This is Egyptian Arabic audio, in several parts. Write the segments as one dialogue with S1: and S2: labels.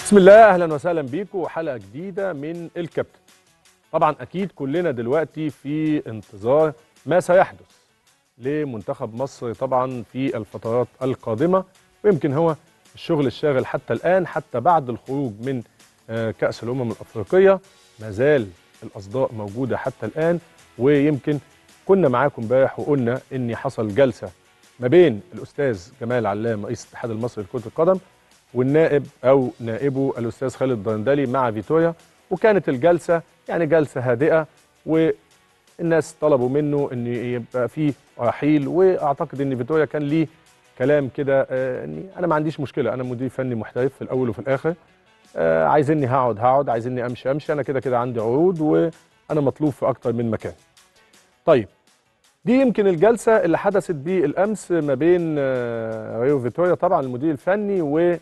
S1: بسم الله اهلا وسهلا بيكم وحلقه جديده من الكابتن طبعا اكيد كلنا دلوقتي في انتظار ما سيحدث لمنتخب مصر طبعا في الفترات القادمه ويمكن هو الشغل الشاغل حتى الان حتى بعد الخروج من آه، كاس الامم الافريقيه ما زال الاصداء موجوده حتى الان ويمكن كنا معاكم امبارح وقلنا ان حصل جلسه ما بين الاستاذ جمال علام رئيس الاتحاد المصري لكره القدم والنائب او نائبه الاستاذ خالد درندلي مع فيتوريا وكانت الجلسه يعني جلسه هادئه والناس طلبوا منه ان يبقى فيه رحيل واعتقد ان فيتوريا كان ليه كلام كده آه، اني انا ما عنديش مشكله انا مدير فني محترف في الاول وفي الاخر آه، عايزيني هقعد هقعد عايزيني امشي امشي انا كده كده عندي عروض وانا مطلوب في اكتر من مكان طيب دي يمكن الجلسه اللي حدثت بالامس ما بين آه، ريو فيتوريا طبعا المدير الفني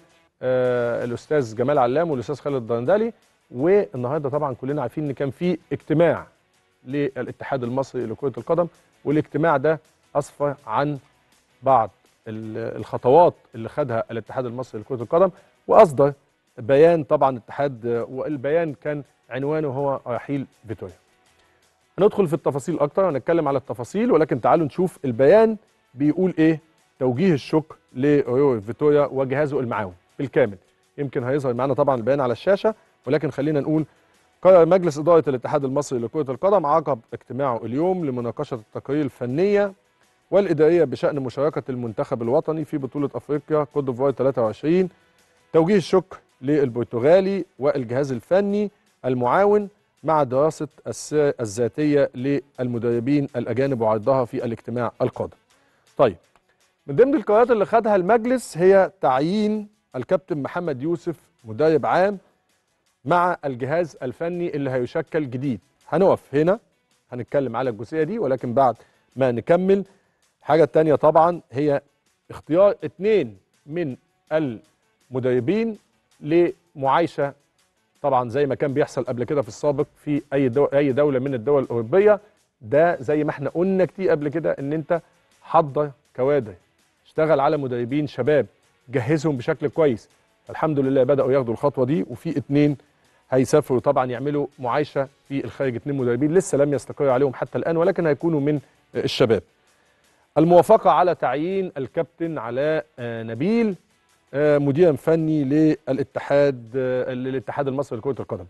S1: والاستاذ جمال علام والاستاذ خالد الدندلي والنهارده طبعا كلنا عارفين ان كان في اجتماع للاتحاد المصري لكره القدم والاجتماع ده اسفر عن بعض ال- الخطوات اللي خدها الاتحاد المصري لكره القدم واصدر بيان طبعا الاتحاد والبيان كان عنوانه هو رحيل فيتوريا هندخل في التفاصيل اكتر هنتكلم على التفاصيل ولكن تعالوا نشوف البيان بيقول ايه توجيه الشكر لريو فيتوريا وجهازه المعاون بالكامل يمكن هيظهر معنا طبعا البيان على الشاشه ولكن خلينا نقول قرر مجلس إدارة الاتحاد المصري لكرة القدم عقب اجتماعه اليوم لمناقشة التقارير الفنية والإدارية بشأن مشاركة المنتخب الوطني في بطولة أفريقيا كوت ديفوار 23 توجيه الشكر للبرتغالي والجهاز الفني المعاون مع دراسة الس- الذاتية للمدربين الأجانب وعرضها في الاجتماع القادم طيب من ضمن القرارات اللي خدها المجلس هي تعيين الكابتن محمد يوسف مدرب عام مع الجهاز الفني اللي هيشكل جديد هنقف هنا هنتكلم على الجزئية دي ولكن بعد ما نكمل الحاجة التانية طبعا هي اختيار اتنين من المدربين لمعايشة طبعا زي ما كان بيحصل قبل كده في السابق في اي دو... اي دوله من الدول الاوروبيه ده زي ما احنا قلنا كتير قبل كده ان انت حضر كوادر اشتغل على مدربين شباب جهزهم بشكل كويس الحمد لله بداوا ياخدوا الخطوه دي وفي اتنين هيسافروا طبعا يعملوا معايشه في الخارج اتنين مدربين لسه لم يستقر عليهم حتى الان ولكن هيكونوا من الشباب الموافقه على تعيين الكابتن علاء آه، نبيل آه، مديرا فني للاتحاد آه، للاتحاد المصري لكره القدم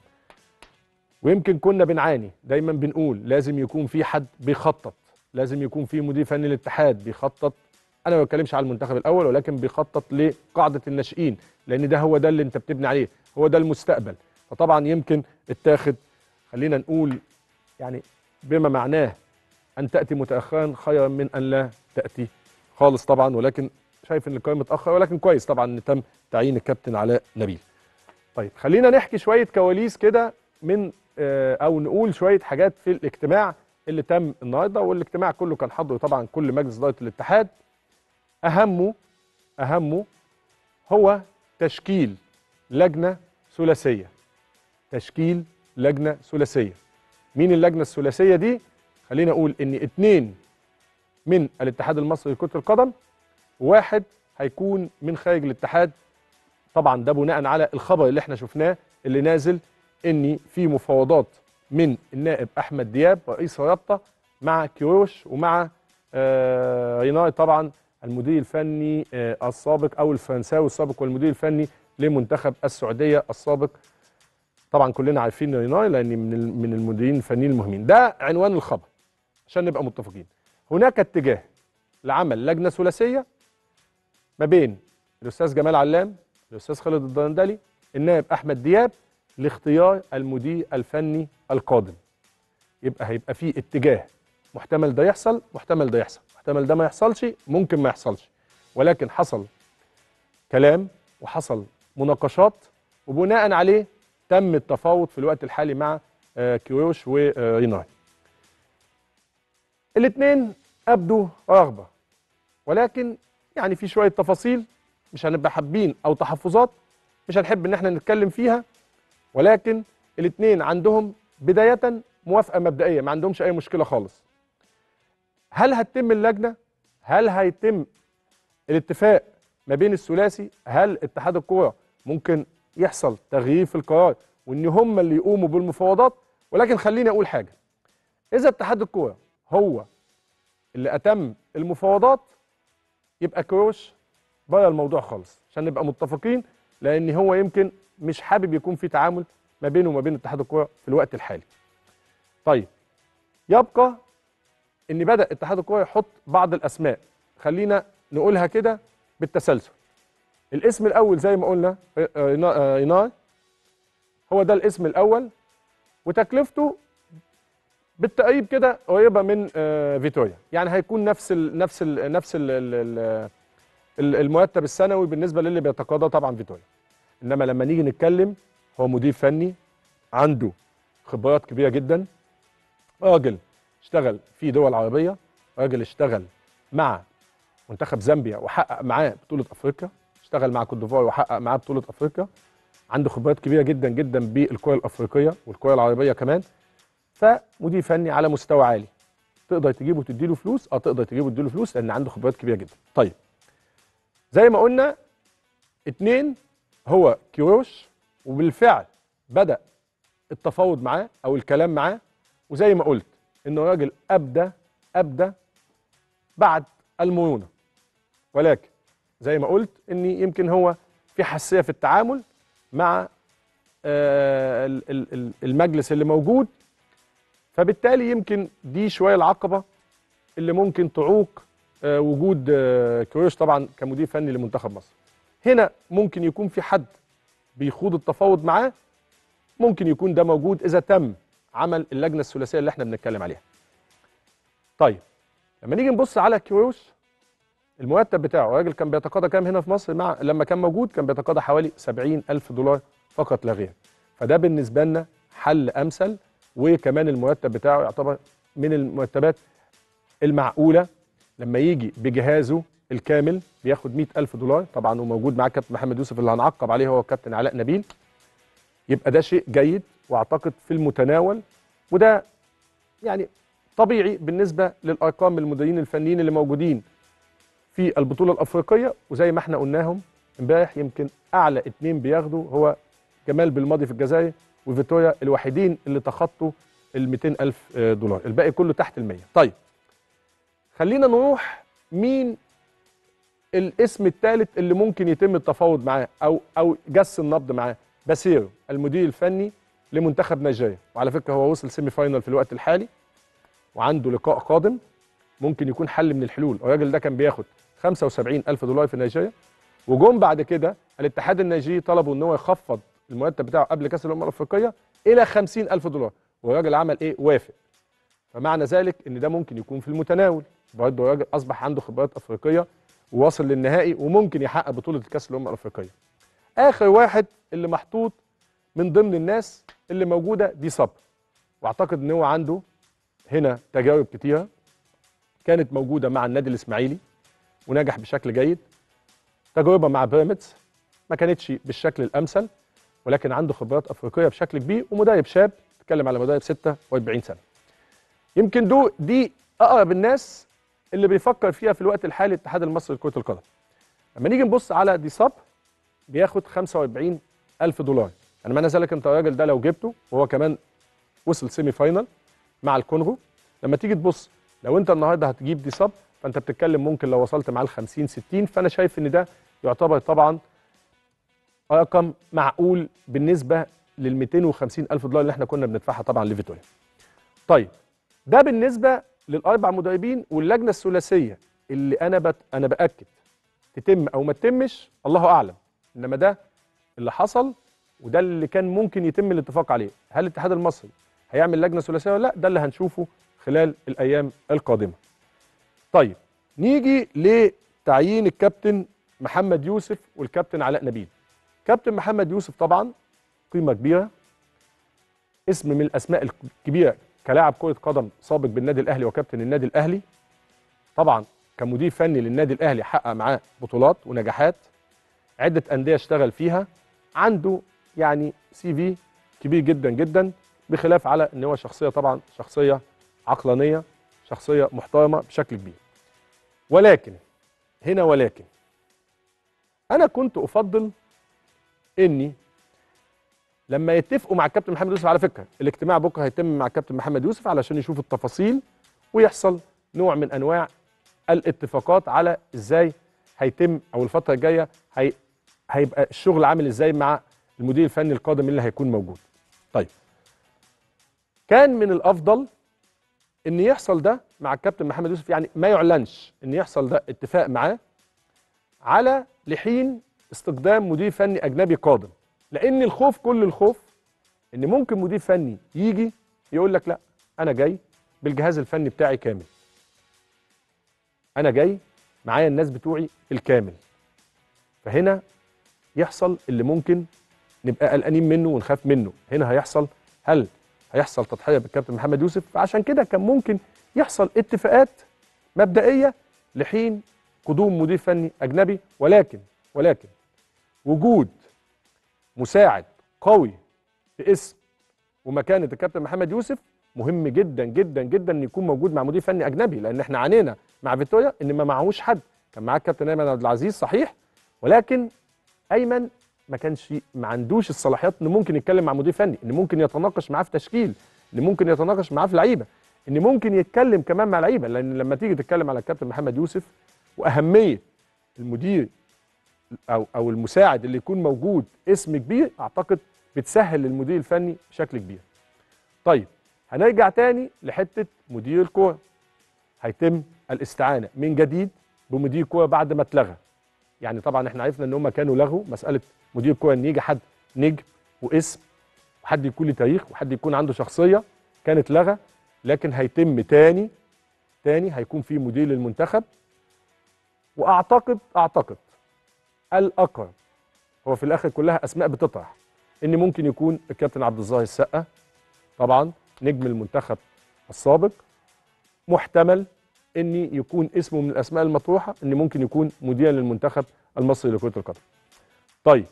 S1: ويمكن كنا بنعاني دايما بنقول لازم يكون في حد بيخطط لازم يكون في مدير فني للاتحاد بيخطط انا ما بتكلمش على المنتخب الاول ولكن بيخطط لقاعده الناشئين لان ده هو ده اللي انت بتبني عليه هو ده المستقبل فطبعا يمكن اتاخد خلينا نقول يعني بما معناه ان تاتي متاخرا خيرا من ان لا تاتي خالص طبعا ولكن شايف ان القرار متاخر ولكن كويس طبعا ان تم تعيين الكابتن علاء نبيل طيب خلينا نحكي شويه كواليس كده من آه، او نقول شويه حاجات في الاجتماع اللي تم النهارده والاجتماع كله كان حضره طبعا كل مجلس اداره الاتحاد اهمه اهمه هو تشكيل لجنه ثلاثيه تشكيل لجنه ثلاثيه مين اللجنه الثلاثيه دي خلينا اقول ان اتنين من الاتحاد المصري لكره القدم واحد هيكون من خارج الاتحاد طبعا ده بناء على الخبر اللي احنا شفناه اللي نازل ان في مفاوضات من النائب احمد دياب رئيس الرابطه مع كيروش ومع آه ريناي طبعا المدير الفني آه السابق او الفرنساوي السابق والمدير الفني لمنتخب السعوديه السابق طبعا كلنا عارفين ريناي لان من ال- من المديرين الفنيين المهمين ده عنوان الخبر عشان نبقى متفقين هناك اتجاه لعمل لجنه ثلاثيه ما بين الاستاذ جمال علام الاستاذ خالد الدندلي النائب احمد دياب لاختيار المدير الفني القادم يبقى هيبقى في اتجاه محتمل ده يحصل محتمل ده يحصل محتمل ده ما يحصلش ممكن ما يحصلش ولكن حصل كلام وحصل مناقشات وبناء عليه تم التفاوض في الوقت الحالي مع آه، كيروش وريناي الاثنين ابدوا رغبه ولكن يعني في شويه تفاصيل مش هنبقى حابين او تحفظات مش هنحب ان احنا نتكلم فيها ولكن الاثنين عندهم بدايه موافقه مبدئيه ما عندهمش اي مشكله خالص هل هتتم اللجنه هل هيتم الاتفاق ما بين الثلاثي هل اتحاد الكوره ممكن يحصل تغيير في القرار وان هم اللي يقوموا بالمفاوضات ولكن خليني اقول حاجه اذا اتحاد الكوره هو اللي اتم المفاوضات يبقى كروش بره الموضوع خالص عشان نبقى متفقين لان هو يمكن مش حابب يكون في تعامل ما بينه وما بين اتحاد الكوره في الوقت الحالي طيب يبقى ان بدا اتحاد الكوره يحط بعض الاسماء خلينا نقولها كده بالتسلسل الاسم الاول زي ما قلنا رينار هو ده الاسم الاول وتكلفته بالتقريب كده قريبه من آه، فيتوريا يعني هيكون نفس ال نفس ال نفس ال ال ال المرتب السنوي بالنسبه للي بيتقاضى طبعا فيتوريا انما لما نيجي نتكلم هو مدير فني عنده خبرات كبيره جدا راجل اشتغل في دول عربيه راجل اشتغل مع منتخب زامبيا وحقق معاه بطوله افريقيا اشتغل مع كوت ديفوار وحقق معاه بطوله افريقيا عنده خبرات كبيره جدا جدا بالكره الافريقيه والكره العربيه كمان فمدير فني على مستوى عالي تقدر تجيبه وتديله فلوس اه تقدر تجيبه وتديله فلوس لان عنده خبرات كبيره جدا طيب زي ما قلنا اتنين هو كيروش وبالفعل بدا التفاوض معاه او الكلام معاه وزي ما قلت انه راجل ابدى ابدى بعد المرونه ولكن زي ما قلت ان يمكن هو في حساسيه في التعامل مع آه، ال- ال- ال- المجلس اللي موجود فبالتالي يمكن دي شويه العقبه اللي ممكن تعوق آه، وجود آه، كروش طبعا كمدير فني لمنتخب مصر هنا ممكن يكون في حد بيخوض التفاوض معاه ممكن يكون ده موجود اذا تم عمل اللجنه الثلاثيه اللي احنا بنتكلم عليها طيب لما نيجي نبص على كيروش المرتب بتاعه الراجل كان بيتقاضى كام هنا في مصر مع لما كان موجود كان بيتقاضى حوالي 70 ألف دولار فقط لا غير فده بالنسبة لنا حل أمثل وكمان المرتب بتاعه يعتبر من المرتبات المعقولة لما يجي بجهازه الكامل بياخد 100 ألف دولار طبعا وموجود معاه كابتن محمد يوسف اللي هنعقب عليه هو كابتن علاء نبيل يبقى ده شيء جيد واعتقد في المتناول وده يعني طبيعي بالنسبة للأرقام المديرين الفنيين اللي موجودين في البطوله الافريقيه وزي ما احنا قلناهم امبارح يمكن اعلى اتنين بياخدوا هو جمال بالماضي في الجزائر وفيتوريا الوحيدين اللي تخطوا ال 200 الف دولار الباقي كله تحت ال 100 طيب خلينا نروح مين الاسم الثالث اللي ممكن يتم التفاوض معاه او او جس النبض معاه باسيرو المدير الفني لمنتخب نيجيريا وعلى فكره هو وصل سيمي فاينال في الوقت الحالي وعنده لقاء قادم ممكن يكون حل من الحلول الراجل ده كان بياخد 75 ألف دولار في نيجيريا وجم بعد كده الاتحاد النيجيري طلبوا ان هو يخفض المرتب بتاعه قبل كاس الامم الافريقيه الى 50 ألف دولار والراجل عمل ايه وافق فمعنى ذلك ان ده ممكن يكون في المتناول برضه الراجل اصبح عنده خبرات افريقيه وواصل للنهائي وممكن يحقق بطوله كاس الامم الافريقيه اخر واحد اللي محطوط من ضمن الناس اللي موجوده دي صبر واعتقد ان هو عنده هنا تجارب كتيره كانت موجوده مع النادي الاسماعيلي ونجح بشكل جيد تجربه مع بيراميدز ما كانتش بالشكل الامثل ولكن عنده خبرات افريقيه بشكل كبير ومدرب شاب بتكلم على مدرب 46 سنه يمكن دو دي اقرب الناس اللي بيفكر فيها في الوقت الحالي الاتحاد المصري لكره القدم لما نيجي نبص على دي صب بياخد 45 الف دولار يعني معنى ذلك انت الراجل ده لو جبته وهو كمان وصل سيمي فاينال مع الكونغو لما تيجي تبص لو انت النهارده هتجيب دي صب فانت بتتكلم ممكن لو وصلت معاه ل 50 60 فانا شايف ان ده يعتبر طبعا رقم معقول بالنسبه لل 250 الف دولار اللي احنا كنا بندفعها طبعا لفيتوريا. طيب ده بالنسبه للاربع مدربين واللجنه الثلاثيه اللي انا بت... انا باكد تتم او ما تتمش الله اعلم انما ده اللي حصل وده اللي كان ممكن يتم الاتفاق عليه هل الاتحاد المصري هيعمل لجنه ثلاثيه ولا لا ده اللي هنشوفه خلال الايام القادمه طيب نيجي لتعيين الكابتن محمد يوسف والكابتن علاء نبيل كابتن محمد يوسف طبعا قيمه كبيره اسم من الاسماء الكبيره كلاعب كره قدم سابق بالنادي الاهلي وكابتن النادي الاهلي طبعا كمدير فني للنادي الاهلي حقق معاه بطولات ونجاحات عده انديه اشتغل فيها عنده يعني سي في كبير جدا جدا بخلاف على ان هو شخصيه طبعا شخصيه عقلانيه شخصيه محترمه بشكل كبير ولكن هنا ولكن انا كنت افضل اني لما يتفقوا مع الكابتن محمد يوسف على فكره الاجتماع بكره هيتم مع الكابتن محمد يوسف علشان يشوف التفاصيل ويحصل نوع من انواع الاتفاقات على ازاي هيتم او الفتره الجايه هي هيبقى الشغل عامل ازاي مع المدير الفني القادم اللي هيكون موجود. طيب كان من الافضل ان يحصل ده مع الكابتن محمد يوسف يعني ما يعلنش ان يحصل ده اتفاق معاه على لحين استخدام مدير فني اجنبي قادم لان الخوف كل الخوف ان ممكن مدير فني يجي يقول لك لا انا جاي بالجهاز الفني بتاعي كامل انا جاي معايا الناس بتوعي الكامل فهنا يحصل اللي ممكن نبقى قلقانين منه ونخاف منه هنا هيحصل هل هيحصل تضحيه بالكابتن محمد يوسف فعشان كده كان ممكن يحصل اتفاقات مبدئيه لحين قدوم مدير فني اجنبي ولكن ولكن وجود مساعد قوي باسم ومكانه الكابتن محمد يوسف مهم جدا جدا جدا ان يكون موجود مع مدير فني اجنبي لان احنا عانينا مع فيتوريا ان ما معهوش حد كان معاه الكابتن ايمن عبد العزيز صحيح ولكن ايمن ما كانش ما عندوش الصلاحيات انه ممكن يتكلم مع مدير فني ان ممكن يتناقش معاه في تشكيل ان ممكن يتناقش معاه في لعيبه ان ممكن يتكلم كمان مع لعيبه لان لما تيجي تتكلم على الكابتن محمد يوسف واهميه المدير او او المساعد اللي يكون موجود اسم كبير اعتقد بتسهل للمدير الفني بشكل كبير. طيب هنرجع تاني لحته مدير الكوره. هيتم الاستعانه من جديد بمدير كوره بعد ما اتلغى. يعني طبعا احنا عرفنا ان هم كانوا لغوا مساله مدير كوره ان يجي حد نجم واسم وحد يكون له تاريخ وحد يكون عنده شخصيه كانت لغى لكن هيتم تاني تاني هيكون في مدير للمنتخب واعتقد اعتقد الاقرب هو في الاخر كلها اسماء بتطرح ان ممكن يكون الكابتن عبد الظاهر السقا طبعا نجم المنتخب السابق محتمل ان يكون اسمه من الاسماء المطروحه ان ممكن يكون مديرا للمنتخب المصري لكره القدم. طيب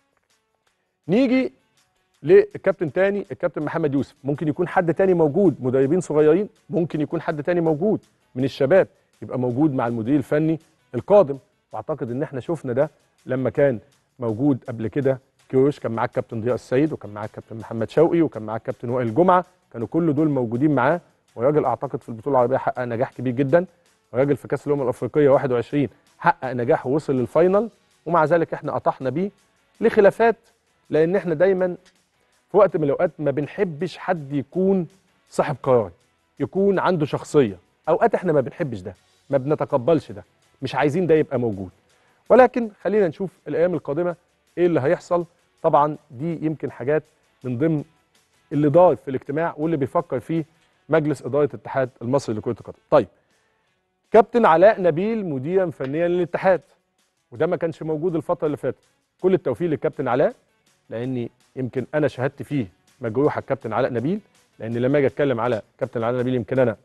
S1: نيجي للكابتن تاني الكابتن محمد يوسف ممكن يكون حد تاني موجود مدربين صغيرين ممكن يكون حد تاني موجود من الشباب يبقى موجود مع المدير الفني القادم واعتقد ان احنا شفنا ده لما كان موجود قبل كده كيروش كان معاه الكابتن ضياء السيد وكان معاه الكابتن محمد شوقي وكان معاه الكابتن وائل جمعه كانوا كل دول موجودين معاه وراجل اعتقد في البطوله العربيه حقق نجاح كبير جدا وراجل في كاس الامم الافريقيه 21 حقق نجاح ووصل للفاينل ومع ذلك احنا قطعنا بيه لخلافات لان احنا دايما في وقت من الاوقات ما بنحبش حد يكون صاحب قرار يكون عنده شخصيه اوقات احنا ما بنحبش ده ما بنتقبلش ده مش عايزين ده يبقى موجود ولكن خلينا نشوف الايام القادمه ايه اللي هيحصل طبعا دي يمكن حاجات من ضمن اللي دار في الاجتماع واللي بيفكر فيه مجلس اداره الاتحاد المصري لكره القدم طيب كابتن علاء نبيل مديرا فنيا للاتحاد وده ما كانش موجود الفتره اللي فاتت كل التوفيق للكابتن علاء لاني يمكن انا شهدت فيه مجروح الكابتن علاء نبيل لان لما اجي اتكلم على كابتن علاء نبيل يمكن انا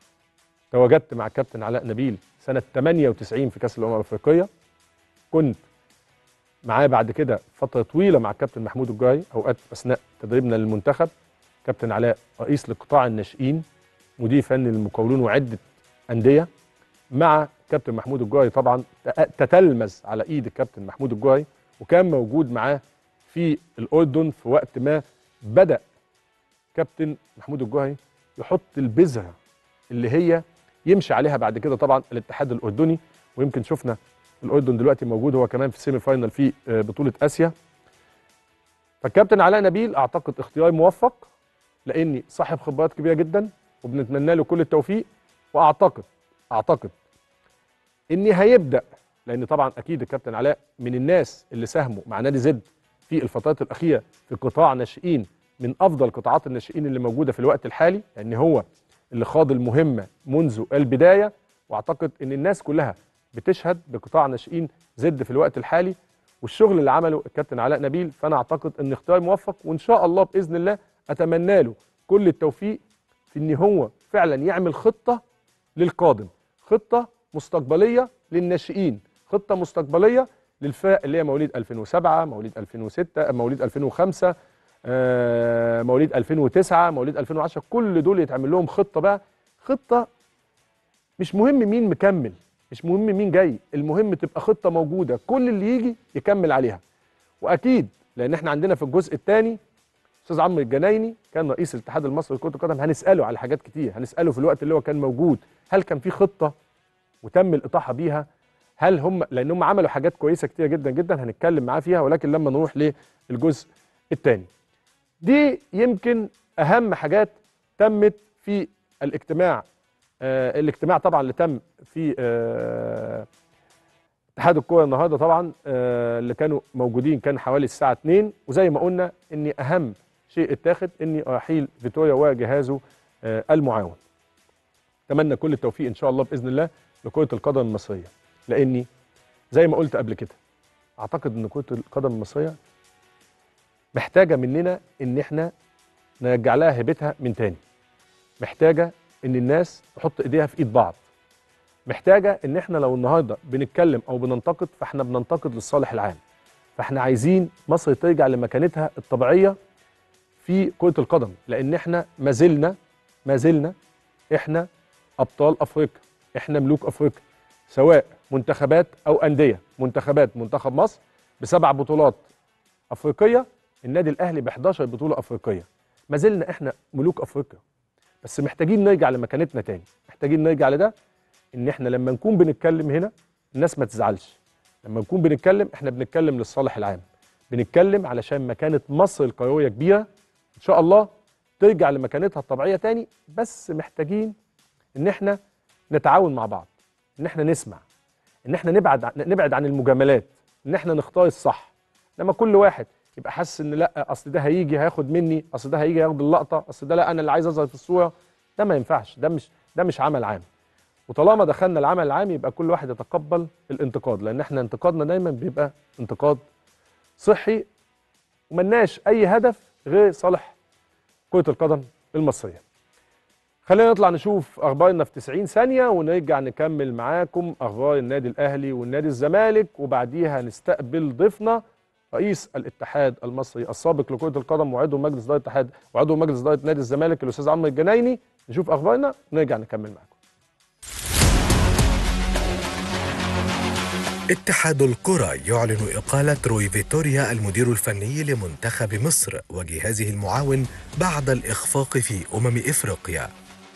S1: تواجدت مع كابتن علاء نبيل سنه 98 في كاس الامم الافريقيه كنت معاه بعد كده فتره طويله مع الكابتن محمود الجاي اوقات اثناء تدريبنا للمنتخب كابتن علاء رئيس لقطاع الناشئين مدير فني للمقاولون وعده انديه مع كابتن محمود الجاي طبعا تتلمذ على ايد الكابتن محمود الجاي وكان موجود معاه في الاردن في وقت ما بدا كابتن محمود الجوهري يحط البذره اللي هي يمشي عليها بعد كده طبعا الاتحاد الاردني ويمكن شفنا الاردن دلوقتي موجود هو كمان في سيمي فاينل في بطوله اسيا فالكابتن علاء نبيل اعتقد اختيار موفق لاني صاحب خبرات كبيره جدا وبنتمنى له كل التوفيق واعتقد اعتقد اني هيبدا لان طبعا اكيد الكابتن علاء من الناس اللي ساهموا مع نادي زد في الفترات الاخيره في قطاع ناشئين من افضل قطاعات الناشئين اللي موجوده في الوقت الحالي لان هو اللي خاض المهمه منذ البدايه واعتقد ان الناس كلها بتشهد بقطاع ناشئين زد في الوقت الحالي والشغل اللي عمله الكابتن علاء نبيل فانا اعتقد ان اختيار موفق وان شاء الله باذن الله اتمنى له كل التوفيق في ان هو فعلا يعمل خطه للقادم خطه مستقبليه للناشئين خطه مستقبليه للفرق اللي هي مواليد 2007 مواليد 2006 مواليد 2005 آه، مواليد 2009 مواليد 2010 كل دول يتعمل لهم خطه بقى خطه مش مهم مين مكمل مش مهم مين جاي المهم تبقى خطه موجوده كل اللي يجي يكمل عليها واكيد لان احنا عندنا في الجزء الثاني استاذ عمرو الجنايني كان رئيس الاتحاد المصري لكره القدم هنساله على حاجات كتير هنساله في الوقت اللي هو كان موجود هل كان في خطه وتم الاطاحه بيها هل هم لان هم عملوا حاجات كويسه كتير جدا جدا هنتكلم معاه فيها ولكن لما نروح للجزء الثاني دي يمكن اهم حاجات تمت في الاجتماع آه الاجتماع طبعا اللي تم في آه اتحاد الكوره النهارده طبعا آه اللي كانوا موجودين كان حوالي الساعه 2 وزي ما قلنا ان اهم شيء اتاخد ان رحيل فيتوريا وجهازه آه المعاون اتمنى كل التوفيق ان شاء الله باذن الله لكره القدم المصريه لاني زي ما قلت قبل كده اعتقد ان كره القدم المصريه محتاجه مننا ان احنا نرجع لها هيبتها من تاني محتاجه ان الناس تحط ايديها في ايد بعض محتاجه ان احنا لو النهارده بنتكلم او بننتقد فاحنا بننتقد للصالح العام فاحنا عايزين مصر ترجع لمكانتها الطبيعيه في كره القدم لان احنا ما زلنا ما زلنا احنا ابطال افريقيا احنا ملوك افريقيا سواء منتخبات او انديه منتخبات منتخب مصر بسبع بطولات افريقيه النادي الاهلي ب 11 بطوله افريقيه ما زلنا احنا ملوك افريقيا بس محتاجين نرجع لمكانتنا تاني محتاجين نرجع لده ان احنا لما نكون بنتكلم هنا الناس ما تزعلش لما نكون بنتكلم احنا بنتكلم للصالح العام بنتكلم علشان مكانه مصر القويه كبيره ان شاء الله ترجع لمكانتها الطبيعيه تاني بس محتاجين ان احنا نتعاون مع بعض ان احنا نسمع ان احنا نبعد نبعد عن المجاملات ان احنا نختار الصح لما كل واحد يبقى حاسس ان لا اصل ده هيجي هياخد مني اصل ده هيجي ياخد اللقطه اصل ده لا انا اللي عايز اظهر في الصوره ده ما ينفعش ده مش ده مش عمل عام وطالما دخلنا العمل العام يبقى كل واحد يتقبل الانتقاد لان احنا انتقادنا دايما بيبقى انتقاد صحي وملناش اي هدف غير صالح كره القدم المصريه خلينا نطلع نشوف اخبارنا في 90 ثانيه ونرجع نكمل معاكم اخبار النادي الاهلي والنادي الزمالك وبعديها نستقبل ضيفنا رئيس الاتحاد المصري السابق لكره القدم وعضو مجلس اداره الاتحاد وعضو مجلس اداره نادي الزمالك الاستاذ عمرو الجنايني نشوف اخبارنا ونرجع نكمل معاكم
S2: اتحاد الكرة يعلن إقالة روي فيتوريا المدير الفني لمنتخب مصر وجهازه المعاون بعد الإخفاق في أمم إفريقيا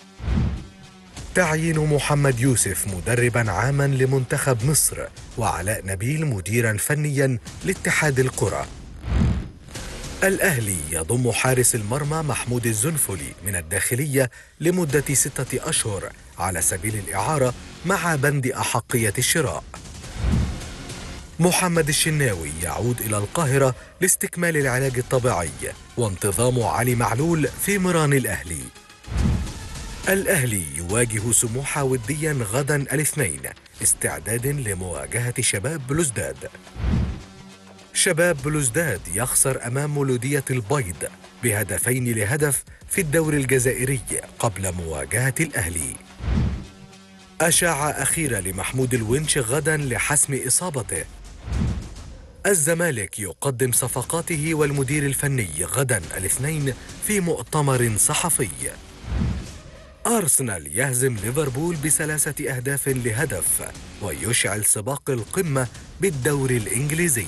S2: تعيين محمد يوسف مدربا عاما لمنتخب مصر وعلاء نبيل مديرا فنيا لاتحاد الكرة الأهلي يضم حارس المرمى محمود الزنفلي من الداخلية لمدة ستة أشهر على سبيل الإعارة مع بند أحقية الشراء محمد الشناوي يعود إلى القاهرة لاستكمال العلاج الطبيعي وانتظام علي معلول في مران الأهلي الأهلي يواجه سموحة وديا غدا الاثنين استعداد لمواجهة شباب بلوزداد شباب بلوزداد يخسر أمام مولودية البيض بهدفين لهدف في الدور الجزائري قبل مواجهة الأهلي أشاعة أخيرة لمحمود الونش غدا لحسم إصابته الزمالك يقدم صفقاته والمدير الفني غدا الاثنين في مؤتمر صحفي أرسنال يهزم ليفربول بثلاثة أهداف لهدف ويشعل سباق القمة بالدور الإنجليزي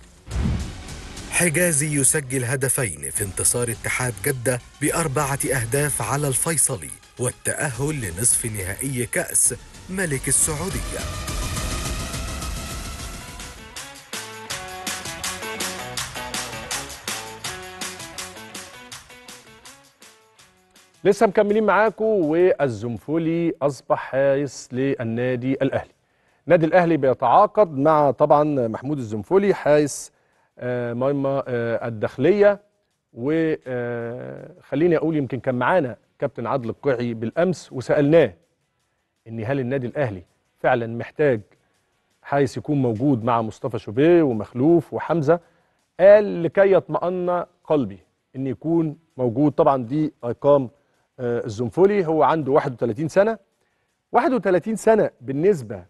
S2: حجازي يسجل هدفين في انتصار اتحاد جدة بأربعة أهداف على الفيصلي والتأهل لنصف نهائي كأس ملك السعودية
S1: لسه مكملين معاكم والزنفولي اصبح حارس للنادي الاهلي. النادي الاهلي بيتعاقد مع طبعا محمود الزنفولي حارس آه، مرمى آه، الداخليه وخليني اقول يمكن كان معانا كابتن عادل القيعي بالامس وسالناه ان هل النادي الاهلي فعلا محتاج حارس يكون موجود مع مصطفى شوبير ومخلوف وحمزه قال لكي يطمئن قلبي ان يكون موجود طبعا دي ارقام آه، الزنفولي هو عنده 31 سنه 31 سنه بالنسبه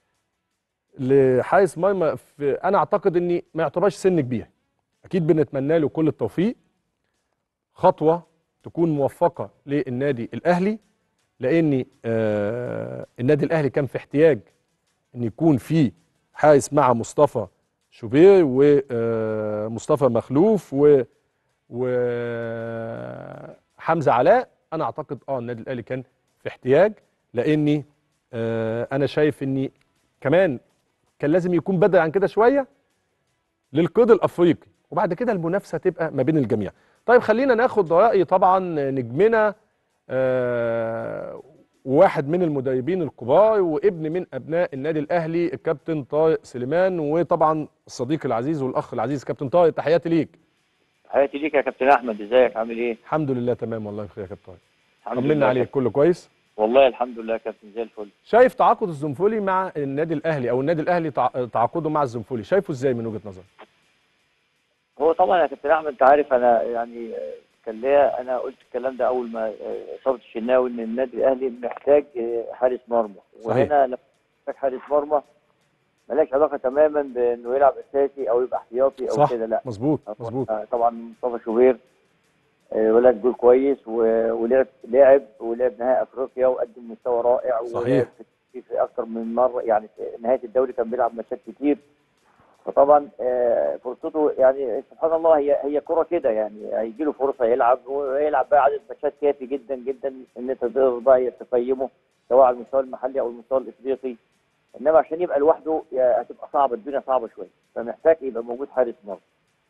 S1: لحارس مرمى في انا اعتقد اني ما يعتبرش سن كبير اكيد بنتمنى له كل التوفيق خطوه تكون موفقه للنادي الاهلي لان آه النادي الاهلي كان في احتياج ان يكون في حارس مع مصطفى شوبير ومصطفى مخلوف وحمزه علاء انا اعتقد اه النادي الاهلي كان في احتياج لاني آه انا شايف اني كمان كان لازم يكون بدري عن كده شويه للقيد الافريقي وبعد كده المنافسه تبقى ما بين الجميع طيب خلينا ناخد راي طبعا نجمنا آه واحد من المدربين الكبار وابن من ابناء النادي الاهلي الكابتن طارق سليمان وطبعا الصديق العزيز والاخ العزيز كابتن طارق تحياتي ليك
S3: حياتي ليك يا كابتن احمد ازيك عامل ايه
S1: الحمد لله تمام والله بخير يا كابتن طارق
S3: الحمد
S1: طمنا
S3: لله
S1: عليك كله كويس
S3: والله الحمد لله يا كابتن زي الفل
S1: شايف تعاقد الزنفولي مع النادي الاهلي او النادي الاهلي تع- تعاقده مع الزنفولي شايفه ازاي من وجهه نظرك
S3: هو طبعا يا كابتن احمد انت عارف انا يعني آه، كان ليا انا قلت الكلام ده اول ما آه، اصابه الشناوي ان النادي الاهلي محتاج آه، حارس مرمى
S1: صحيح.
S3: وهنا لما محتاج حارس مرمى ملهاش علاقه تماما بانه يلعب اساسي او يبقى احتياطي او
S1: صح
S3: كده لا
S1: مظبوط
S3: هو-
S1: مظبوط
S3: آه، طبعا مصطفى شوبير آه، ولد جول كويس و- ولعب لعب ولعب نهائي افريقيا وقدم مستوى رائع
S1: صحيح.
S3: ولعب في- في اكثر من مره يعني في نهايه الدوري كان بيلعب ماتشات كتير فطبعا آه، فرصته يعني سبحان الله هي هي كره كده يعني هيجي له فرصه يلعب ويلعب بقى عدد ماتشات كافي جدا جدا ان انت تقدر بقى تقيمه سواء على المستوى المحلي او المستوى الافريقي انما عشان يبقى لوحده يا- هتبقى صعبه الدنيا صعبه شويه فمحتاج يبقى موجود حارس مرمى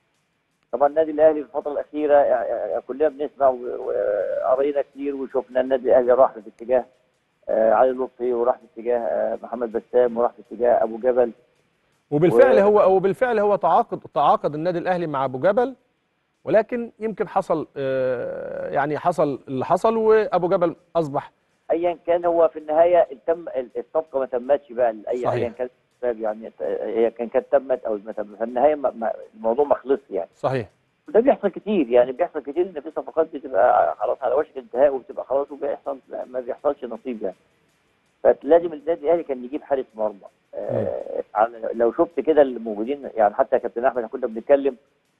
S3: طبعا النادي الاهلي في الفتره الاخيره آه، كلنا بنسمع و- وقرينا كتير وشفنا النادي الاهلي راح في اتجاه آه، علي لطفي وراح في اتجاه آه، محمد بسام وراح في اتجاه ابو جبل
S1: وبالفعل
S3: و-
S1: هو او بالفعل هو تعاقد تعاقد النادي الاهلي مع ابو جبل ولكن يمكن حصل آه، يعني حصل اللي حصل وابو جبل اصبح
S3: ايا كان هو في النهايه تم الصفقه ما تمتش بقى لاي
S1: صحيح.
S3: ايا كان الأسباب يعني هي كان كانت تمت او ما تمت في النهايه ما- ما- الموضوع ما خلصش يعني
S1: صحيح
S3: ده بيحصل كتير يعني بيحصل كتير ان في صفقات بتبقى خلاص على وشك الانتهاء وبتبقى خلاص وبيحصل لا، ما بيحصلش نصيب يعني فلازم النادي الاهلي كان يجيب حارس مرمى آه على- لو شفت كده اللي موجودين يعني حتى يا كابتن احمد كنا بنتكلم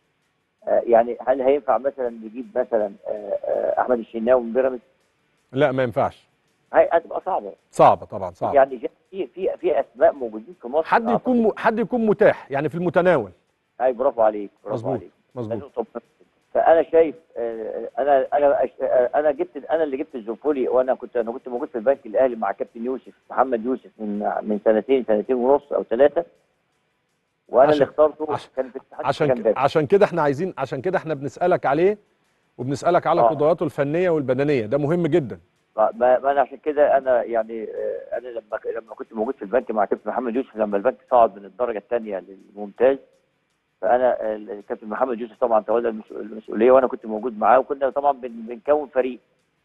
S3: آه يعني هل هينفع مثلا نجيب مثلا آه آه احمد الشناوي من بيراميدز
S1: لا ما ينفعش
S3: هي هتبقى صعبه
S1: صعبه طبعا صعبه
S3: يعني جا- في في في اسماء موجودين في مصر
S1: حد يكون م- حد يكون متاح يعني في المتناول
S3: اي برافو عليك برافو
S1: مظبوط
S3: عليك ده
S1: مظبوط
S3: نقطة مهمة. فانا شايف آه، انا انا أش- آه، انا جبت انا اللي جبت الزنفولي وانا كنت انا كنت موجود في البنك الاهلي مع كابتن يوسف محمد يوسف من من سنتين سنتين ونص او ثلاثه وانا اللي
S1: عشان-
S3: اخرته
S1: عشان-
S3: كان في اتحاد
S1: عشان
S3: السكندري.
S1: عشان كده احنا عايزين عشان كده احنا بنسالك عليه وبنسالك على
S3: آه.
S1: قدراته الفنيه والبدنيه ده مهم جدا
S3: ما ما انا عشان كده انا يعني آه، انا لما لما كنت موجود في البنك مع كابتن محمد يوسف لما البنك صعد من الدرجه الثانيه للممتاز فانا آه، الكابتن محمد يوسف طبعا تولى المس- المسؤوليه وانا كنت موجود معاه وكنا طبعا بن- بنكون فريق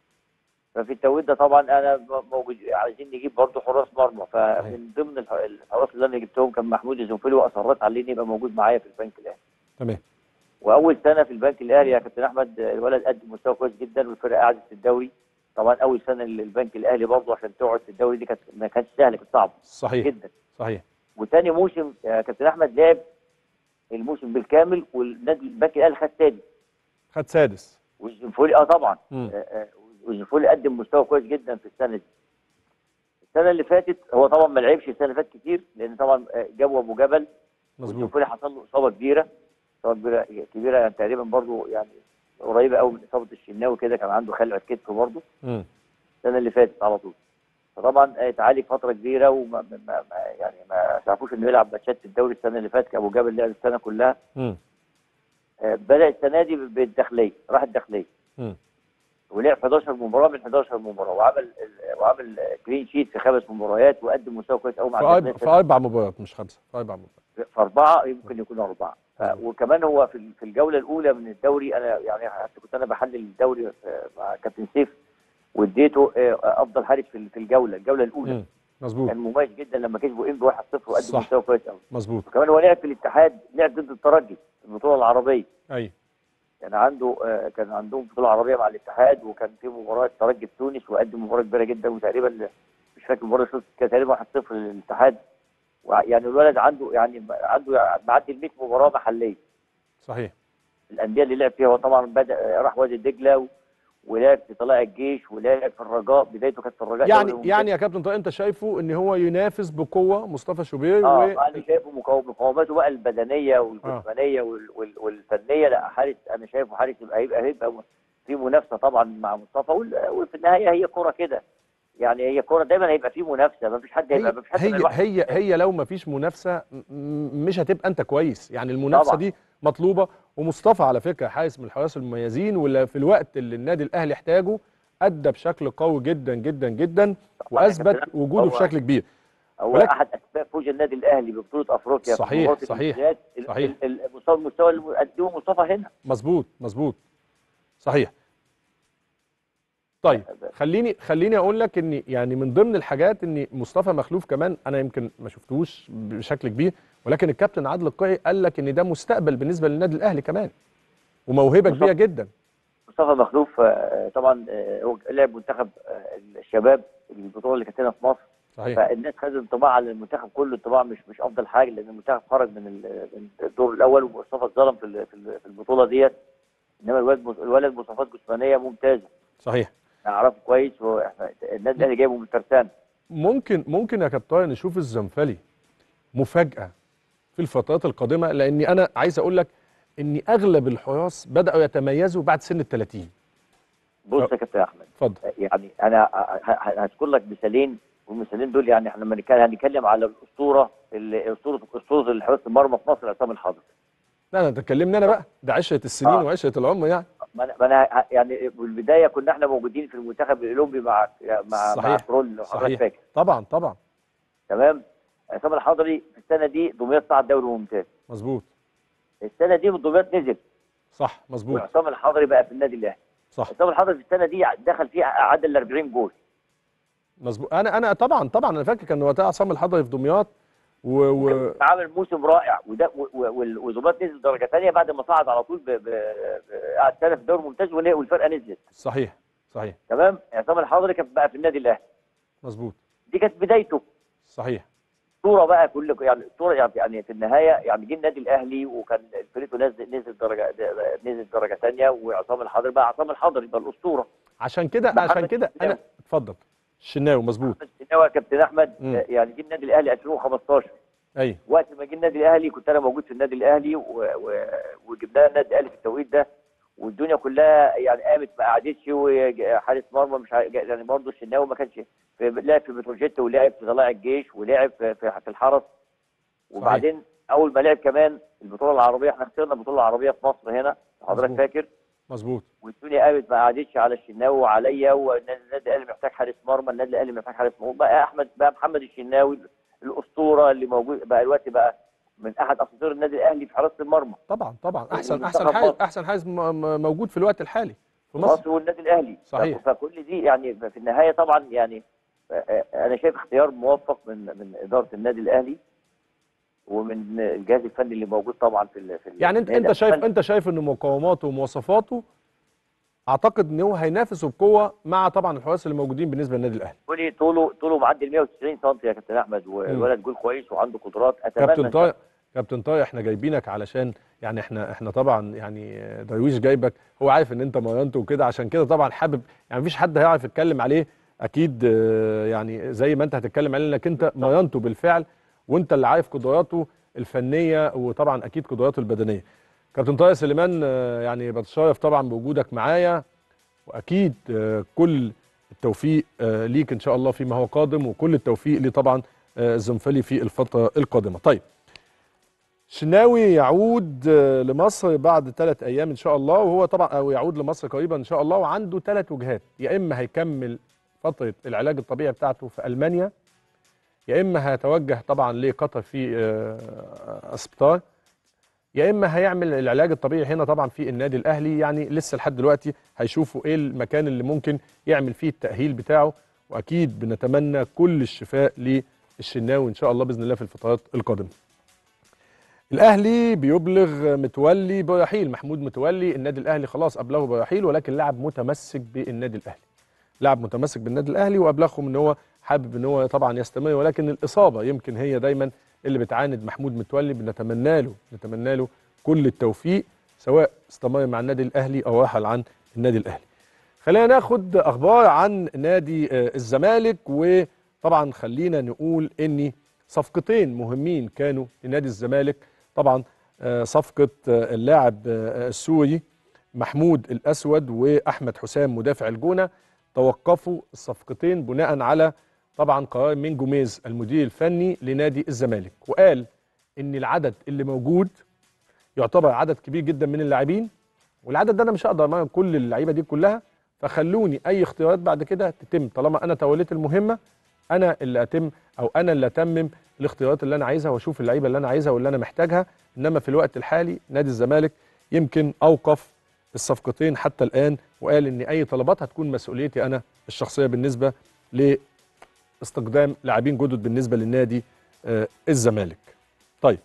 S3: ففي التوقيت ده طبعا انا م- موجود عايزين نجيب برضه حراس مرمى فمن ضمن الح- الحراس اللي انا جبتهم كان محمود الزنفلي واصريت عليه انه يبقى موجود معايا في البنك الاهلي
S1: تمام
S3: واول سنه في البنك الاهلي يا كابتن احمد الولد قدم مستوى كويس جدا والفرقه قعدت في الدوري طبعا اول سنه للبنك الاهلي برضه عشان تقعد في الدوري دي كانت ما كانتش سهله كانت صعبه
S1: صحيح
S3: جدا
S1: صحيح
S3: وتاني موسم يا كابتن احمد لعب الموسم بالكامل والنادي البنك الاهلي خد تاني
S1: خد سادس
S3: والزنفولي اه طبعا
S1: مم.
S3: آه، آه، والزنفولي قدم مستوى كويس جدا في السنه دي السنه اللي فاتت هو طبعا ما لعبش السنه اللي فاتت كتير لان طبعا آه، جابوا ابو جبل
S1: مظبوط
S3: والزنفولي حصل له اصابه كبيره اصابه كبيره كبيره يعني تقريبا برضه يعني قريبه قوي من اصابه الشناوي كده كان عنده خلع كتف برضه
S1: مم.
S3: السنه اللي فاتت على طول فطبعا آه، اتعالج فتره كبيره وما ما ما يعني ما تعرفوش انه يلعب ماتشات في الدوري السنه اللي فاتت ابو جبل لعب السنه كلها
S1: مم.
S3: آه، بدا السنه دي بالداخليه راح الداخليه
S1: مم.
S3: ولعب 11 مباراه من 11 مباراه وعمل ال- وعمل كلين شيت في خمس مباريات وقدم مستوى كويس قوي مع
S1: في أربع
S3: الداخلية
S1: في أربع مباريات مش خمسة في أربع مباريات
S3: في اربعه يمكن يكونوا اربعه ف- وكمان هو في في الجوله الاولى من الدوري انا يعني حتى كنت انا بحلل الدوري آه، مع كابتن سيف واديته آه، افضل حارس في في الجوله الجوله الاولى
S1: مم. مظبوط
S3: كان مميز جدا لما كسبوا انبي 1-0 وقدم
S1: صح.
S3: مستوى كويس قوي
S1: مظبوط
S3: وكمان هو لعب في الاتحاد لعب ضد الترجي في البطوله العربيه
S1: أيوه
S3: كان عنده آه، كان عندهم بطوله عربيه مع الاتحاد وكان في مباراه ترجي في تونس وقدم مباراه كبيره جدا وتقريبا مش فاكر المباراه شوط كان تقريبا 1-0 للاتحاد وع- يعني الولد عنده يعني عنده معدي ال 100 مباراه محليه
S1: صحيح
S3: الانديه اللي لعب فيها هو طبعا بدا راح وادي دجله و- ولعب في طلائع الجيش ولعب في الرجاء بدايته كانت في الرجاء
S1: يعني
S3: دوري ممتاز.
S1: يعني يا كابتن طارق انت شايفه ان هو ينافس بقوه مصطفى شوبير
S3: اه
S1: و...
S3: انا شايفه مقاوم- مقاوماته بقى البدنيه والجسمانيه وال- وال- والفنيه لا حارس انا شايفه حارس يبقى هيبقى هيبقى في منافسه طبعا مع مصطفى وال- وفي النهايه هي كوره كده يعني هي كوره دايما هيبقى في منافسه ما فيش حد
S1: هي
S3: هيبقى ما فيش حد
S1: هي
S3: هيبقى لوحده.
S1: هي, هي لو ما فيش منافسه م- م- مش هتبقى انت كويس يعني المنافسه
S3: طبعا.
S1: دي مطلوبه ومصطفى على فكره حارس من الحراس المميزين واللي في الوقت اللي النادي الاهلي احتاجه ادى بشكل قوي جدا جدا جدا واثبت
S3: كابتن
S1: وجوده
S3: هو-
S1: بشكل كبير
S3: هو
S1: ولكن-
S3: احد اسباب فوز النادي الاهلي ببطوله افريقيا
S1: صحيح،
S3: في مباراة
S1: صحيح،
S3: الامتياز ال-
S1: صحيح.
S3: ال- المستوى المستوى اللي قدمه مصطفى هنا
S1: مظبوط مظبوط صحيح طيب خليني خليني اقول لك ان يعني من ضمن الحاجات ان مصطفى مخلوف كمان انا يمكن ما شفتوش بشكل كبير ولكن الكابتن عادل القيعي قال لك ان ده مستقبل بالنسبه للنادي الاهلي كمان وموهبه
S3: مصطفى-
S1: كبيره جدا
S3: مصطفى مخلوف آه، طبعا آه، هو لعب منتخب آه، الشباب البطوله اللي كانت هنا في مصر
S1: صحيح
S3: فالناس خدت انطباع على المنتخب كله انطباع مش مش افضل حاجه لان المنتخب خرج من ال- من الدور الاول ومصطفى اتظلم في ال- في ال- في البطوله ديت انما الولد الولد مواصفات جسمانيه ممتازه
S1: صحيح
S3: اعرفه كويس واحنا النادي الاهلي جايبه من ترسانه
S1: ممكن ممكن يا كابتن طارق نشوف الزنفلي مفاجاه في الفترات القادمه لاني انا عايز اقول لك ان اغلب الحراس بداوا يتميزوا بعد سن ال 30
S3: بص يا كابتن احمد
S1: اتفضل
S3: يعني انا ه- ه- هذكر لك مثالين والمثالين دول يعني احنا لما نتكلم هنتكلم على الاسطوره اللي اسطوره اسطوره الحراس المرمى في مصر عصام الحضري
S1: لا لا تكلمني انا بقى ده عشره السنين
S3: آه.
S1: وعشره العمر يعني
S3: ما انا ما أنا ه- يعني في البدايه كنا احنا موجودين في المنتخب الاولمبي مع مع مع
S1: صحيح.
S3: كرول لو حضرتك
S1: صحيح
S3: فاكر
S1: طبعا طبعا
S3: تمام عصام الحضري في السنه دي دمياط صعد دوري ممتاز
S1: مظبوط
S3: السنه دي دمياط نزل
S1: صح مظبوط
S3: وعصام الحضري بقى في النادي الاهلي
S1: صح
S3: عصام الحضري في السنه دي دخل فيه عدى ال 40 جول
S1: مظبوط انا انا طبعا طبعا انا فاكر كان وقتها عصام الحضري في دمياط و, و...
S3: كان عامل موسم رائع وده و- و- وال- ودمياط نزل درجه ثانيه بعد ما صعد على طول ب- ب- ب- قعد سنه في الدوري الممتاز وال- والفرقه نزلت
S1: صحيح صحيح
S3: تمام عصام الحضري كان بقى في النادي الاهلي
S1: مظبوط
S3: دي كانت بدايته
S1: صحيح
S3: صوره بقى كل يعني صوره يعني في النهايه يعني جه النادي الاهلي وكان فرقته نزل نزل درجه نزل درجه ثانيه وعصام الحضري بقى عصام الحضري بقى الاسطوره
S1: عشان كده
S3: محمد
S1: عشان كده انا
S3: الشناوي.
S1: اتفضل الشناوي مظبوط
S3: بس النوى كابتن احمد
S1: مم.
S3: آه، يعني جه النادي الاهلي 2015
S1: ايوه
S3: وقت ما جه النادي الاهلي كنت انا موجود في النادي الاهلي و... و... وجبناه النادي الاهلي في التوقيت ده والدنيا كلها يعني قامت ما قعدتش وحارس مرمى مش ع- يعني برضه الشناوي ما كانش في لعب في بتروجيت ولعب في طلائع الجيش ولعب في, في, في الحرس وبعدين اول ما لعب كمان البطوله العربيه احنا خسرنا البطوله العربيه في مصر هنا حضرتك
S1: مظبوط.
S3: فاكر
S1: مظبوط
S3: والدنيا قامت ما قعدتش على الشناوي وعليا والنادي الاهلي محتاج حارس مرمى النادي الاهلي محتاج حارس مرمى بقى احمد بقى محمد الشناوي الاسطوره اللي موجود بقى دلوقتي بقى من احد اساطير النادي الاهلي في حراسه المرمى
S1: طبعا طبعا احسن
S3: ومنتخب
S1: احسن حارس
S3: مصر.
S1: احسن حارس م- م- موجود في الوقت الحالي في
S3: مصر,
S1: مصر
S3: والنادي الاهلي
S1: صحيح.
S3: ف- فكل دي يعني في النهايه طبعا يعني آه، انا شايف اختيار موفق من من اداره النادي الاهلي ومن الجهاز الفني اللي موجود طبعا في ال- في ال-
S1: يعني انت
S3: النادي
S1: انت شايف
S3: الفني.
S1: انت شايف ان مقوماته ومواصفاته اعتقد ان هو هينافس بقوه مع طبعا الحراس اللي موجودين بالنسبه للنادي الاهلي
S3: طولي طوله طوله معدي ال 190 سم يا كابتن احمد والولد جول كويس وعنده قدرات اتمنى
S1: كابتن
S3: إن شاء
S1: طارق كابتن طارق احنا جايبينك علشان يعني احنا احنا طبعا يعني درويش جايبك هو عارف ان انت مرنته وكده عشان كده طبعا حابب يعني مفيش حد هيعرف يتكلم عليه اكيد آه، يعني زي ما انت هتتكلم عليه لانك انت مرنته بالفعل وانت اللي عارف قدراته الفنيه وطبعا اكيد قدراته البدنيه كابتن طارق سليمان آه، يعني بتشرف طبعا بوجودك معايا واكيد آه، كل التوفيق آه، ليك ان شاء الله فيما هو قادم وكل التوفيق ليه طبعا آه، الزنفلي في الفتره القادمه طيب شناوي يعود آه، لمصر بعد ثلاث ايام ان شاء الله وهو طبعا او يعود لمصر قريبا ان شاء الله وعنده ثلاث وجهات يا اما هيكمل فتره العلاج الطبيعي بتاعته في المانيا يا اما هيتوجه طبعا لقطر في آه، اسبتار يا اما هيعمل العلاج الطبيعي هنا طبعا في النادي الاهلي يعني لسه لحد دلوقتي هيشوفوا ايه المكان اللي ممكن يعمل فيه التاهيل بتاعه واكيد بنتمنى كل الشفاء للشناوي ان شاء الله باذن الله في الفترات القادمه الاهلي بيبلغ متولي برحيل محمود متولي النادي الاهلي خلاص ابلغه برحيل ولكن لاعب متمسك بالنادي الاهلي لاعب متمسك بالنادي الاهلي وابلغهم ان هو حابب ان هو طبعا يستمر ولكن الاصابه يمكن هي دايما اللي بتعاند محمود متولي بنتمنى له نتمنى له كل التوفيق سواء استمر مع النادي الاهلي او رحل عن النادي الاهلي خلينا ناخد اخبار عن نادي آه، الزمالك وطبعا خلينا نقول ان صفقتين مهمين كانوا لنادي الزمالك طبعا آه، صفقه آه، اللاعب آه، السوري محمود الاسود واحمد حسام مدافع الجونه توقفوا الصفقتين بناء على طبعا قرار من جوميز المدير الفني لنادي الزمالك وقال ان العدد اللي موجود يعتبر عدد كبير جدا من اللاعبين والعدد ده انا مش هقدر امرن كل اللعيبه دي كلها فخلوني اي اختيارات بعد كده تتم طالما انا توليت المهمه انا اللي اتم او انا اللي اتمم الاختيارات اللي انا عايزها واشوف اللعيبه اللي انا عايزها واللي انا محتاجها انما في الوقت الحالي نادي الزمالك يمكن اوقف الصفقتين حتى الان وقال ان اي طلبات هتكون مسؤوليتي انا الشخصيه بالنسبه لاستقدام لاعبين جدد بالنسبه للنادي آه، الزمالك. طيب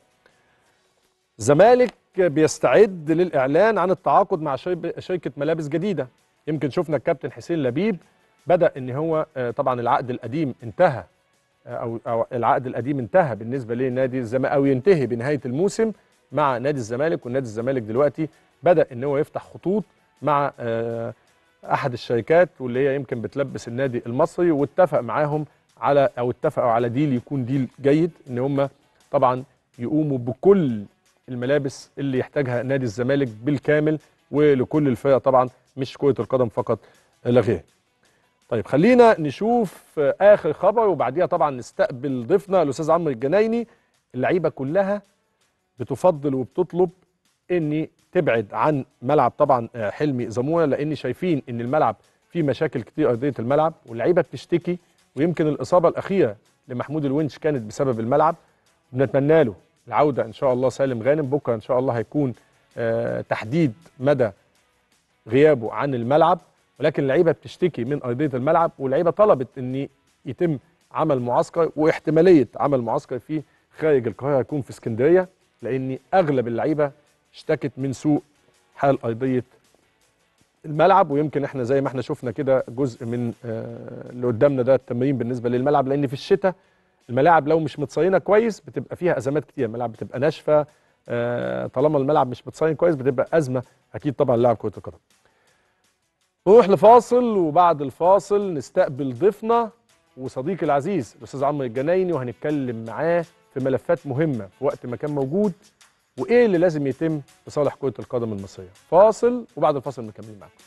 S1: الزمالك بيستعد للاعلان عن التعاقد مع شرب- شركه ملابس جديده يمكن شفنا الكابتن حسين لبيب بدا ان هو آه، طبعا العقد القديم انتهى آه، او او العقد القديم انتهى بالنسبه لنادي الزمالك او ينتهي بنهايه الموسم مع نادي الزمالك ونادي الزمالك دلوقتي بدا ان هو يفتح خطوط مع آه، احد الشركات واللي هي يمكن بتلبس النادي المصري واتفق معاهم على او اتفقوا على ديل يكون ديل جيد ان هم طبعا يقوموا بكل الملابس اللي يحتاجها نادي الزمالك بالكامل ولكل الفرق طبعا مش كرة القدم فقط لا غير. طيب خلينا نشوف آه، اخر خبر وبعديها طبعا نستقبل ضيفنا الاستاذ عمرو الجنايني اللعيبه كلها بتفضل وبتطلب اني تبعد عن ملعب طبعا آه، حلمي زموره لان شايفين ان الملعب فيه مشاكل كتير ارضيه الملعب واللعيبه بتشتكي ويمكن الاصابه الاخيره لمحمود الونش كانت بسبب الملعب بنتمنى له العوده ان شاء الله سالم غانم بكره ان شاء الله هيكون آه، تحديد مدى غيابه عن الملعب ولكن اللعيبه بتشتكي من ارضيه الملعب واللعيبه طلبت ان يتم عمل معسكر واحتماليه عمل معسكر فيه خارج القاهره يكون في اسكندريه لان اغلب اللعيبه اشتكت من سوء حال ارضيه الملعب ويمكن احنا زي ما احنا شفنا كده جزء من آه، اللي قدامنا ده التمرين بالنسبه للملعب لان في الشتاء الملاعب لو مش متصينه كويس بتبقى فيها ازمات كتير الملاعب بتبقى ناشفه آه، طالما الملعب مش متصين كويس بتبقى ازمه اكيد طبعا لاعب كره القدم نروح لفاصل وبعد الفاصل نستقبل ضيفنا وصديقي العزيز الاستاذ عمرو الجنايني وهنتكلم معاه في ملفات مهمه في وقت ما كان موجود وايه اللي لازم يتم لصالح كره القدم المصريه فاصل وبعد الفاصل مكملين معاكم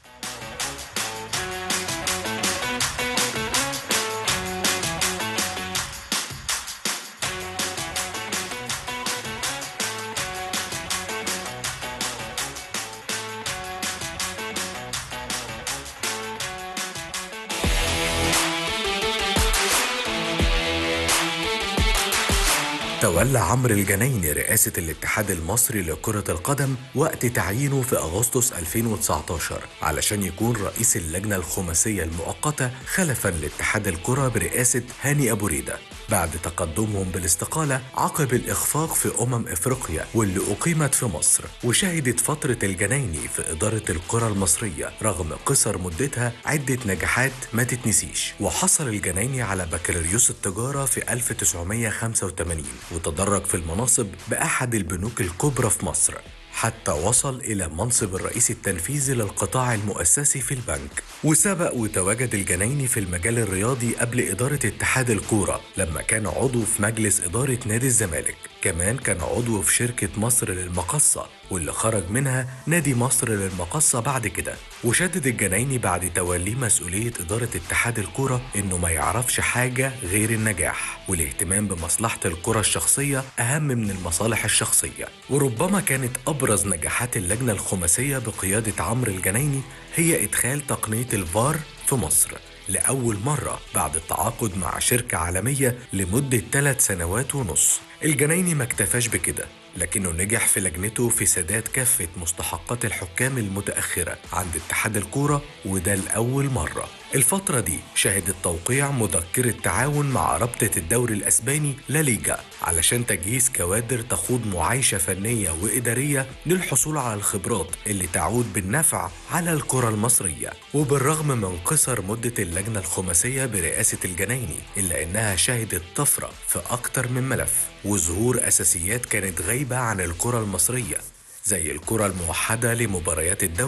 S2: تولى عمرو الجنايني رئاسة الاتحاد المصري لكرة القدم وقت تعيينه في أغسطس 2019 علشان يكون رئيس اللجنة الخماسية المؤقتة خلفا لاتحاد الكرة برئاسة هاني أبو ريدة بعد تقدمهم بالاستقالة عقب الإخفاق في أمم إفريقيا واللي أقيمت في مصر وشهدت فترة الجنايني في إدارة الكرة المصرية رغم قصر مدتها عدة نجاحات ما تتنسيش وحصل الجنايني على بكالوريوس التجارة في 1985 وتدرج في المناصب بأحد البنوك الكبرى في مصر حتى وصل إلى منصب الرئيس التنفيذي للقطاع المؤسسي في البنك وسبق وتواجد الجنايني في المجال الرياضي قبل إدارة اتحاد الكورة لما كان عضو في مجلس إدارة نادي الزمالك كمان كان عضو في شركة مصر للمقصة واللي خرج منها نادي مصر للمقصة بعد كده وشدد الجنايني بعد توليه مسؤولية إدارة اتحاد الكورة إنه ما يعرفش حاجة غير النجاح والاهتمام بمصلحة الكرة الشخصية أهم من المصالح الشخصية وربما كانت أبرز نجاحات اللجنة الخماسية بقيادة عمرو الجنايني هي إدخال تقنية الفار في مصر لأول مرة بعد التعاقد مع شركة عالمية لمدة ثلاث سنوات ونص الجنايني ما اكتفاش بكده لكنه نجح في لجنته في سداد كافة مستحقات الحكام المتأخرة عند اتحاد الكورة وده لأول مرة الفترة دي شهدت توقيع مذكرة تعاون مع رابطة الدوري الأسباني لا ليجا علشان تجهيز كوادر تخوض معايشة فنية وإدارية للحصول على الخبرات اللي تعود بالنفع على الكرة المصرية وبالرغم من قصر مدة اللجنة الخماسية برئاسة الجنايني إلا إنها شهدت طفرة في أكتر من ملف وظهور أساسيات كانت غايبة عن الكرة المصرية زي الكرة الموحدة لمباريات الدوري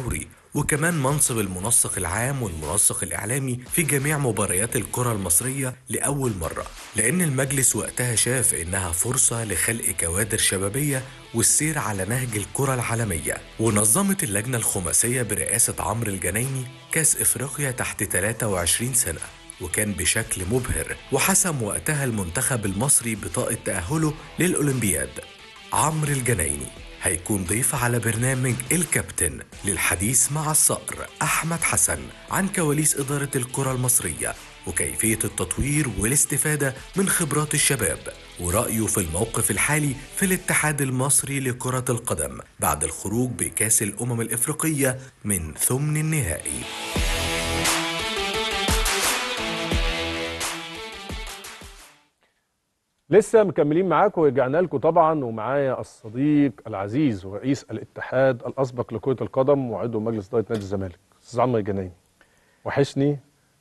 S2: وكمان منصب المنسق العام والمنسق الإعلامي في جميع مباريات الكرة المصرية لأول مرة لأن المجلس وقتها شاف إنها فرصة لخلق كوادر شبابية والسير على نهج الكرة العالمية ونظمت اللجنة الخماسية برئاسة عمرو الجنايني كاس إفريقيا تحت 23 سنة وكان بشكل مبهر وحسم وقتها المنتخب المصري بطاقة تأهله للأولمبياد عمرو الجنايني هيكون ضيف على برنامج الكابتن للحديث مع الصقر أحمد حسن عن كواليس إدارة الكرة المصرية وكيفية التطوير والاستفادة من خبرات الشباب ورأيه في الموقف الحالي في الاتحاد المصري لكرة القدم بعد الخروج بكأس الأمم الإفريقية من ثمن النهائي
S1: لسه مكملين معاكم ورجعنا لكم طبعا ومعايا الصديق العزيز ورئيس الاتحاد الاسبق لكره القدم وعضو مجلس اداره نادي الزمالك استاذ عمرو الجنايني وحشني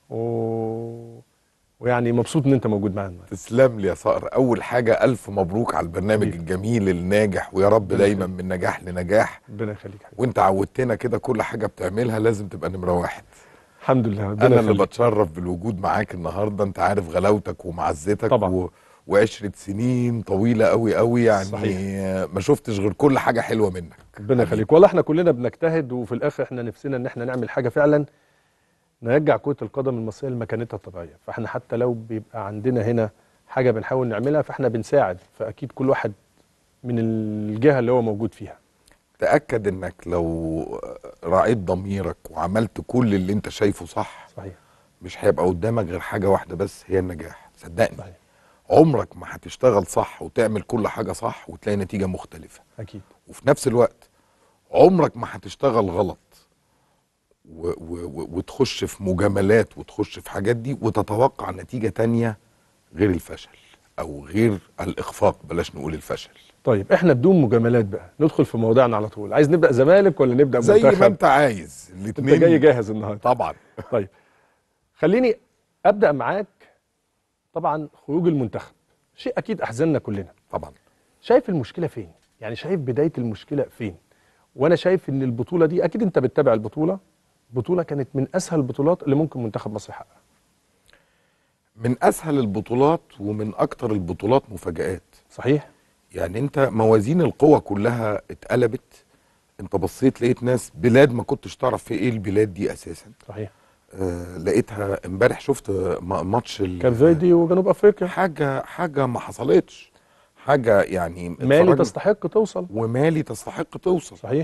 S1: و... ويعني مبسوط ان انت موجود معانا
S4: تسلم لي يا صقر اول حاجه الف مبروك على البرنامج
S1: حبيبي.
S4: الجميل الناجح ويا رب دايما من نجاح لنجاح
S1: ربنا يخليك حبيبي
S4: وانت عودتنا كده كل حاجه بتعملها لازم تبقى نمره واحد
S1: الحمد لله ربنا
S4: انا اللي
S1: يخليك
S4: بتشرف بالوجود معاك النهارده انت عارف غلاوتك ومعزتك
S1: طبعا.
S4: و... وعشرة سنين طويلة قوي قوي يعني
S1: صحيح.
S4: ما شفتش غير كل حاجة حلوة منك
S1: ربنا يخليك والله احنا كلنا بنجتهد وفي الاخر احنا نفسنا ان احنا نعمل حاجه فعلا نرجع كره القدم المصريه لمكانتها الطبيعيه فاحنا حتى لو بيبقى عندنا هنا حاجه بنحاول نعملها فاحنا بنساعد فاكيد كل واحد من الجهه اللي هو موجود فيها
S4: تأكد انك لو راعيت ضميرك وعملت كل اللي انت شايفه صح
S1: صحيح
S4: مش هيبقى قدامك غير حاجة واحدة بس هي النجاح صدقني
S1: صحيح
S4: عمرك ما هتشتغل صح وتعمل كل حاجة صح وتلاقي نتيجة مختلفة
S1: اكيد
S4: وفي نفس الوقت عمرك ما هتشتغل غلط و و و وتخش في مجاملات وتخش في حاجات دي وتتوقع نتيجة تانية غير الفشل او غير الاخفاق بلاش نقول الفشل
S1: طيب احنا بدون مجاملات بقى ندخل في موضوعنا على طول عايز نبدا زمالك ولا نبدا
S4: زي ما
S1: منتخب
S4: انت عايز
S1: انت
S4: الاتنين
S1: جاي جاهز النهارده
S4: طبعا
S1: طيب خليني ابدا معاك طبعا خروج المنتخب شيء اكيد احزننا كلنا
S4: طبعا
S1: شايف المشكله فين يعني شايف بدايه المشكله فين وانا شايف ان البطوله دي اكيد انت بتتابع البطوله بطوله كانت من اسهل البطولات اللي ممكن منتخب مصر يحققها
S4: من اسهل البطولات ومن اكتر البطولات مفاجآت
S1: صحيح
S4: يعني انت موازين القوى كلها اتقلبت انت بصيت لقيت ناس بلاد ما كنتش تعرف في ايه البلاد دي اساسا
S1: صحيح
S4: آه لقيتها امبارح شفت م- ماتش ال-
S1: كان فيردي وجنوب افريقيا
S4: حاجه حاجه ما حصلتش حاجه يعني
S1: مالي
S4: اتفرجنا-
S1: تستحق توصل
S4: ومالي تستحق توصل
S1: صحيح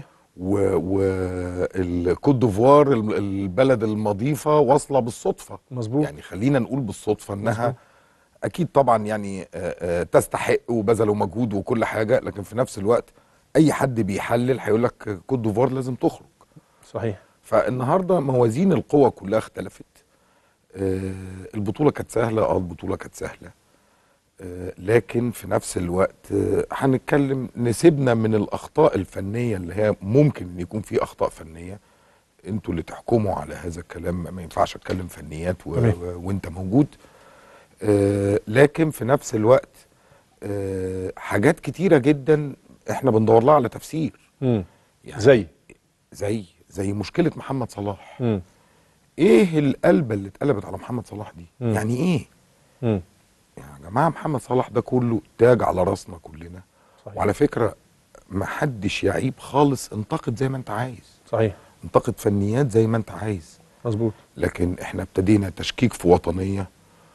S4: والكوت ديفوار ال- البلد المضيفه واصله بالصدفه
S1: مظبوط
S4: يعني خلينا نقول بالصدفه انها
S1: مظبوط.
S4: اكيد طبعا يعني آه، آه، تستحق وبذلوا مجهود وكل حاجه لكن في نفس الوقت اي حد بيحلل هيقول لك كوت ديفوار لازم تخرج
S1: صحيح
S4: فالنهارده موازين القوى كلها اختلفت آه، البطوله كانت سهله اه البطوله كانت سهله آه، لكن في نفس الوقت آه، هنتكلم نسيبنا من الاخطاء الفنيه اللي هي ممكن ان يكون في اخطاء فنيه انتوا اللي تحكموا على هذا الكلام ما ينفعش اتكلم فنيات و...
S1: تمام.
S4: و... وانت موجود آه، لكن في نفس الوقت آه، حاجات كتيره جدا احنا بندور لها على تفسير
S1: امم
S4: يعني
S1: زي
S4: زي زي مشكله محمد صلاح
S1: امم
S4: ايه القلبه اللي اتقلبت على محمد صلاح دي
S1: مم.
S4: يعني ايه
S1: امم
S4: يعني يا جماعه محمد صلاح ده كله تاج على راسنا كلنا
S1: صحيح
S4: وعلى فكره ما حدش يعيب خالص انتقد زي ما انت عايز
S1: صحيح
S4: انتقد فنيات زي ما انت عايز
S1: مظبوط
S4: لكن احنا ابتدينا تشكيك في وطنيه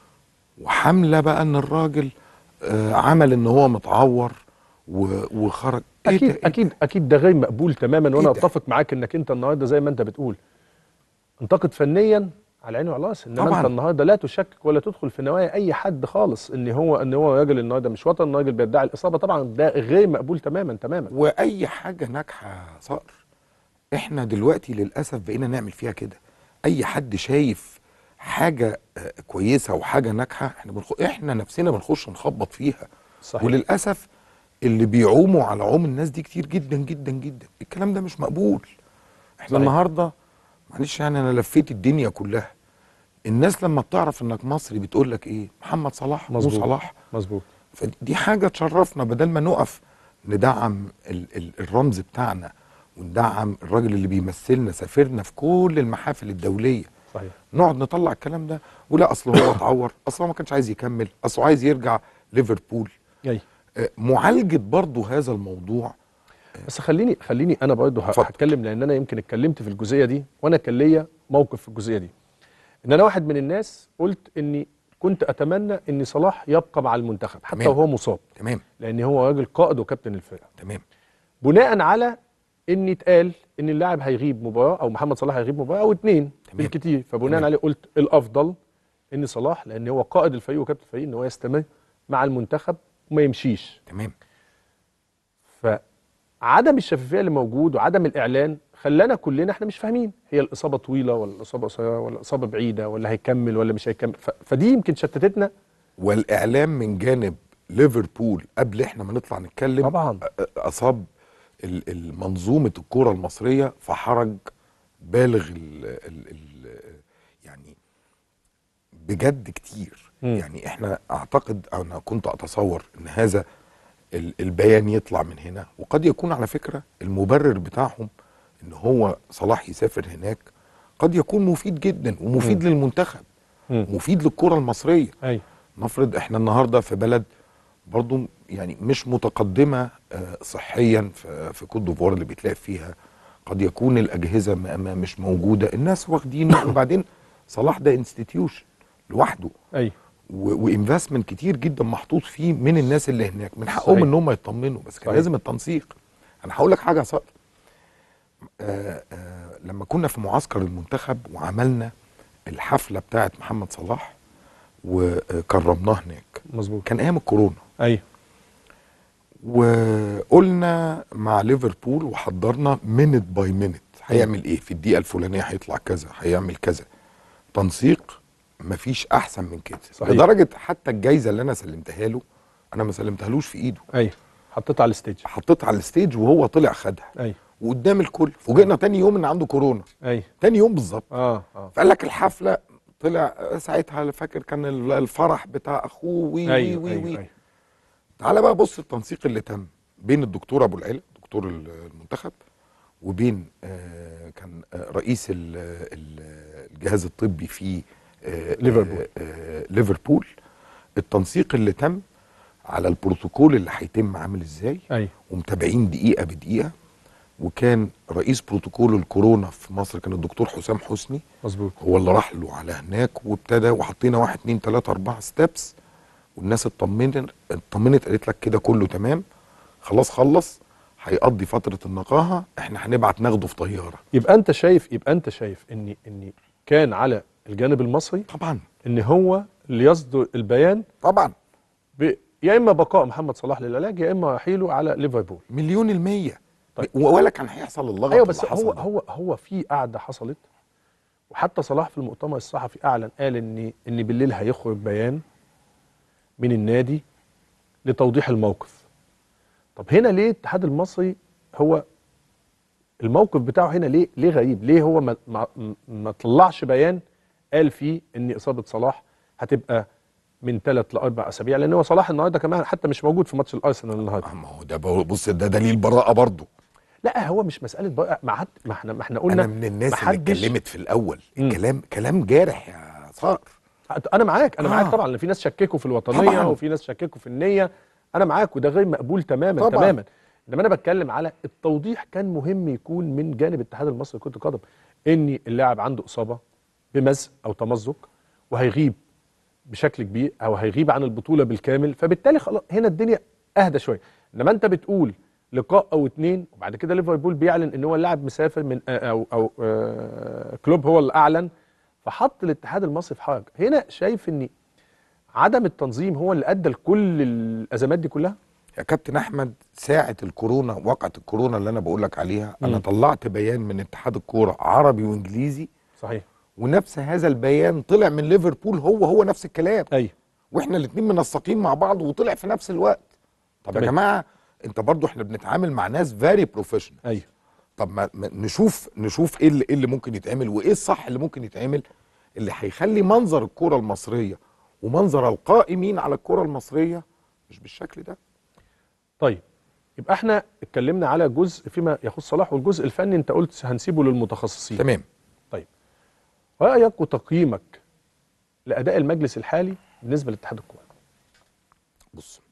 S4: وحمله بقى ان الراجل آه عمل ان هو متعور و- وخرج إيه
S1: اكيد
S4: ده؟ إيه
S1: اكيد اكيد ده غير مقبول تماما وانا
S4: إيه ده؟
S1: اتفق معاك انك انت النهارده زي ما انت بتقول انتقد فنيا على عيني وعلى راسي انما
S4: طبعاً.
S1: انت النهارده لا تشكك ولا تدخل في نوايا اي حد خالص ان هو ان هو راجل النهارده مش وطن راجل بيدعي الاصابه طبعا ده غير مقبول تماما تماما
S4: واي حاجه ناجحه صقر احنا دلوقتي للاسف بقينا نعمل فيها كده اي حد شايف حاجه آه، كويسه وحاجه ناجحه احنا بنخ... احنا نفسنا بنخش نخبط فيها
S1: صحيح
S4: وللاسف اللي بيعوموا على عوم الناس دي كتير جدا جدا جدا الكلام ده مش مقبول احنا
S1: صحيح.
S4: النهارده معلش يعني انا لفيت الدنيا كلها الناس لما بتعرف انك مصري بتقول لك ايه محمد صلاح مو
S1: مظبوط.
S4: صلاح
S1: مظبوط
S4: فدي حاجه تشرفنا بدل ما نقف ندعم ال ال الرمز بتاعنا وندعم الراجل اللي بيمثلنا سافرنا في كل المحافل الدوليه
S1: صحيح
S4: نقعد نطلع الكلام ده ولا اصل هو اتعور اصل هو ما كانش عايز يكمل اصل هو عايز يرجع ليفربول
S1: ايوه
S4: آه، معالجه برضو هذا الموضوع
S1: بس خليني خليني انا برضه ه-
S4: اتفضل.
S1: هتكلم لان انا يمكن اتكلمت في الجزئيه دي وانا كان ليا موقف في الجزئيه دي ان انا واحد من الناس قلت اني كنت اتمنى ان صلاح يبقى مع المنتخب حتى
S4: تمام.
S1: وهو مصاب
S4: تمام
S1: لان هو راجل قائد وكابتن الفرقه
S4: تمام
S1: بناء على ان يتقال ان اللاعب هيغيب مباراه او محمد صلاح هيغيب مباراه او اتنين
S4: تمام.
S1: بالكتير فبناء
S4: تمام.
S1: عليه قلت الافضل ان صلاح لان هو قائد الفريق وكابتن الفريق ان هو يستمر مع المنتخب وما يمشيش
S4: تمام
S1: فعدم الشفافيه اللي موجود وعدم الاعلان خلانا كلنا احنا مش فاهمين هي الاصابه طويله ولا الاصابه قصيره ولا الاصابه بعيده ولا هيكمل ولا مش هيكمل ف... فدي يمكن شتتتنا
S4: والاعلام من جانب ليفربول قبل احنا ما نطلع نتكلم
S1: طبعا
S4: أ- اصاب ال- ال- منظومه الكره المصريه في حرج بالغ ال ال ال يعني بجد كتير
S1: مم.
S4: يعني احنا اعتقد انا كنت اتصور ان هذا ال- البيان يطلع من هنا وقد يكون على فكره المبرر بتاعهم ان هو صلاح يسافر هناك قد يكون مفيد جدا ومفيد للمنتخب
S1: مم.
S4: مفيد للكره المصريه
S1: ايوه
S4: نفرض احنا النهارده في بلد برضو يعني مش متقدمه آه، صحيا في في كوت ديفوار اللي بيتلاقي فيها قد يكون الاجهزه ما ما مش موجوده الناس واخدينه وبعدين صلاح ده انستتيوشن لوحده
S1: ايوه
S4: وانفستمنت كتير جدا محطوط فيه من الناس اللي هناك من حقهم
S1: صحيح.
S4: ان هم يطمنوا بس كان
S1: صحيح.
S4: لازم التنسيق انا هقول لك حاجه يا صقر آه آه لما كنا في معسكر المنتخب وعملنا الحفله بتاعه محمد صلاح وكرمناه هناك
S1: مظبوط
S4: كان ايام الكورونا
S1: ايوه
S4: وقلنا مع ليفربول وحضرنا مينت باي مينت هيعمل ايه في الدقيقه الفلانيه هيطلع كذا هيعمل كذا تنسيق مفيش احسن من كده
S1: صحيح.
S4: لدرجه حتى الجايزه اللي انا سلمتها له انا ما سلمتهالوش في ايده
S1: ايوه حطيتها على الستيج
S4: حطيتها على الستيج وهو طلع خدها
S1: ايوه
S4: وقدام الكل فوجئنا تاني يوم ان عنده كورونا
S1: ايوه
S4: تاني يوم بالظبط
S1: اه اه
S4: فقال لك الحفله طلع ساعتها فاكر كان الفرح بتاع اخوه وي وي
S1: ايوه
S4: وي,
S1: ايوه,
S4: وي.
S1: أيوة.
S4: تعالى بقى بص التنسيق اللي تم بين الدكتور ابو العلا دكتور المنتخب وبين آه كان آه رئيس ال- ال- الجهاز الطبي في آه
S1: ليفربول.
S4: آه آه ليفربول التنسيق اللي تم على البروتوكول اللي هيتم عامل ازاي
S1: ايوه
S4: ومتابعين دقيقه بدقيقه وكان رئيس بروتوكول الكورونا في مصر كان الدكتور حسام حسني
S1: مظبوط
S4: هو اللي راح له على هناك وابتدى وحطينا واحد اتنين تلاته اربعه ستيبس والناس اطمنت اطمنت قالت لك كده كله تمام خلاص خلص هيقضي فتره النقاهه احنا هنبعت ناخده في طياره
S1: يبقى انت شايف يبقى انت شايف ان ان كان على الجانب المصري
S4: طبعا
S1: ان هو اللي يصدر البيان
S4: طبعا
S1: ب... يا اما بقاء محمد صلاح للعلاج يا اما رحيله على ليفربول
S4: مليون المية
S1: طيب.
S4: ولا كان هيحصل اللغط
S1: ايوه
S4: اللي
S1: بس
S4: حصل
S1: هو
S4: ده.
S1: هو هو في قعده حصلت وحتى صلاح في المؤتمر الصحفي اعلن قال ان ان بالليل هيخرج بيان من النادي لتوضيح الموقف طب هنا ليه الاتحاد المصري هو الموقف بتاعه هنا ليه ليه غريب ليه هو ما ما, ما طلعش بيان قال فيه ان اصابه صلاح هتبقى من ثلاث لاربع اسابيع لان هو صلاح النهارده كمان حتى مش موجود في ماتش الارسنال النهارده
S4: ما هو ده بص ده دليل براءه برضه
S1: لا هو مش مساله بقى ما حد ما احنا ما احنا قلنا
S4: انا من الناس اللي
S1: محدش-
S4: اتكلمت في الاول
S1: مم.
S4: الكلام كلام جارح يا صقر
S1: انا معاك انا
S4: آه.
S1: معاك طبعا لان في ناس شككوا في الوطنيه
S4: طبعاً.
S1: وفي ناس شككوا في النيه انا معاك وده غير مقبول تماما
S4: طبعاً.
S1: تماما انما انا بتكلم على التوضيح كان مهم يكون من جانب الاتحاد المصري لكره القدم ان اللاعب عنده اصابه بمزق او تمزق وهيغيب بشكل كبير او هيغيب عن البطوله بالكامل فبالتالي خلاص هنا الدنيا اهدى شويه انما انت بتقول لقاء او اتنين وبعد كده ليفربول بيعلن ان هو اللاعب مسافر من او او آه، كلوب هو اللي اعلن فحط الاتحاد المصري في حرج هنا شايف ان عدم التنظيم هو اللي ادى لكل الازمات دي كلها
S4: يا كابتن احمد ساعه الكورونا وقعه الكورونا اللي انا بقول لك عليها انا
S1: مم.
S4: طلعت بيان من اتحاد الكوره عربي وانجليزي
S1: صحيح
S4: ونفس هذا البيان طلع من ليفربول هو هو نفس الكلام
S1: ايوه
S4: واحنا الاثنين منسقين مع بعض وطلع في نفس الوقت طب يا
S1: تمام.
S4: جماعه انت برضو احنا بنتعامل مع ناس فيري بروفيشنال
S1: ايوه
S4: طب ما ما نشوف نشوف ايه اللي, إيه اللي ممكن يتعمل وايه الصح اللي ممكن يتعمل اللي هيخلي منظر الكره المصريه ومنظر القائمين على الكره المصريه مش بالشكل ده
S1: طيب يبقى احنا اتكلمنا على جزء فيما يخص صلاح والجزء الفني انت قلت هنسيبه للمتخصصين
S4: تمام
S1: طيب رايك وتقييمك لاداء المجلس الحالي بالنسبه لاتحاد الكوره
S4: بص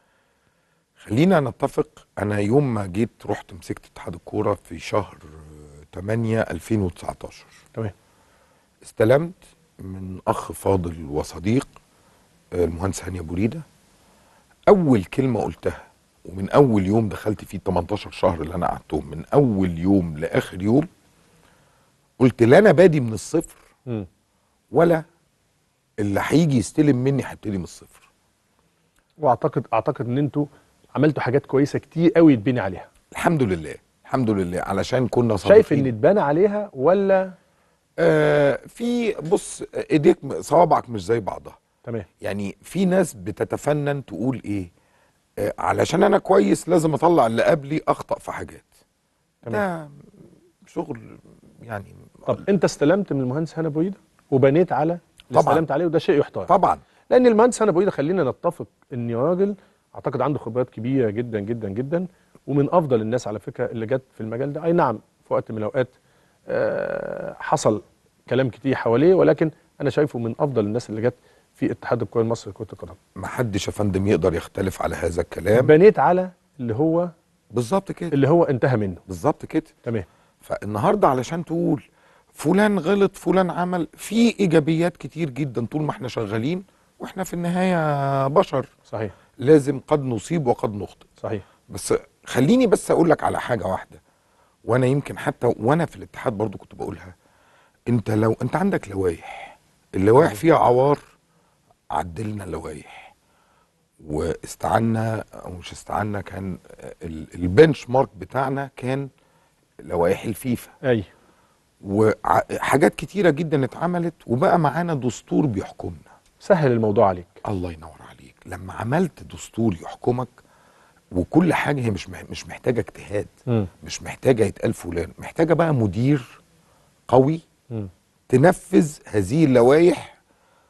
S4: خلينا نتفق انا يوم ما جيت رحت مسكت اتحاد الكوره في شهر 8 2019
S1: تمام
S4: استلمت من اخ فاضل وصديق آه، المهندس هاني ابو ريده اول كلمه قلتها ومن اول يوم دخلت فيه 18 شهر اللي انا قعدتهم من اول يوم لاخر يوم قلت لا انا بادي من الصفر
S1: مم.
S4: ولا اللي هيجي يستلم مني هيبتدي من الصفر
S1: واعتقد اعتقد ان انتوا عملتوا حاجات كويسه كتير قوي يتبني عليها
S4: الحمد لله الحمد لله علشان كنا
S1: شايف
S4: صادقين
S1: ان اتبنى عليها ولا
S4: آه في بص ايديك صوابعك مش زي بعضها
S1: تمام
S4: يعني في ناس بتتفنن تقول ايه آه علشان انا كويس لازم اطلع اللي قبلي اخطا في حاجات ده شغل يعني
S1: طب انت استلمت من المهندس هنا بويده وبنيت على اللي
S4: طبعاً.
S1: استلمت عليه وده شيء يحترم
S4: طبعا
S1: لان المهندس هنا بويده خلينا نتفق ان راجل اعتقد عنده خبرات كبيره جدا جدا جدا ومن افضل الناس على فكره اللي جت في المجال ده اي نعم في وقت من الاوقات آه، حصل كلام كتير حواليه ولكن انا شايفه من افضل الناس اللي جت في اتحاد الكره المصري لكره القدم
S4: ما حدش يا فندم يقدر يختلف على هذا الكلام
S1: بنيت على اللي هو
S4: بالظبط كده
S1: اللي هو انتهى منه
S4: بالظبط كده
S1: تمام
S4: فالنهارده علشان تقول فلان غلط فلان عمل في ايجابيات كتير جدا طول ما احنا شغالين واحنا في النهايه بشر
S1: صحيح
S4: لازم قد نصيب وقد نخطئ
S1: صحيح
S4: بس خليني بس اقول لك على حاجه واحده وانا يمكن حتى وانا في الاتحاد برضو كنت بقولها انت لو انت عندك لوائح اللوائح فيها عوار عدلنا اللوائح واستعنا او مش استعنا كان ال- البنش مارك بتاعنا كان لوائح الفيفا
S1: اي
S4: وحاجات كتيره جدا اتعملت وبقى معانا دستور بيحكمنا
S1: سهل الموضوع عليك
S4: الله ينور عليك لما عملت دستور يحكمك وكل حاجه هي مش مح- مش محتاجه اجتهاد
S1: مم.
S4: مش محتاجه يتقال فلان محتاجه بقى مدير قوي
S1: مم.
S4: تنفذ هذه اللوائح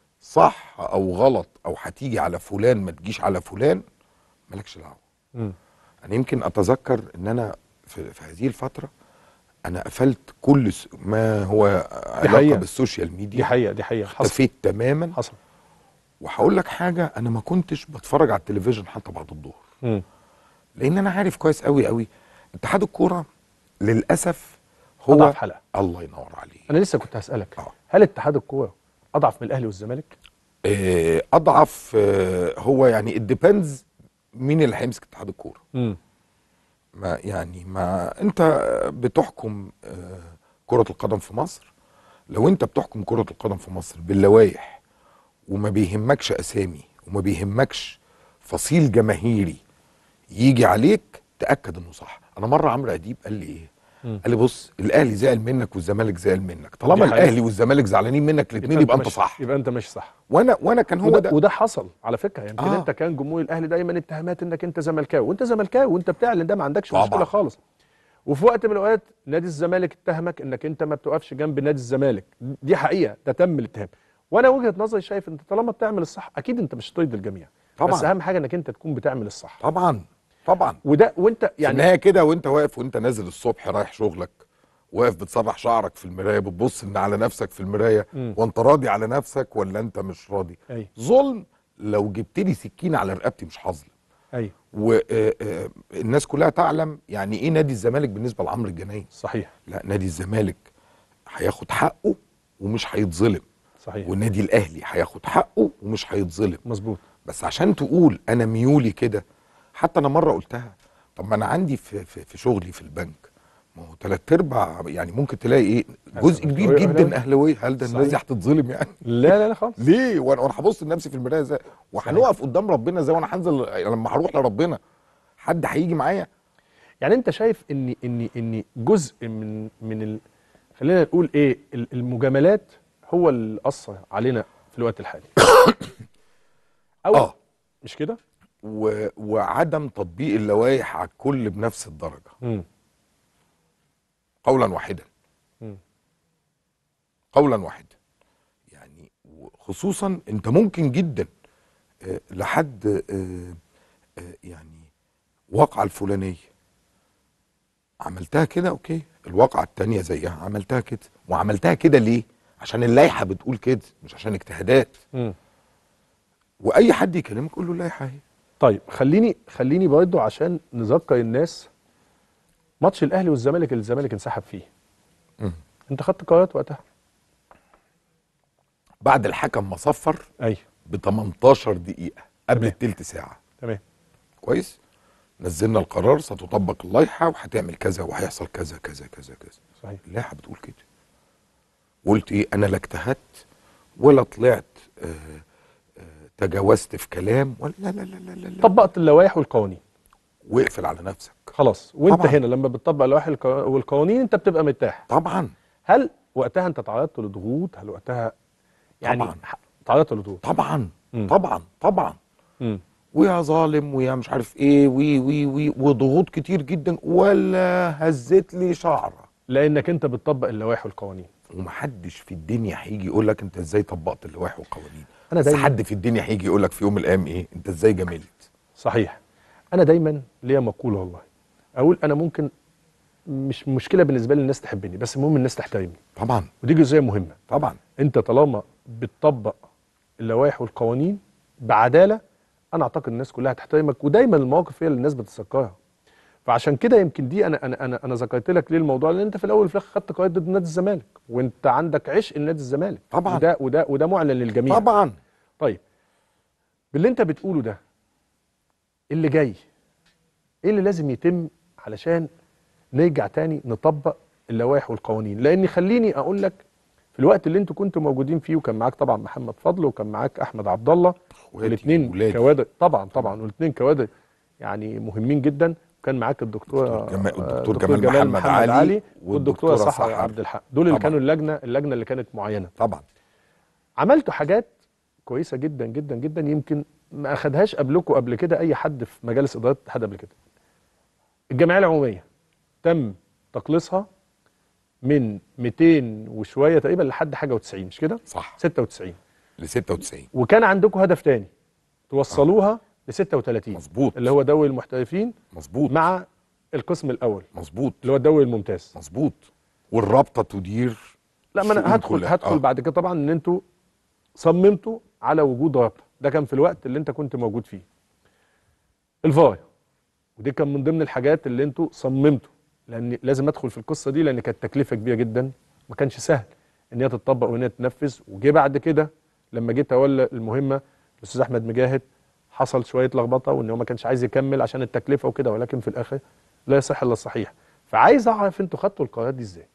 S4: صح او غلط او هتيجي على فلان ما تجيش على فلان مالكش دعوه
S1: مم.
S4: انا يمكن اتذكر ان انا في, في هذه الفتره انا قفلت كل س- ما هو علاقه
S1: حقيقة.
S4: بالسوشيال ميديا
S1: دي حقيقه دي حقيقه حصل
S4: اختفيت تماما
S1: حصل
S4: وهقول لك حاجه انا ما كنتش بتفرج على التلفزيون حتى بعد الظهر
S1: مم.
S4: لان انا عارف كويس قوي قوي اتحاد الكوره للاسف هو
S1: أضعف حلقة.
S4: الله ينور عليك
S1: انا لسه كنت هسالك
S4: آه.
S1: هل اتحاد الكوره اضعف من الاهلي والزمالك
S4: آه، اضعف آه، هو يعني الديبندز مين اللي هيمسك اتحاد الكوره
S1: مم.
S4: ما يعني ما انت بتحكم آه، كره القدم في مصر لو انت بتحكم كره القدم في مصر باللوائح وما بيهمكش اسامي وما بيهمكش فصيل جماهيري يجي عليك تاكد انه صح انا مره عمرو اديب قال لي ايه
S1: مم.
S4: قال لي بص الاهلي زعل منك والزمالك زعل منك طالما
S1: دي حقيقة.
S4: الاهلي والزمالك زعلانين منك الاثنين يبقى انت
S1: ماشي-
S4: صح
S1: يبقى انت ماشي صح
S4: وانا وانا كان هو
S1: وده,
S4: ده
S1: وده حصل على فكره يمكن
S4: آه.
S1: آه. انت كان جمهور الاهلي دايما اتهامات انك انت زملكاوي وانت زملكاوي وانت بتعلن ده ما عندكش
S4: طبعاً.
S1: مشكله خالص وفي وقت من الاوقات نادي الزمالك اتهمك انك انت ما بتقفش جنب نادي الزمالك دي حقيقه ده تم الاتهام وانا وجهه نظري شايف انت طالما بتعمل الصح اكيد انت مش هترضي الجميع
S4: طبعاً.
S1: بس اهم حاجه انك انت تكون بتعمل الصح
S4: طبعا طبعا
S1: وده وانت
S4: يعني في
S1: يعني
S4: النهايه كده وانت واقف وانت نازل الصبح رايح شغلك واقف بتسرح شعرك في المرايه بتبص ان على نفسك في المرايه
S1: مم.
S4: وانت راضي على نفسك ولا انت مش راضي
S1: اي
S4: ظلم لو جبت لي سكينه على رقبتي مش هظلم
S1: اي
S4: والناس كلها تعلم يعني ايه نادي الزمالك بالنسبه لعمرو الجنايني
S1: صحيح
S4: لا نادي الزمالك هياخد حقه ومش هيتظلم
S1: صحيح
S4: والنادي الاهلي هياخد حقه ومش هيتظلم
S1: مظبوط
S4: بس عشان تقول انا ميولي كده حتى انا مره قلتها طب ما انا عندي في في, في شغلي في البنك ما هو ثلاث ارباع يعني ممكن تلاقي ايه جزء كبير
S1: أهلاوي.
S4: جدا اهلاويه هل ده الناس دي
S1: صحيح.
S4: هتتظلم يعني
S1: لا لا لا خالص
S4: ليه وانا وانا هبص لنفسي في المرايه ازاي وهنقف قدام ربنا ازاي وانا هنزل لما هروح لربنا حد هيجي معايا
S1: يعني انت شايف ان ان ان جزء من من ال... خلينا نقول ايه ال- المجاملات هو اللي اثر علينا في الوقت الحالي او
S4: اه
S1: مش كده
S4: و... وعدم تطبيق اللوائح على الكل بنفس الدرجه
S1: امم
S4: قولا واحدا
S1: مم.
S4: قولا واحدا يعني خصوصا انت ممكن جدا آه، لحد آه، آه، يعني الواقعه الفلانيه عملتها كده اوكي الواقعه التانية زيها عملتها كده وعملتها كده ليه عشان اللائحه بتقول كده مش عشان اجتهادات
S1: مم.
S4: واي حد يكلمك قول له اللائحه اهي
S1: طيب خليني خليني برضه عشان نذكر الناس ماتش الاهلي والزمالك اللي الزمالك انسحب فيه
S4: مم.
S1: انت خدت قرارات وقتها
S4: بعد الحكم ما صفر
S1: ايوه
S4: ب 18 دقيقه قبل
S1: تمام.
S4: التلت ساعه
S1: تمام
S4: كويس نزلنا القرار ستطبق اللائحه وهتعمل كذا وهيحصل كذا كذا كذا كذا
S1: صحيح
S4: اللائحه بتقول كده قلت ايه انا لا اجتهدت ولا طلعت آه آه تجاوزت في كلام ولا لا لا لا لا, لا, لا.
S1: طبقت اللوائح والقوانين
S4: واقفل على نفسك
S1: خلاص وانت
S4: طبعاً.
S1: هنا لما بتطبق اللوائح الق- والقوانين انت بتبقى مرتاح
S4: طبعا
S1: هل وقتها انت تعرضت لضغوط هل وقتها يعني
S4: طبعاً.
S1: ح- تعرضت لضغوط
S4: طبعا
S1: مم.
S4: طبعا طبعا
S1: مم.
S4: ويا ظالم ويا مش عارف ايه وي وي وي وضغوط كتير جدا ولا هزت لي شعره
S1: لانك انت بتطبق اللوائح والقوانين
S4: ومحدش في الدنيا هيجي يقول لك انت ازاي طبقت اللوائح والقوانين
S1: أنا
S4: بس
S1: دايماً-
S4: حد في الدنيا هيجي يقول لك في يوم من الايام ايه انت ازاي جملت
S1: صحيح انا دايما ليا مقوله والله اقول انا ممكن مش مشكله بالنسبه لي الناس تحبني بس المهم الناس تحترمني
S4: طبعا
S1: ودي جزئيه مهمه
S4: طبعا
S1: انت طالما بتطبق اللوائح والقوانين بعداله انا اعتقد الناس كلها هتحترمك ودايما المواقف هي اللي الناس بتتذكرها فعشان كده يمكن دي انا انا انا انا ذكرت لك ليه الموضوع لان انت في الاول وفي الاخر خدت قرار ضد نادي الزمالك وانت عندك عشق لنادي الزمالك
S4: طبعاً.
S1: وده وده وده معلن للجميع
S4: طبعا
S1: طيب باللي انت بتقوله ده اللي جاي ايه اللي لازم يتم علشان نرجع تاني نطبق اللوائح والقوانين لان خليني اقول لك في الوقت اللي انتوا كنتوا موجودين فيه وكان معاك طبعا محمد فضل وكان معاك احمد عبد الله
S4: اخواتي
S1: والاثنين
S4: وولادي.
S1: كوادر طبعا طبعا والاثنين كوادر يعني مهمين جدا وكان معاك الدكتور
S4: دكتور جمال-
S1: آه،
S4: الدكتور جمال محمد علي
S1: والدكتوره
S4: والدكتورة
S1: صحرا
S4: سحر.
S1: عبد الحق دول اللي
S4: طبعاً.
S1: كانوا اللجنه اللجنه اللي كانت معينه
S4: طبعا
S1: عملتوا حاجات كويسه جدا جدا جدا يمكن ما اخدهاش قبلكم قبل كده اي حد في مجالس اداره الاتحاد قبل كده الجمعيه العموميه تم تقليصها من 200 وشويه تقريبا لحد حاجه و90 مش كده
S4: صح
S1: 96
S4: ل 96
S1: وكان عندكم هدف تاني توصلوها ل 36
S4: مظبوط
S1: اللي هو دوري المحترفين
S4: مظبوط
S1: مع القسم الاول
S4: مظبوط
S1: اللي هو الدوري الممتاز
S4: مظبوط والرابطه تدير
S1: لا ما
S4: الشؤون
S1: انا هدخل
S4: كلها.
S1: هدخل
S4: آه.
S1: بعد كده طبعا ان انتوا صممتوا على وجود رابطه ده كان في الوقت اللي انت كنت موجود فيه الفار ودي كان من ضمن الحاجات اللي انتوا صممتوا لان لازم ادخل في القصه دي لان كانت تكلفه كبيره جدا ما كانش سهل ان هي تطبق وان هي تنفذ وجه بعد كده لما جه تولى المهمه الاستاذ احمد مجاهد حصل شويه لخبطه وان هو ما كانش عايز يكمل عشان التكلفه وكده ولكن في الاخر لا يصح الا الصحيح فعايز اعرف انتوا خدتوا القرارات دي ازاي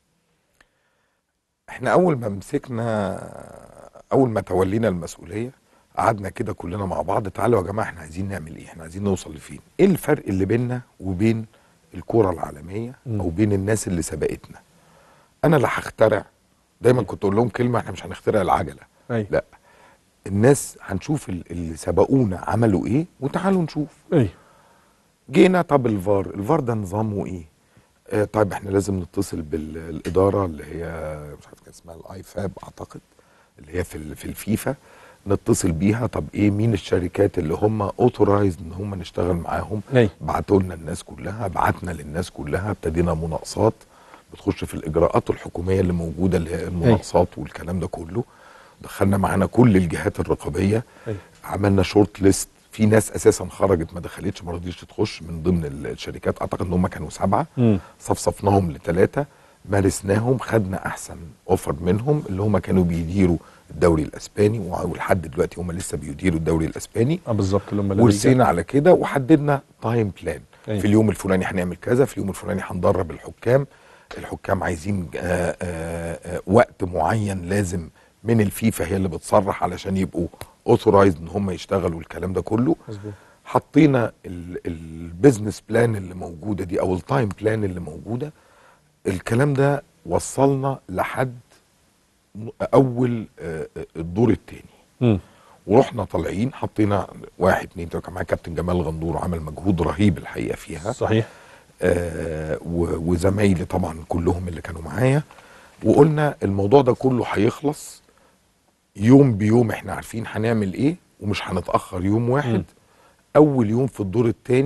S4: احنا اول ما مسكنا اول ما تولينا المسؤوليه قعدنا كده كلنا مع بعض تعالوا يا جماعه احنا عايزين نعمل ايه احنا عايزين نوصل لفين ايه الفرق اللي بيننا وبين الكره العالميه
S1: مم.
S4: او بين الناس اللي سبقتنا انا لا هخترع دايما كنت اقول لهم كلمه احنا مش هنخترع العجله
S1: ايوه
S4: لا الناس هنشوف ال- اللي سبقونا عملوا ايه وتعالوا نشوف
S1: ايوه
S4: جينا طب الفار الفار ده نظامه ايه آه طيب احنا لازم نتصل بالاداره اللي هي مش عارف كان اسمها الاي فاب اعتقد اللي هي في ال- في الفيفا نتصل بيها طب ايه مين الشركات اللي هم اوثورايزد ان هم نشتغل معاهم
S1: أيوة.
S4: بعتوا لنا الناس كلها بعتنا للناس كلها ابتدينا مناقصات بتخش في الاجراءات الحكوميه اللي موجوده اللي هي المناقصات والكلام ده كله دخلنا معانا كل الجهات الرقابيه
S1: أيوة.
S4: عملنا شورت ليست في ناس اساسا خرجت ما دخلتش ما رضيتش تخش من ضمن الشركات اعتقد ان هم كانوا سبعه
S1: مم.
S4: صفصفناهم لثلاثه مارسناهم خدنا احسن اوفر منهم اللي هم كانوا بيديروا الدوري الاسباني ولحد دلوقتي هم لسه بيديروا الدوري الاسباني
S1: اه بالظبط اللي هم اللي
S4: ورسينا على كده وحددنا تايم بلان
S1: أيوة.
S4: في اليوم الفلاني هنعمل كذا في اليوم الفلاني هندرب الحكام الحكام عايزين آآ آآ وقت معين لازم من الفيفا هي اللي بتصرح علشان يبقوا اوثورايزد ان هم يشتغلوا الكلام ده كله
S1: مظبوط
S4: حطينا البيزنس بلان اللي موجوده دي او التايم بلان اللي موجوده الكلام ده وصلنا لحد اول آه، آه، الدور الثاني
S1: مم.
S4: ورحنا طالعين حطينا واحد اتنين تلاته كان معايا كابتن جمال غندور عمل مجهود رهيب الحقيقه فيها
S1: صحيح
S4: آه و- وزمايلي طبعا كلهم اللي كانوا معايا وقلنا الموضوع ده كله هيخلص يوم بيوم احنا عارفين هنعمل ايه ومش هنتاخر يوم واحد
S1: مم.
S4: اول يوم في الدور الثاني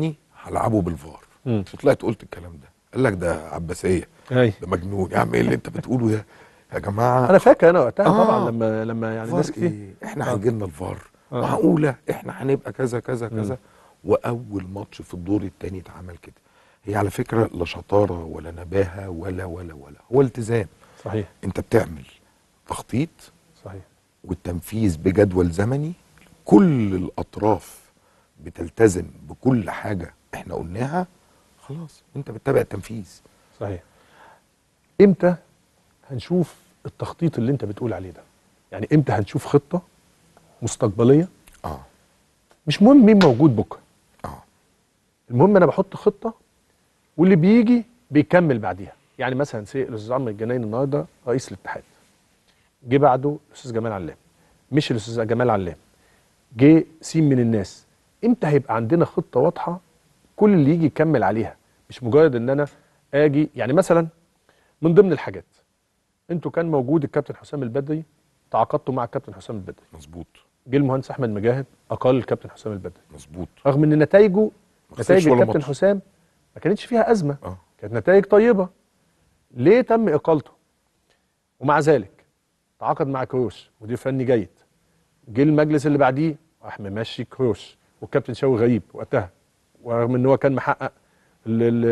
S4: هلعبه بالفار
S1: مم.
S4: وطلعت قلت الكلام ده قال لك ده عباسيه
S1: اي
S4: ده مجنون يا عم ايه اللي انت بتقوله ده يا جماعه
S1: انا فاكر انا وقتها
S4: آه.
S1: طبعا لما لما يعني
S4: فار
S1: ناس كتير
S4: إيه؟ احنا هيجي لنا الفار
S1: آه.
S4: معقوله احنا هنبقى كذا كذا كذا واول ماتش في الدور الثاني اتعمل كده هي على فكره لا شطاره ولا نباهه ولا ولا ولا هو التزام
S1: صحيح
S4: انت بتعمل تخطيط
S1: صحيح
S4: والتنفيذ بجدول زمني كل الاطراف بتلتزم بكل حاجه احنا قلناها خلاص انت بتتابع التنفيذ
S1: صحيح امتى هنشوف التخطيط اللي انت بتقول عليه ده يعني امتى هنشوف خطه مستقبليه
S4: اه
S1: مش مهم مين موجود بكره
S4: اه
S1: المهم انا بحط خطه واللي بيجي بيكمل بعديها يعني مثلا سي الاستاذ عمرو الجناين النهارده رئيس الاتحاد جه بعده الاستاذ جمال علام مش الاستاذ جمال علام جه سين من الناس امتى هيبقى عندنا خطه واضحه كل اللي يجي يكمل عليها مش مجرد ان انا اجي يعني مثلا من ضمن الحاجات انتوا كان موجود الكابتن حسام البدري تعاقدتوا مع الكابتن حسام البدري
S4: مظبوط
S1: جه المهندس احمد مجاهد اقل الكابتن حسام البدري
S4: مظبوط
S1: رغم ان نتائجه
S4: ما خسرش
S1: نتائج
S4: ولا
S1: الكابتن
S4: ماتش.
S1: حسام ما كانتش فيها ازمه
S4: اه
S1: كانت نتائج طيبه ليه تم اقالته ومع ذلك تعاقد مع كروش مدير فني جيد جه المجلس اللي بعديه راح ممشي كروش والكابتن شوقي غريب وقتها ورغم ان هو كان محقق ال ال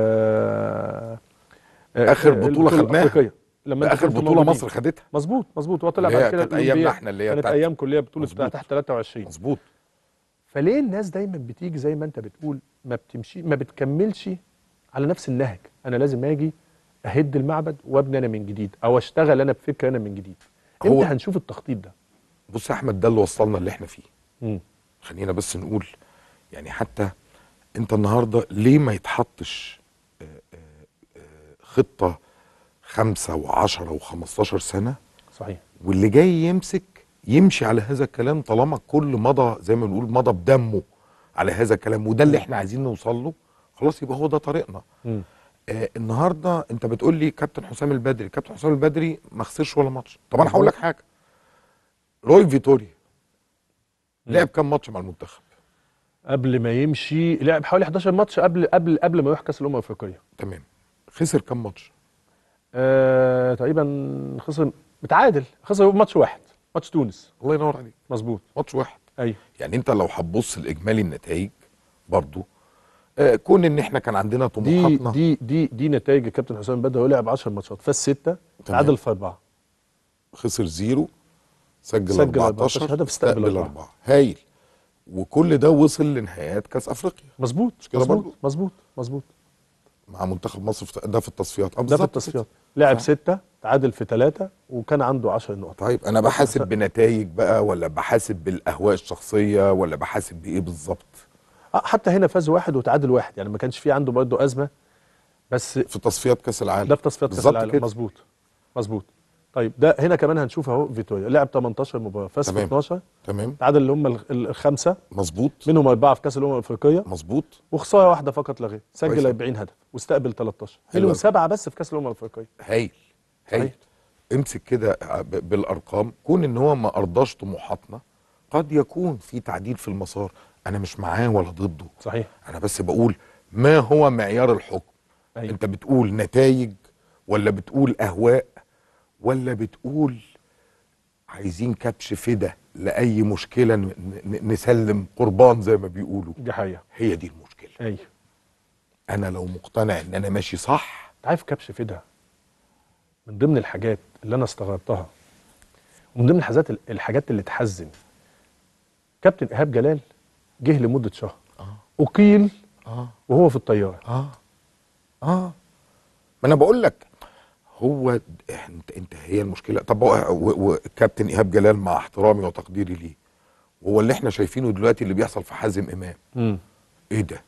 S1: ال
S4: آخر بطولة خدناها.
S1: الأفريقية. لما
S4: ده
S1: انتوا
S4: اخر
S1: كنتوا
S4: بطوله
S1: موجودين.
S4: مصر خدتها
S1: مظبوط مظبوط هو طلع
S4: اللي هي
S1: بعد كده
S4: كانت أيامنا
S1: الأولمبياد.
S4: إحنا اللي هي
S1: كانت
S4: بتاعت-
S1: ايام كليه بطوله
S4: مظبوط.
S1: تحت 23
S4: مظبوط
S1: فليه الناس دايما بتيجي زي ما انت بتقول ما بتمشي ما بتكملش على نفس النهج انا لازم اجي اهد المعبد وابني انا من جديد او اشتغل انا بفكر انا من جديد
S4: هو-
S1: امتى هنشوف التخطيط ده
S4: بص يا احمد ده اللي وصلنا اللي احنا فيه
S1: مم.
S4: خلينا بس نقول يعني حتى انت النهارده ليه ما يتحطش آه، آه، آه، خطه خمسة وعشرة وخمستاشر سنة
S1: صحيح
S4: واللي جاي يمسك يمشي على هذا الكلام طالما الكل مضى زي ما بنقول مضى بدمه على هذا الكلام وده اللي احنا عايزين نوصل له خلاص يبقى هو ده طريقنا
S1: مم.
S4: آه النهارده انت بتقول لي كابتن حسام البدري كابتن حسام البدري ما خسرش ولا ماتش طب انا هقول لك حاجه روي فيتوريا لعب كام ماتش مع المنتخب
S1: قبل ما يمشي لعب حوالي 11 ماتش قبل قبل قبل ما يروح كاس الامم الافريقيه
S4: تمام خسر كام ماتش
S1: آه تقريبا خسر متعادل خسر ماتش واحد ماتش تونس
S4: الله ينور عليك
S1: مظبوط
S4: ماتش واحد
S1: ايوه
S4: يعني انت لو هتبص لاجمالي النتائج برضو آه كون ان احنا كان عندنا
S1: دي
S4: طموحاتنا
S1: دي دي دي نتائج الكابتن حسام البدري هو لعب 10 ماتشات فاز 6 تعادل في اربعه
S4: خسر زيرو سجل,
S1: سجل
S4: 14
S1: 14 هدف، استقبل
S4: استقبل
S1: أربعة.
S4: أربعة هايل وكل ده وصل لنهايات كاس افريقيا
S1: مظبوط
S4: كده
S1: مظبوط
S4: برضو؟
S1: مظبوط مظبوط
S4: مع منتخب مصر في ده في التصفيات آه
S1: ده في
S4: بالظبط
S1: التصفيات
S4: كده.
S1: لعب
S4: صح.
S1: ستة تعادل في ثلاثة وكان عنده 10 نقط
S4: طيب انا بحاسب بنتائج بقى ولا بحاسب بالاهواء الشخصيه ولا بحاسب بايه بالظبط
S1: آه، حتى هنا فاز واحد وتعادل واحد يعني ما كانش في عنده برضه أزمة بس
S4: في تصفيات كاس العالم
S1: ده في تصفيات كأس
S4: بالظبط
S1: العالم
S4: كده.
S1: مظبوط مظبوط طيب ده هنا كمان هنشوف اهو فيتوريا لعب 18 مباراة فاز في
S4: تمام.
S1: 12
S4: تمام
S1: تعادل اللي هم ال- ال- الخمسة
S4: مظبوط
S1: منهم أربعة في كأس الأمم الأفريقية
S4: مظبوط
S1: وخسارة واحدة فقط لا غير
S4: كويس.
S1: سجل 40 هدف واستقبل 13
S4: حلو
S1: منهم
S4: أوي.
S1: سبعة بس في كأس الأمم الأفريقية
S4: هايل هايل
S1: صحيح.
S4: امسك كده ب- بالارقام كون ان هو ما ارضاش طموحاتنا قد يكون في تعديل في المسار انا مش معاه ولا ضده
S1: صحيح
S4: انا بس بقول ما هو معيار الحكم
S1: أيوة.
S4: انت بتقول نتائج ولا بتقول اهواء ولا بتقول عايزين كبش فدا لاي مشكله ن- ن- نسلم قربان زي ما بيقولوا
S1: دي حقيقة
S4: هي دي المشكله
S1: أيوه
S4: انا لو مقتنع ان انا ماشي صح
S1: انت عارف كبش فدا من ضمن الحاجات اللي انا استغربتها ومن ضمن الحاجات الحاجات اللي تحزن كابتن ايهاب جلال جه لمده شهر
S4: اه
S1: اقيل
S4: اه
S1: وهو في الطياره
S4: اه اه ما انا بقول لك هو د- انت انت هي المشكله طب هو- و- وكابتن ايهاب جلال مع احترامي وتقديري ليه هو اللي احنا شايفينه دلوقتي اللي بيحصل في حازم امام
S1: امم
S4: ايه ده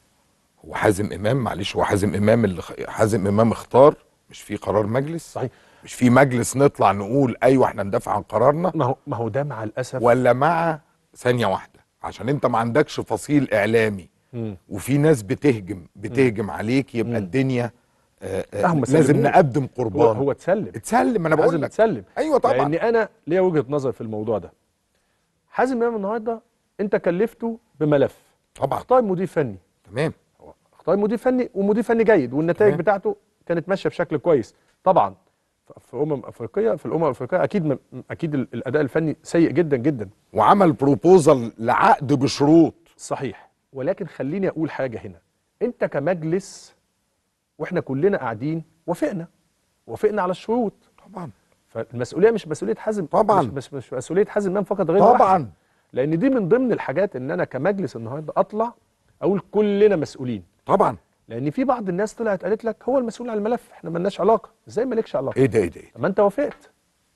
S4: هو حازم امام معلش هو حازم امام اللي خ- حازم امام اختار مش في قرار مجلس
S1: صحيح
S4: مش في مجلس نطلع نقول ايوه احنا ندافع عن قرارنا
S1: ما هو ما هو ده مع الاسف
S4: ولا مع ثانيه واحده عشان انت ما عندكش فصيل اعلامي
S1: مم.
S4: وفي ناس بتهجم بتهجم عليك يبقى
S1: مم.
S4: الدنيا آه آه
S1: لا، هم
S4: لازم
S1: سلموه.
S4: نقدم
S1: هو
S4: قربان
S1: هو اتسلم
S4: اتسلم انا بقول
S1: حازم
S4: لك
S1: اتسلم
S4: ايوه طبعا
S1: لان انا ليا وجهه نظر في الموضوع ده حازم امام النهارده انت كلفته بملف
S4: طبعا
S1: اختار مدير فني
S4: تمام
S1: اختار مدير فني ومدير فني جيد والنتائج
S4: تمام.
S1: بتاعته كانت ماشيه بشكل كويس طبعا ف- في امم افريقيا في الامم الافريقيه اكيد م- اكيد ال- الاداء الفني سيء جدا جدا
S4: وعمل بروبوزال لعقد بشروط
S1: صحيح ولكن خليني اقول حاجه هنا انت كمجلس واحنا كلنا قاعدين وافقنا وافقنا على الشروط
S4: طبعا
S1: فالمسؤوليه مش مسؤوليه حازم
S4: طبعاً.
S1: مش, مش, مش مسؤوليه حازم امام فقط غير واحد.
S4: طبعا
S1: لان دي من ضمن الحاجات ان انا كمجلس النهارده اطلع اقول كلنا مسؤولين
S4: طبعا
S1: لان في بعض الناس طلعت قالت لك هو المسؤول عن الملف احنا مالناش علاقه ازاي مالكش علاقه
S4: ايه ده ايه ده إيه ده؟
S1: طب ما انت وافقت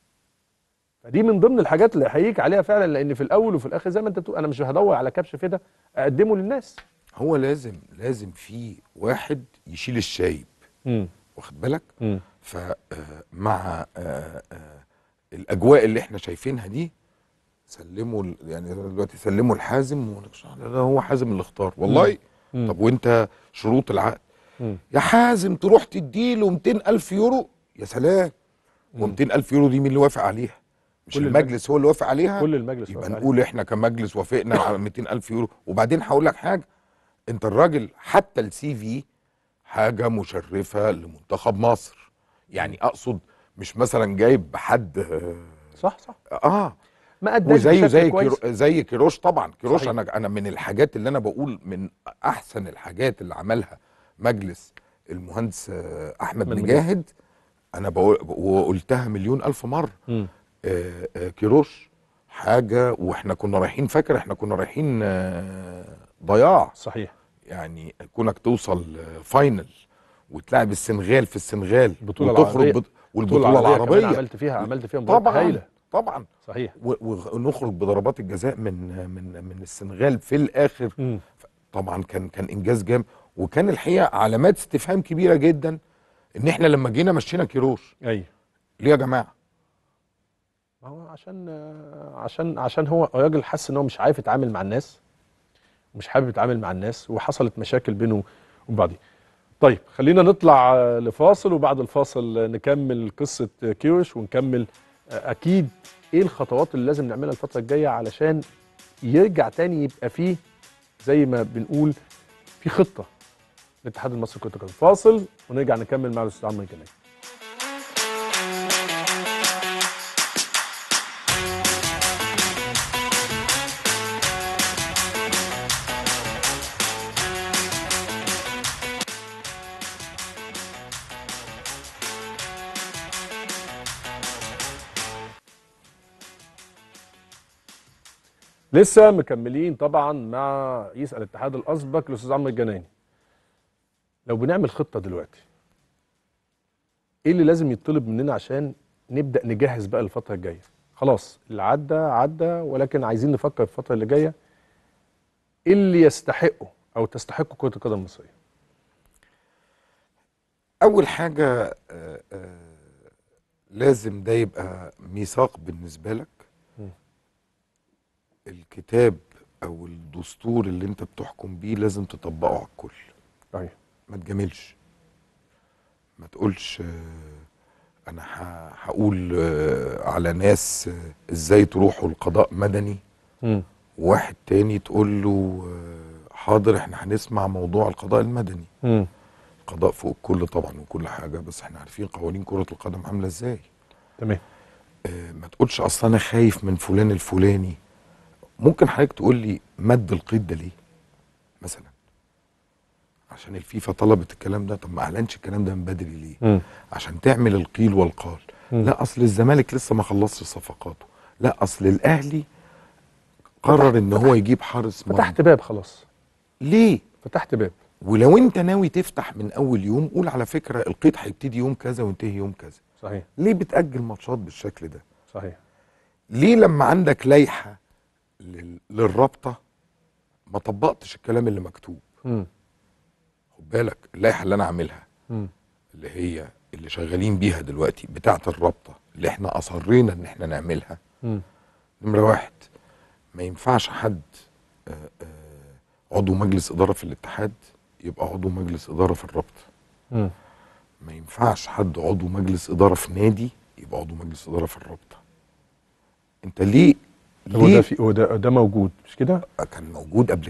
S1: فدي من ضمن الحاجات اللي هيجي عليها فعلا لان في الاول وفي الاخر زي ما انت بتقول انا مش هدور على كبش فدا اقدمه للناس
S4: هو لازم لازم في واحد يشيل الشايب
S1: امم
S4: واخد بالك
S1: امم
S4: فمع الاجواء اللي احنا شايفينها دي سلموا ال- يعني دلوقتي سلموا الحازم ونقش- لا ده هو حازم اللي اختار والله
S1: مم.
S4: طب وانت شروط العقد
S1: مم.
S4: يا حازم تروح تديله 200 الف يورو يا سلام و200 الف يورو دي مين اللي وافق عليها مش
S1: كل
S4: المجلس هو اللي وافق عليها
S1: كل المجلس
S4: يبقى
S1: وافق
S4: نقول احنا كمجلس وافقنا على 200 الف يورو وبعدين هقول لك حاجه انت الراجل حتى السي في حاجه مشرفه لمنتخب مصر يعني اقصد مش مثلا جايب حد
S1: عليه. صح صح
S4: اه
S1: ما اداش
S4: وزيه
S1: بشكل
S4: زي
S1: كويس.
S4: كيرو زي كيروش طبعا كيروش
S1: صحيح.
S4: انا انا من الحاجات اللي انا بقول من احسن الحاجات اللي عملها مجلس المهندس آه، احمد
S1: أحمد
S4: مجاهد انا بقول وقلتها مليون الف مره
S1: مم.
S4: آه، آه، كيروش حاجه واحنا كنا رايحين فاكر احنا كنا رايحين آه، ضياع
S1: صحيح
S4: يعني كونك توصل آه، فاينل وتلعب السنغال في السنغال
S1: البطولة
S4: وتخرج
S1: العربية.
S4: بط- والبطوله
S1: كمان
S4: العربيه
S1: عملت فيها عملت فيها مباراه
S4: طبعا
S1: هايله
S4: طبعا
S1: صحيح
S4: و- و- ونخرج بضربات الجزاء من من من السنغال في الاخر
S1: مم.
S4: طبعا كان كان انجاز جام وكان الحقيقه علامات استفهام كبيره جدا ان احنا لما جينا مشينا كيروش
S1: ايوه
S4: ليه يا جماعه
S1: ما هو عشان آه، عشان عشان هو راجل حس ان هو مش عارف يتعامل مع الناس مش حابب يتعامل مع الناس وحصلت مشاكل بينه وبين بعضيه طيب خلينا نطلع آه، لفاصل وبعد الفاصل آه، نكمل قصة آه، كيروش ونكمل آه، أكيد إيه الخطوات اللي لازم نعملها الفترة الجاية علشان يرجع تاني يبقى فيه زي ما بنقول في خطة للاتحاد المصري لكرة القدم فاصل ونرجع نكمل مع الأستاذ عمرو الجناي لسه مكملين طبعا مع رئيس الاتحاد الاسبق الاستاذ عمرو الجناني لو بنعمل خطه دلوقتي ايه اللي لازم يطلب مننا عشان نبدا نجهز بقى الفتره الجايه خلاص اللي عدى عدى ولكن عايزين نفكر في الفتره اللي جايه ايه اللي يستحقه او تستحقه كره القدم المصريه
S4: اول حاجه آه، آه، لازم ده يبقى ميثاق بالنسبه لك
S1: مم.
S4: الكتاب او الدستور اللي انت بتحكم بيه لازم تطبقه على الكل
S1: صحيح
S4: ما تجاملش ما تقولش آه، انا ه- هقول آه، على ناس آه، ازاي تروحوا القضاء مدني
S1: امم
S4: وواحد تاني تقول له آه، حاضر احنا هنسمع موضوع القضاء المدني
S1: امم
S4: القضاء فوق الكل طبعا وكل حاجه بس احنا عارفين قوانين كره القدم عامله ازاي
S1: تمام
S4: آه، ما تقولش اصل انا خايف من فلان الفلاني ممكن حضرتك تقول لي مد القيد ده ليه مثلا عشان الفيفا طلبت الكلام ده طب ما اعلنش الكلام ده من بدري ليه
S1: امم
S4: عشان تعمل القيل والقال
S1: مم.
S4: لا اصل الزمالك لسه ما خلصش صفقاته لا اصل الاهلي قرر ان هو يجيب حارس مرمى
S1: فتحت باب خلاص
S4: ليه
S1: فتحت باب
S4: ولو انت ناوي تفتح من اول يوم قول على فكره القيد هيبتدي يوم كذا وينتهي يوم كذا
S1: صحيح
S4: ليه بتاجل ماتشات بالشكل ده
S1: صحيح
S4: ليه لما عندك لائحه لل- للرابطه ما طبقتش الكلام اللي مكتوب
S1: امم
S4: خد بالك اللائحه اللي انا عاملها
S1: امم
S4: اللي هي اللي شغالين بيها دلوقتي بتاعه الرابطه اللي احنا اصرينا ان احنا نعملها
S1: امم
S4: نمره واحد ما ينفعش حد آه، آه، عضو مجلس اداره في الاتحاد يبقى عضو مجلس اداره في الرابطه
S1: امم
S4: ما ينفعش حد عضو مجلس اداره في نادي يبقى عضو مجلس اداره في الرابطه انت ليه
S1: هو
S4: ليه
S1: ده في هو ده ده موجود مش كده
S4: كان موجود قبل كده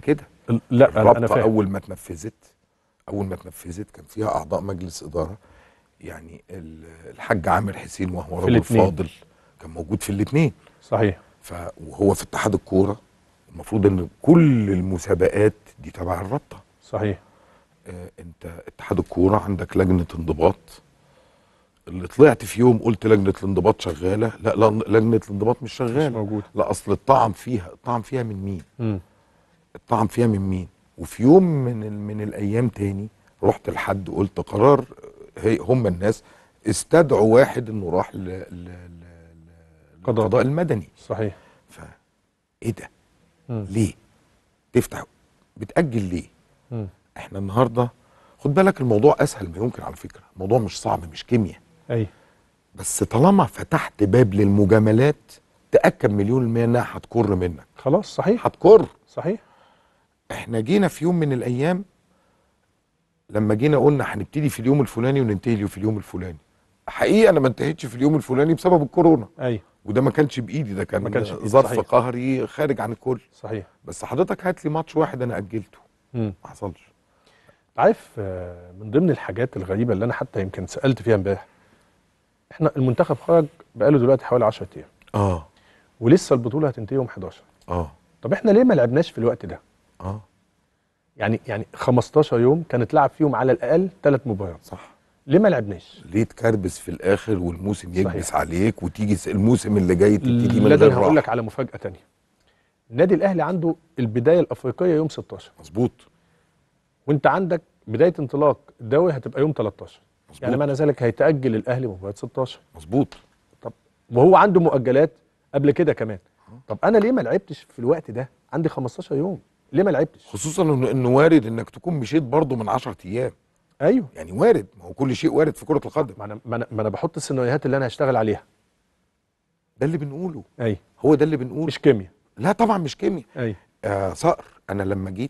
S1: لا انا انا
S4: الرابطه
S1: فاهم
S4: اول ما اتنفذت اول ما اتنفذت كان فيها اعضاء مجلس اداره يعني ال- الحاج عامر حسين وهو
S1: في
S4: رجل
S1: الاتنين.
S4: فاضل كان موجود في الاثنين
S1: صحيح
S4: ف وهو في اتحاد الكوره المفروض ان كل المسابقات دي تبع الرابطه
S1: صحيح
S4: آه، انت اتحاد الكوره عندك لجنه انضباط اللي طلعت في يوم قلت لجنه الانضباط شغاله لا لا لجنه الانضباط مش
S1: مش
S4: شغاله
S1: موجود
S4: لا اصل الطعن فيها الطعن فيها من مين
S1: مم.
S4: الطعن فيها من مين وفي يوم من ال- من الايام تاني رحت لحد قلت قرار هي هم الناس استدعوا واحد انه راح ل- ل- ل-
S1: قضاء.
S4: للقضاء المدني
S1: صحيح
S4: ف ايه ده
S1: مم.
S4: ليه تفتح بتاجل ليه
S1: مم.
S4: احنا النهارده خد بالك الموضوع اسهل ما يمكن على فكره الموضوع مش صعب مش كيمياء
S1: اي
S4: بس طالما فتحت باب للمجاملات تاكد مليون المية انها هتكر منك
S1: خلاص صحيح
S4: هتكر
S1: صحيح
S4: احنا جينا في يوم من الايام لما جينا قلنا هنبتدي في اليوم الفلاني وننتهي في اليوم الفلاني حقيقه انا ما انتهيتش في اليوم الفلاني بسبب الكورونا
S1: اي
S4: وده ما كانش بايدي ده كان
S1: ما كانش بإيدي،
S4: ظرف
S1: صحيح.
S4: قهري خارج عن الكل
S1: صحيح
S4: بس حضرتك هات لي ماتش واحد انا اجلته
S1: مم.
S4: ما حصلش
S1: عارف آه، من ضمن الحاجات الغريبه اللي انا حتى يمكن سالت فيها امبارح احنا المنتخب خرج بقاله دلوقتي حوالي 10 ايام
S4: اه
S1: ولسه البطوله هتنتهي يوم 11
S4: اه
S1: طب احنا ليه ما لعبناش في الوقت ده
S4: اه
S1: يعني يعني 15 يوم كانت لعب فيهم على الاقل ثلاث مباريات
S4: صح
S1: ليه ما لعبناش
S4: ليه تكربس في الاخر والموسم
S1: صحيح.
S4: يكبس عليك وتيجي س- الموسم اللي جاي تبتدي من
S1: لا ده
S4: غير
S1: انا هقول لك
S4: راحه
S1: على مفاجاه تانية النادي الاهلي عنده البدايه الافريقيه يوم 16
S4: مظبوط
S1: وانت عندك بدايه انطلاق الدوري هتبقى يوم 13
S4: مظبوط
S1: يعني معنى ذلك هيتاجل الاهلي مباراه 16
S4: مظبوط
S1: طب وهو عنده مؤجلات قبل كده كمان طب انا ليه ما لعبتش في الوقت ده عندي 15 يوم ليه ما لعبتش
S4: خصوصا انه إنه وارد انك تكون مشيت برضه من 10 ايام
S1: ايوه
S4: يعني وارد ما هو كل شيء وارد في كره القدم
S1: ما انا ما انا, ما أنا بحط السيناريوهات اللي انا هشتغل عليها
S4: ده اللي بنقوله
S1: اي
S4: هو ده اللي بنقوله
S1: مش كيمياء
S4: لا طبعا مش كيمياء
S1: اي
S4: آه صقر انا لما جيت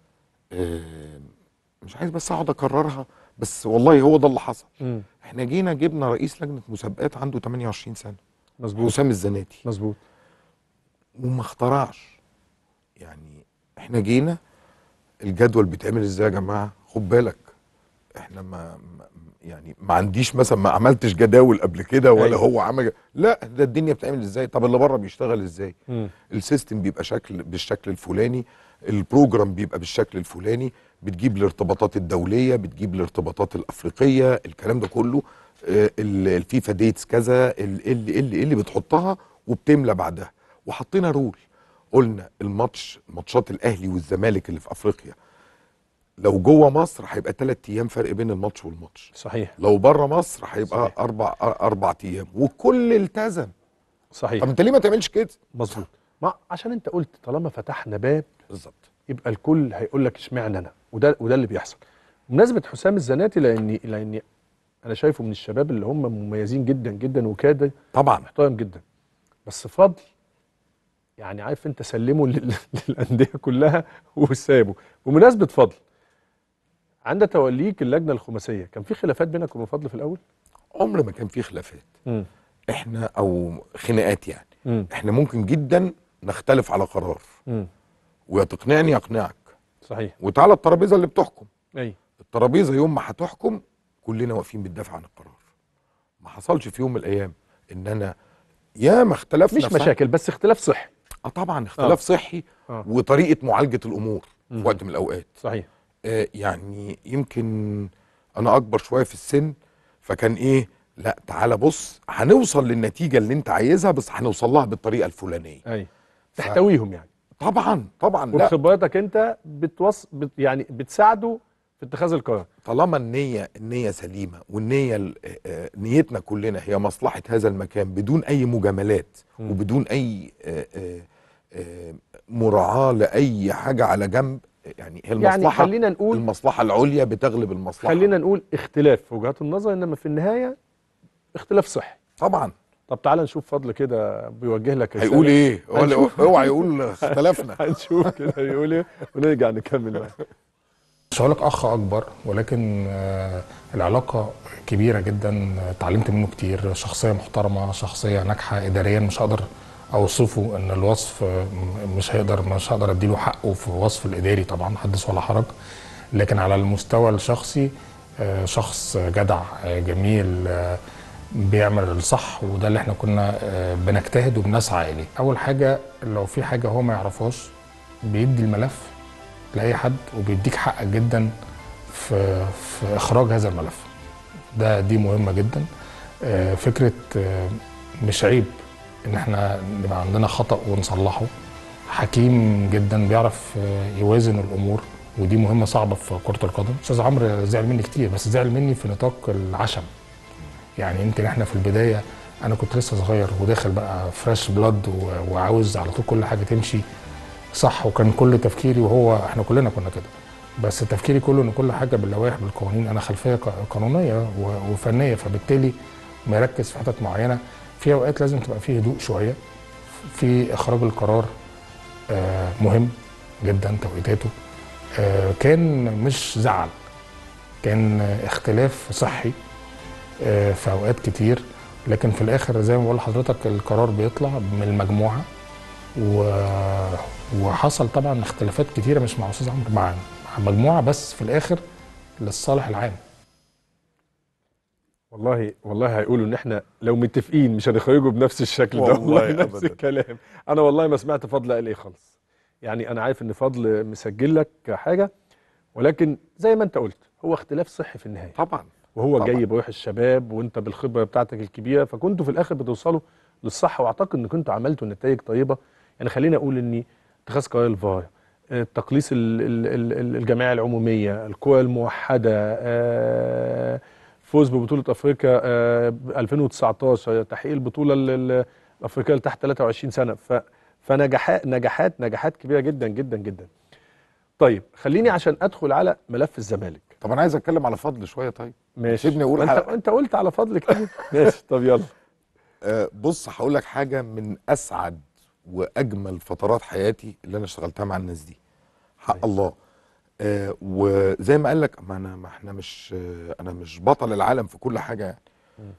S4: آه مش عايز بس اقعد اكررها بس والله هو ده اللي حصل
S1: امم
S4: احنا جينا جبنا رئيس لجنه مسابقات عنده 28 سنه
S1: مظبوط
S4: حسام الزناتي
S1: مظبوط
S4: وما اخترعش يعني احنا جينا الجدول بيتعمل ازاي يا جماعه خد بالك احنا ما ما- يعني ما عنديش مثلا ما عملتش جداول قبل كده ولا
S1: أيوة.
S4: هو عمل لا ده الدنيا بتعمل ازاي طب اللي بره بيشتغل ازاي
S1: امم
S4: السيستم بيبقى شكل بالشكل الفلاني البروجرام بيبقى بالشكل الفلاني بتجيب الارتباطات الدوليه بتجيب الارتباطات الافريقيه الكلام ده كله آه، ال- الفيفا ديتس كذا ال- اللي اللي اللي بتحطها وبتملى بعدها وحطينا رول قلنا الماتش ماتشات الاهلي والزمالك اللي في افريقيا لو جوه مصر هيبقى ثلاث ايام فرق بين الماتش والماتش
S1: صحيح
S4: لو بره مصر هيبقى
S1: صحيح.
S4: اربع اربع ايام والكل التزم
S1: صحيح
S4: طب انت ليه ما تعملش كده
S1: مظبوط ما عشان انت قلت طالما فتحنا باب
S4: بالظبط
S1: يبقى الكل هيقول لك اشمعنى انا وده وده اللي بيحصل بمناسبه حسام الزناتي لاني لاني انا شايفه من الشباب اللي هم مميزين جدا جدا وكادر
S4: طبعا
S1: محترم جدا بس فضل يعني عارف انت سلمه لل- للانديه كلها وسابه بمناسبه فضل عند توليك اللجنه الخماسيه كان في خلافات بينك وبين فضل في الاول؟
S4: عمر ما كان في خلافات
S1: امم
S4: احنا او خناقات يعني
S1: امم
S4: احنا ممكن جدا نختلف على قرار
S1: امم
S4: ويا تقنعني يقنعك
S1: صحيح
S4: وتعالى الترابيزه اللي بتحكم
S1: اي
S4: الترابيزه يوم ما هتحكم كلنا واقفين بندافع عن القرار ما حصلش في يوم من الايام ان انا يا ما اختلفنا
S1: مش
S4: في-
S1: مشاكل بس اختلاف صحي
S4: اه طبعا اختلاف
S1: آه.
S4: صحي
S1: آه.
S4: وطريقه معالجه الامور
S1: مم.
S4: في وقت من الاوقات
S1: صحيح
S4: آه يعني يمكن انا اكبر شويه في السن فكان ايه لا تعالى بص هنوصل للنتيجه اللي انت عايزها بس هنوصل لها بالطريقه الفلانيه
S1: اي تحتويهم يعني
S4: طبعا طبعا لا
S1: وبخبرتك انت بتوص... بت... يعني بتساعده في اتخاذ القرار
S4: طالما النية النية سليمة والنية ال- آه، آه، نيتنا كلنا هي مصلحة هذا المكان بدون أي مجاملات
S1: مم.
S4: وبدون أي آه، آه، آه، مراعاة لأي حاجة على جنب يعني هي
S1: يعني
S4: المصلحة
S1: خلينا نقول
S4: المصلحة العليا بتغلب المصلحة
S1: خلينا نقول اختلاف في وجهات النظر انما في النهايه اختلاف صحي
S4: طبعا
S1: طب تعالى نشوف فضل كده بيوجه لك رسالة.
S4: هيقول ايه هو-
S1: هنشوف.
S4: اوعى يقول اختلفنا
S1: هنشوف كده يقول ايه ونرجع نكمل معاه
S5: مش هقول لك اخ اكبر ولكن آه، العلاقه كبيره جدا آه، اتعلمت منه كتير شخصيه محترمه شخصيه ناجحه اداريا مش هقدر اوصفه ان الوصف آه، م- مش هيقدر مش هقدر اديله حقه في وصف الاداري طبعا حدث ولا حرج لكن على المستوى الشخصي آه، شخص جدع آه، جميل آه، بيعمل الصح وده اللي احنا كنا آه، بنجتهد وبنسعى اليه اول حاجه لو في حاجه هو ما يعرفهاش بيدي الملف لاي حد وبيديك حقك جدا في في اخراج هذا الملف ده دي مهمه جدا آه، فكره آه، مش عيب ان احنا نبقى عندنا خطا ونصلحه حكيم جدا بيعرف آه، يوازن الامور ودي مهمه صعبه في كره القدم استاذ عمرو زعل مني كتير بس زعل مني في نطاق العشم يعني يمكن احنا في البدايه انا كنت لسه صغير وداخل بقى فريش بلاد و- وعاوز على طول كل حاجه تمشي صح وكان كل تفكيري وهو احنا كلنا كنا كده بس تفكيري كله ان كل حاجه باللوائح بالقوانين انا خلفيه ق- قانونيه و- وفنيه فبالتالي مركز في حتت معينه في اوقات لازم تبقى فيه هدوء شويه في اخراج القرار آه، مهم جدا توقيتاته آه، كان مش زعل كان آه، اختلاف صحي آه، في اوقات كتير لكن في الاخر زي ما بقول لحضرتك القرار بيطلع من المجموعه و... وحصل طبعا اختلافات كتيره مش مع استاذ عمرو مع مع مجموعه بس في الاخر للصالح العام
S1: والله والله هيقولوا ان احنا لو متفقين مش هنخرجوا بنفس الشكل ده
S4: والله
S1: والله نفس
S4: أبداً.
S1: الكلام انا والله ما سمعت فضل قال ايه خالص يعني انا عارف ان فضل مسجل لك حاجه ولكن زي ما انت قلت هو اختلاف صحي في النهايه
S4: طبعا
S1: وهو
S4: طبعاً.
S1: جاي بروح الشباب وانت بالخبره بتاعتك الكبيره فكنتوا في الاخر بتوصلوا للصح واعتقد ان كنتوا عملتوا نتائج طيبه يعني خليني اقول ان اتخاذ قرار الفار آه، تقليص ال- ال- ال- ال- الجمعيه العموميه القوى الموحده آه، فوز ببطوله افريقيا آه، 2019 تحقيق البطوله ال- ال- الافريقيه اللي تحت 23 سنه ف فنجاحات نجاحات نجاحات كبيره جدا جدا جدا طيب خليني عشان ادخل على ملف الزمالك
S4: طب انا عايز اتكلم على فضل شويه طيب
S1: ماشي
S4: سيبني أقول
S1: انت
S4: حاجة.
S1: انت قلت على فضل كده ماشي طب يلا
S4: آه، بص هقول لك حاجه من اسعد واجمل فترات حياتي اللي انا اشتغلتها مع الناس دي حق
S1: كويس.
S4: الله آه وزي ما قال لك ما انا ما احنا مش آه انا مش بطل العالم في كل حاجه يعني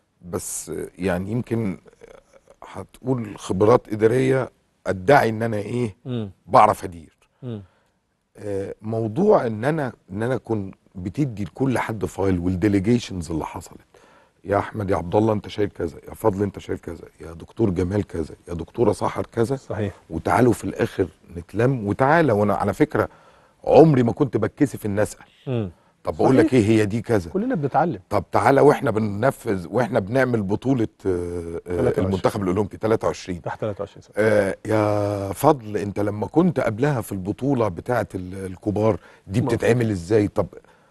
S4: بس آه يعني يمكن آه، هتقول خبرات اداريه ادعي ان انا ايه
S1: امم
S4: بعرف ادير
S1: امم
S4: آه، موضوع ان انا ان انا اكون بتدي لكل حد فايل والديليجيشنز اللي حصلت يا احمد يا عبد الله انت شايل كذا يا فضل انت شايل كذا يا دكتور جمال كذا يا دكتوره سحر كذا
S1: صحيح
S4: وتعالوا في الاخر نتلم وتعالى وانا على فكره عمري ما كنت بتكسف ان اسال
S1: امم
S4: طب بقول لك ايه هي دي كذا
S1: كلنا بنتعلم
S4: طب تعالى واحنا بننفذ واحنا بنعمل بطوله آه، آه،
S1: 23.
S4: المنتخب الاولمبي 23
S1: تحت 23 سنه
S4: آه يا فضل انت لما كنت قبلها في البطوله بتاعه ال- الكبار دي
S1: ما
S4: بتتعمل ازاي طب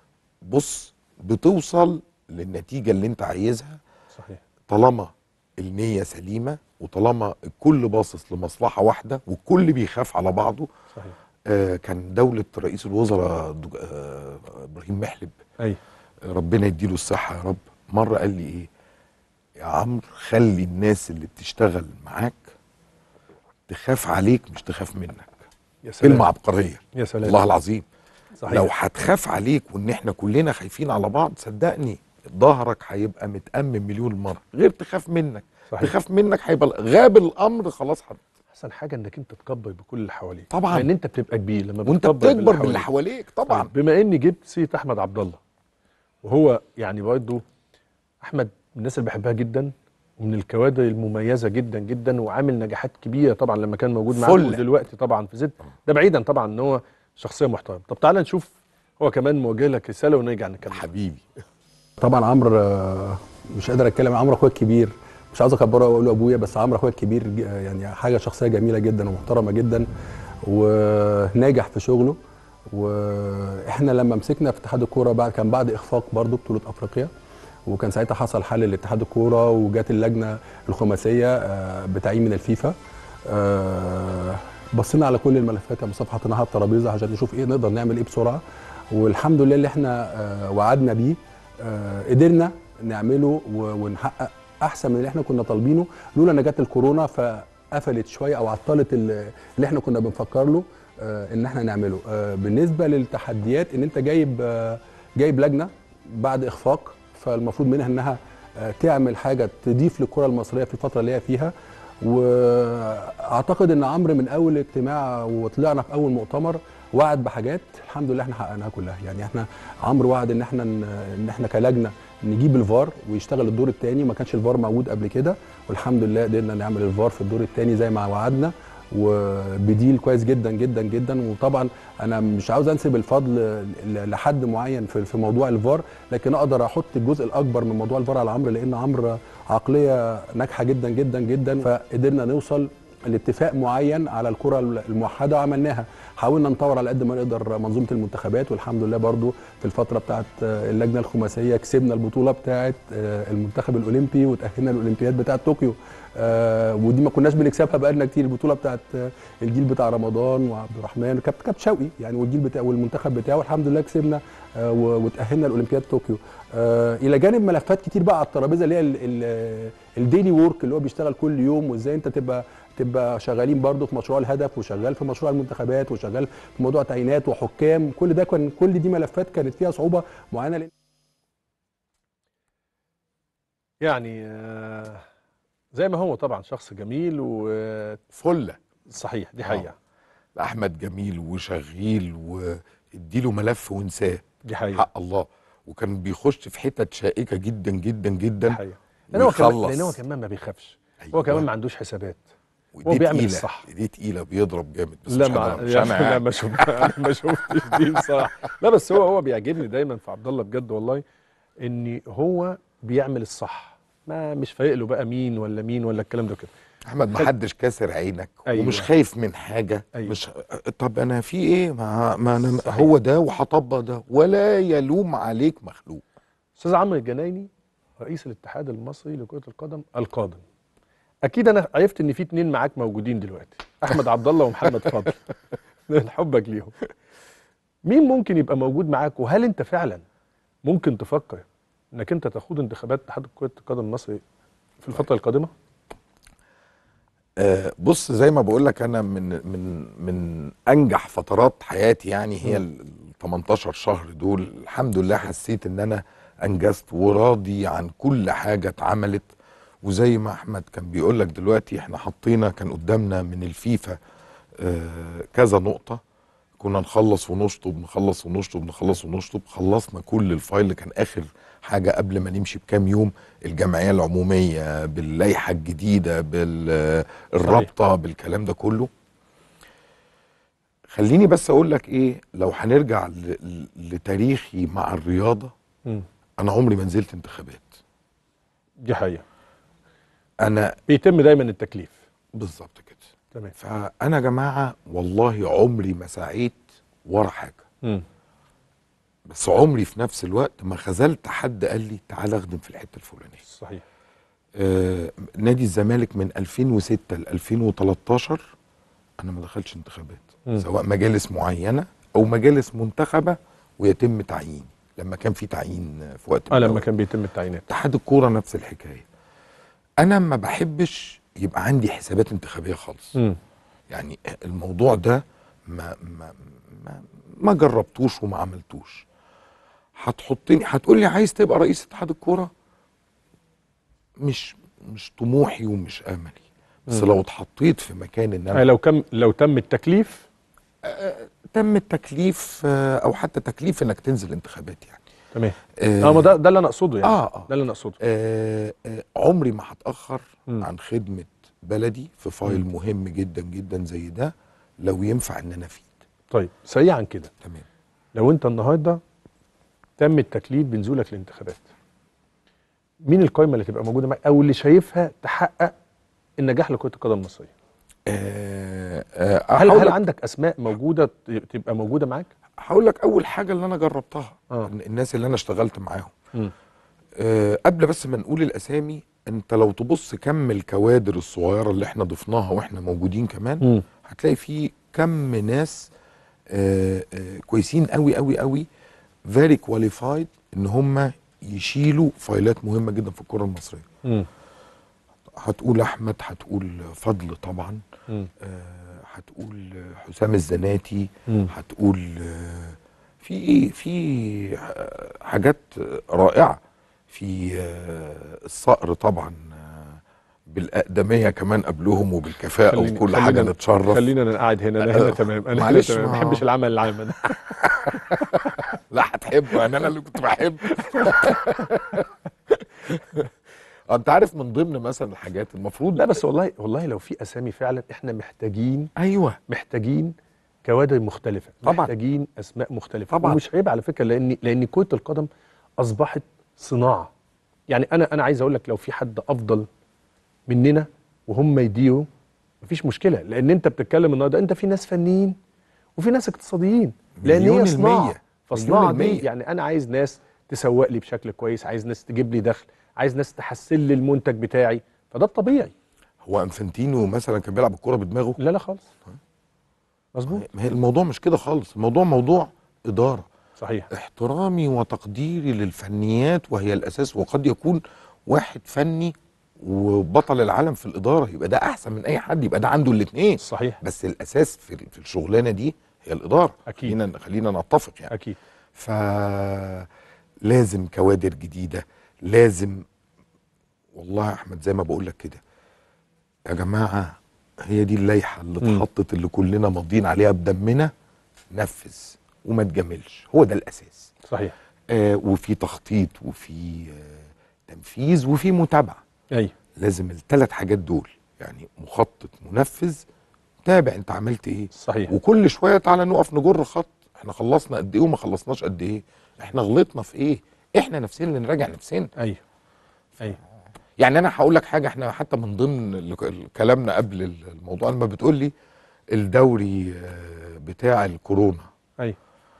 S4: بص بتوصل للنتيجه اللي انت عايزها
S1: صحيح
S4: طالما النيه سليمه وطالما الكل باصص لمصلحه واحده والكل بيخاف على بعضه
S1: صحيح
S4: آه كان دوله رئيس الوزراء دج- آه ابراهيم محلب
S1: اي
S4: ربنا يديله الصحه يا رب مره قال لي ايه يا عمرو خلي الناس اللي بتشتغل معاك تخاف عليك مش تخاف منك
S1: يا سلام
S4: كلمه عبقريه
S1: يا سلام
S4: والله العظيم
S1: صحيح
S4: لو هتخاف عليك وان احنا كلنا خايفين على بعض صدقني ظهرك هيبقى متأمن مليون مرة غير تخاف منك
S1: صحيح.
S4: تخاف منك هيبقى غاب الامر خلاص حد.
S1: احسن حاجه انك انت تكبر بكل اللي حواليك
S4: طبعاً.
S1: لان انت بتبقى كبير لما
S4: وانت
S1: بتكبر
S4: بتكبر
S1: باللي
S4: باللي
S1: حواليك.
S4: حواليك طبعا
S1: طيب بما اني جبت سيره احمد عبد الله وهو يعني برضه احمد من الناس اللي بحبها جدا ومن الكوادر المميزه جدا جدا وعامل نجاحات كبيره طبعا لما كان موجود معانا
S4: فل.
S1: ودلوقتي طبعا في زد ده بعيدا طبعا ان هو شخصيه محترمه طب تعالى نشوف هو كمان موجه لك رساله ونرجع نكمل
S4: حبيبي
S6: طبعا عمرو آه، مش قادر اتكلم عمرو اخويا الكبير مش عاوز اكبره واقول له ابويا بس عمرو اخويا الكبير ج- يعني حاجه شخصيه جميله جدا ومحترمه جدا وناجح في شغله واحنا لما مسكنا في اتحاد الكوره بعد كان بعد اخفاق برضو بطوله افريقيا وكان ساعتها حصل حل لاتحاد الكوره وجات اللجنه الخماسيه آه، بتعيين من الفيفا آه، بصينا على كل الملفات يا مصطفى حطيناها على الترابيزه عشان نشوف ايه نقدر نعمل ايه بسرعه والحمد لله اللي احنا آه، وعدنا بيه آه، قدرنا نعمله و- ونحقق احسن من اللي احنا كنا طالبينه لولا ان جت الكورونا فقفلت شويه او عطلت ال- اللي احنا كنا بنفكر له آه، ان احنا نعمله آه، بالنسبه للتحديات ان انت جايب آه، جايب لجنه بعد اخفاق فالمفروض منها انها آه، تعمل حاجه تضيف للكره المصريه في الفتره اللي هي فيها واعتقد ان عمرو من اول اجتماع وطلعنا في اول مؤتمر وعد بحاجات الحمد لله احنا حققناها كلها يعني احنا عمرو وعد ان احنا ان احنا كلجنه نجيب الفار ويشتغل الدور الثاني ما كانش الفار موجود قبل كده والحمد لله قدرنا نعمل الفار في الدور الثاني زي ما وعدنا وبديل كويس جدا جدا جدا وطبعا انا مش عاوز انسب الفضل ل- لحد معين في في موضوع الفار لكن اقدر احط الجزء الاكبر من موضوع الفار على عمرو لان عمرو عقليه ناجحه جدا جدا جدا فقدرنا نوصل لاتفاق معين على الكره الموحده وعملناها حاولنا نطور على قد ما نقدر منظومه المنتخبات والحمد لله برضو في الفتره بتاعت اللجنه الخماسيه كسبنا البطوله بتاعت المنتخب الاولمبي وتاهلنا الاولمبياد بتاعت طوكيو آه، ودي ما كناش بنكسبها بقالنا كتير البطوله بتاعت آه، الجيل بتاع رمضان وعبد الرحمن كابتن كابتن شوقي يعني والجيل بتاع والمنتخب بتاعه الحمد لله كسبنا آه، و- وتاهلنا لاولمبياد طوكيو آه، الى جانب ملفات كتير بقى على الترابيزه اللي هي ال- ال- الديلي وورك اللي هو بيشتغل كل يوم وازاي انت تبقى تبقى شغالين برضه في مشروع الهدف وشغال في مشروع المنتخبات وشغال في موضوع تعيينات وحكام كل ده كان كل دي ملفات كانت فيها صعوبه معينه لأن
S1: يعني آه، زي ما هو طبعا شخص جميل
S4: فله
S1: وصحيح دي
S4: آه.
S1: حقيقه
S4: احمد جميل وشغيل واديله ملف وانساه
S1: دي حقيقه
S4: حق الله وكان بيخش في حتت شائكه جدا جدا
S1: دي
S4: جدا
S1: حقيقه لان هو كمان
S4: ويخلص.
S1: لان هو كمان ما بيخافش
S4: أيوة.
S1: هو كمان ما عندوش حسابات
S4: ودي
S1: هو بيعمل
S4: تقيلة.
S1: الصح.
S4: دي تقيله بيضرب جامد بس
S1: لا
S4: مش
S1: ما
S4: أنا مش
S1: يعني
S4: انا
S1: لا
S4: يعني.
S1: ما شفت أنا ما شفتش دي بصراحه لا بس هو هو بيعجبني دايما في عبد الله بجد والله ان هو بيعمل الصح ما مش فارق له بقى مين ولا مين ولا الكلام ده كده
S4: احمد ما حدش كاسر عينك
S1: أيوة.
S4: ومش خايف من حاجه
S1: أيوة.
S4: مش طب انا في ايه ما, ما انا
S1: صحيح.
S4: هو ده وهطبق ده ولا يلوم عليك مخلوق
S1: استاذ عمرو الجنايني رئيس الاتحاد المصري لكره القدم القادم اكيد انا عرفت ان في اتنين معاك موجودين دلوقتي احمد عبد الله ومحمد فضل من حبك ليهم مين ممكن يبقى موجود معاك وهل انت فعلا ممكن تفكر انك انت تخوض انتخابات اتحاد كره القدم المصري في الفتره القادمه
S4: آه بص زي ما بقول لك انا من من من انجح فترات حياتي يعني هي ال 18 شهر دول الحمد لله حسيت ان انا انجزت وراضي عن كل حاجه اتعملت وزي ما احمد كان بيقول لك دلوقتي احنا حطينا كان قدامنا من الفيفا آه كذا نقطه كنا نخلص ونشطب نخلص ونشطب نخلص ونشطب خلصنا كل الفايل اللي كان اخر حاجه قبل ما نمشي بكام يوم الجمعيه العموميه باللائحه الجديده بالرابطه بالكلام ده كله خليني بس اقول لك ايه لو هنرجع ل- ل- لتاريخي مع الرياضه
S1: مم.
S4: انا عمري ما نزلت انتخابات
S1: دي حقيقه
S4: انا
S1: بيتم دايما التكليف
S4: بالظبط كده
S1: تمام
S4: فانا يا جماعه والله عمري ما سعيت ورا حاجه
S1: مم.
S4: بس عمري في نفس الوقت ما خذلت حد قال لي تعالى اخدم في الحته الفلانيه
S1: صحيح
S4: آه نادي الزمالك من 2006 ل 2013 انا ما دخلتش انتخابات
S1: مم.
S4: سواء مجالس معينه او مجالس منتخبه ويتم تعييني لما كان في تعيين في وقت
S1: اه
S4: من
S1: لما
S4: الأوقات.
S1: كان بيتم التعيينات
S4: اتحاد الكوره نفس الحكايه انا ما بحبش يبقى عندي حسابات انتخابيه خالص
S1: مم.
S4: يعني الموضوع ده ما ما ما, ما جربتوش وما عملتوش هتحطني هتقول لي عايز تبقى رئيس اتحاد الكوره مش مش طموحي ومش املي بس
S1: مم.
S4: لو اتحطيت في مكان ان
S1: آه
S4: انا
S1: لو كم لو تم التكليف
S4: تم التكليف آه، او حتى تكليف انك تنزل انتخابات يعني
S1: تمام
S4: آه،
S1: اه ما ده ده اللي انا اقصده يعني
S4: اه اه
S1: ده اللي انا اقصده
S4: آه آه عمري ما هتاخر
S1: مم.
S4: عن خدمه بلدي في فايل
S1: مم.
S4: مهم جدا جدا زي ده لو ينفع ان انا افيد
S1: طيب سريعا كده
S4: تمام
S1: لو انت النهارده تم التكليف بنزولك الانتخابات مين القائمه اللي تبقى موجوده معاك او اللي شايفها تحقق النجاح لكره القدم المصريه
S4: آه آه
S1: هل
S4: هقول
S1: هل
S4: لك-
S1: عندك اسماء موجوده ت- تبقى موجوده معاك
S4: هقول لك اول حاجه اللي انا جربتها
S1: آه.
S4: الناس اللي انا اشتغلت معاهم
S1: مم.
S4: آه قبل بس ما نقول الاسامي انت لو تبص كم الكوادر الصغيره اللي احنا ضفناها واحنا موجودين كمان
S1: مم.
S4: هتلاقي في كم ناس آه آه كويسين قوي قوي قوي فيري كواليفايد ان هم يشيلوا فايلات مهمه جدا في الكره المصريه
S1: مم.
S4: هتقول احمد هتقول فضل طبعا
S1: مم.
S4: آه، هتقول حسام الزناتي
S1: مم.
S4: هتقول آه، في ايه في آه، حاجات رائعه في آه، الصقر طبعا آه، بالاقدميه كمان قبلهم وبالكفاءه
S1: خليني-
S4: وكل حاجه
S1: خلينا-
S4: نتشرف
S1: خلينا انا قاعد هنا انا هنا
S4: آه،
S1: تمام انا هنا
S4: معلش،
S1: تمام ما
S4: ما-
S1: بحبش العمل العام انا
S4: لا هتحبه يعني انا اللي كنت بحب انت عارف من ضمن مثلا الحاجات المفروض
S1: لا بس والله والله لو في اسامي فعلا احنا محتاجين
S4: ايوه
S1: محتاجين كوادر مختلفه
S4: طبعاً.
S1: محتاجين اسماء مختلفه
S4: طبعاً.
S1: ومش عيب على فكره لان لان كره القدم اصبحت صناعه يعني انا انا عايز اقول لك لو في حد افضل مننا وهم يديروا مفيش مشكله لان انت بتتكلم النهارده انت في ناس فنيين وفي ناس اقتصاديين لان
S4: مليون
S1: هي صناعه
S4: المية.
S1: فصناعه
S4: مليون
S1: دي
S4: المية.
S1: يعني انا عايز ناس تسوق لي بشكل كويس عايز ناس تجيب لي دخل عايز ناس تحسن لي المنتج بتاعي فده الطبيعي
S4: هو انفنتينو مثلا كان بيلعب الكوره بدماغه
S1: لا لا خالص مظبوط
S4: ما هي الموضوع مش كده خالص الموضوع موضوع اداره
S1: صحيح
S4: احترامي وتقديري للفنيات وهي الاساس وقد يكون واحد فني وبطل العالم في الاداره يبقى ده احسن من اي حد يبقى ده عنده الاثنين
S1: صحيح
S4: بس الاساس في في الشغلانه دي هي الاداره
S1: أكيد.
S4: خلينا خلينا نتفق يعني
S1: اكيد
S4: فلازم كوادر جديده لازم والله يا احمد زي ما بقول لك كده يا جماعه هي دي اللائحه اللي
S1: مم.
S4: اتحطت اللي كلنا ماضيين عليها بدمنا نفذ وما تجاملش هو ده الاساس
S1: صحيح
S4: آه وفي تخطيط وفي آه تنفيذ وفي متابعه
S1: ايوه
S4: لازم الثلاث حاجات دول يعني مخطط منفذ تابع انت عملت ايه
S1: صحيح
S4: وكل شويه تعالى نقف نجر خط احنا خلصنا قد ايه وما خلصناش قد ايه احنا غلطنا في ايه احنا نفسنا اللي نراجع نفسنا
S1: ايوه ايوه
S4: يعني انا هقول لك حاجه احنا حتى من ضمن ال- ال- كلامنا قبل ال- الموضوع لما بتقول لي الدوري آه، بتاع الكورونا
S1: ايوه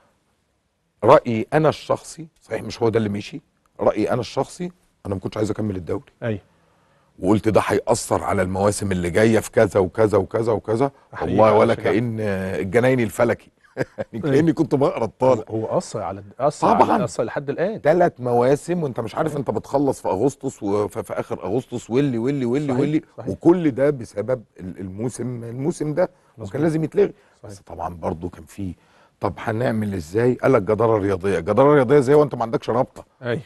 S4: رايي انا الشخصي صحيح مش هو ده اللي مشي رايي انا الشخصي انا ما كنتش عايز اكمل الدوري
S1: ايوه
S4: وقلت ده هيأثر على المواسم اللي جايه في كذا وكذا وكذا وكذا
S1: أحييك
S4: والله
S1: على
S4: ولا
S1: شجاعتك.
S4: كأن آه، الجنايني الفلكي يعني كأني كنت بقرا
S1: هو,
S4: الطالع
S1: هو اثر على اثر
S4: طبعاً.
S1: على اثر لحد الان
S4: ثلاث مواسم وانت مش عارف انت بتخلص في اغسطس وفي في اخر اغسطس واللي واللي واللي
S1: صحيح،
S4: واللي
S1: صحيح.
S4: وكل ده بسبب ال- الموسم الموسم ده
S1: مظبوط.
S4: وكان لازم يتلغي
S1: صحيح.
S4: بس طبعا برضو كان فيه طب هنعمل ازاي قال لك جداره رياضيه جداره رياضيه ازاي وانت ما عندكش رابطه
S1: ايوه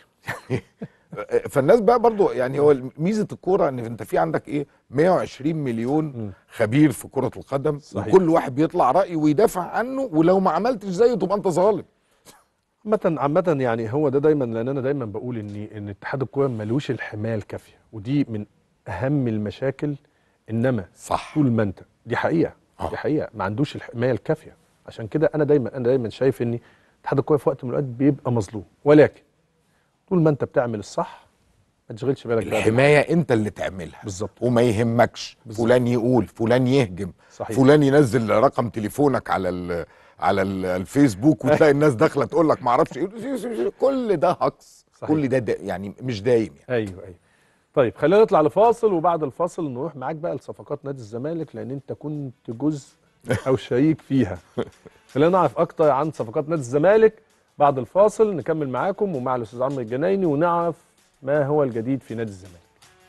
S4: فالناس بقى برضو يعني هو ميزه الكوره ان انت في عندك ايه 120 مليون
S1: مم.
S4: خبير في كره القدم
S1: صحيح.
S4: وكل واحد بيطلع راي ويدافع عنه ولو ما عملتش زيه تبقى انت ظالم
S1: عامة عامة يعني هو ده دايما لان انا دايما بقول ان ان اتحاد الكوره ملوش الحمايه الكافيه ودي من اهم المشاكل انما
S4: صح
S1: طول ما انت دي حقيقه
S4: آه.
S1: دي حقيقه ما عندوش الحمايه الكافيه عشان كده انا دايما انا دايما شايف ان اتحاد الكوره في وقت من الاوقات بيبقى مظلوم ولكن طول ما انت بتعمل الصح ما تشغلش بالك بقى
S4: الحمايه انت اللي تعملها
S1: بالظبط
S4: وما يهمكش
S1: بالظبط.
S4: فلان يقول فلان يهجم
S1: صحيح.
S4: فلان ينزل رقم تليفونك على ال على ال الفيسبوك وتلاقي الناس داخله تقول لك ما اعرفش ايه كل ده هقص
S1: صحيح.
S4: كل ده, ده يعني مش دايم يعني
S1: ايوه ايوه طيب خلينا نطلع لفاصل وبعد الفاصل نروح معاك بقى لصفقات نادي الزمالك لان انت كنت جزء او شريك فيها خلينا نعرف اكتر عن صفقات نادي الزمالك بعد الفاصل نكمل معاكم ومع الاستاذ عمرو الجنايني ونعرف ما هو الجديد في نادي الزمالك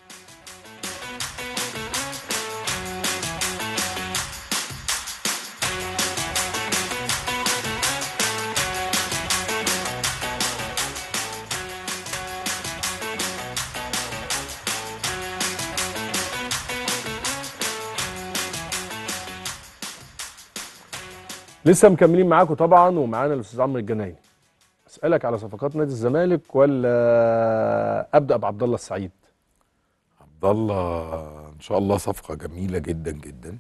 S1: لسه مكملين معاكم طبعا ومعانا الاستاذ عمرو الجنايني اسالك على صفقات نادي الزمالك ولا ابدا بعبد الله السعيد
S4: عبد الله ان شاء الله صفقه جميله جدا جدا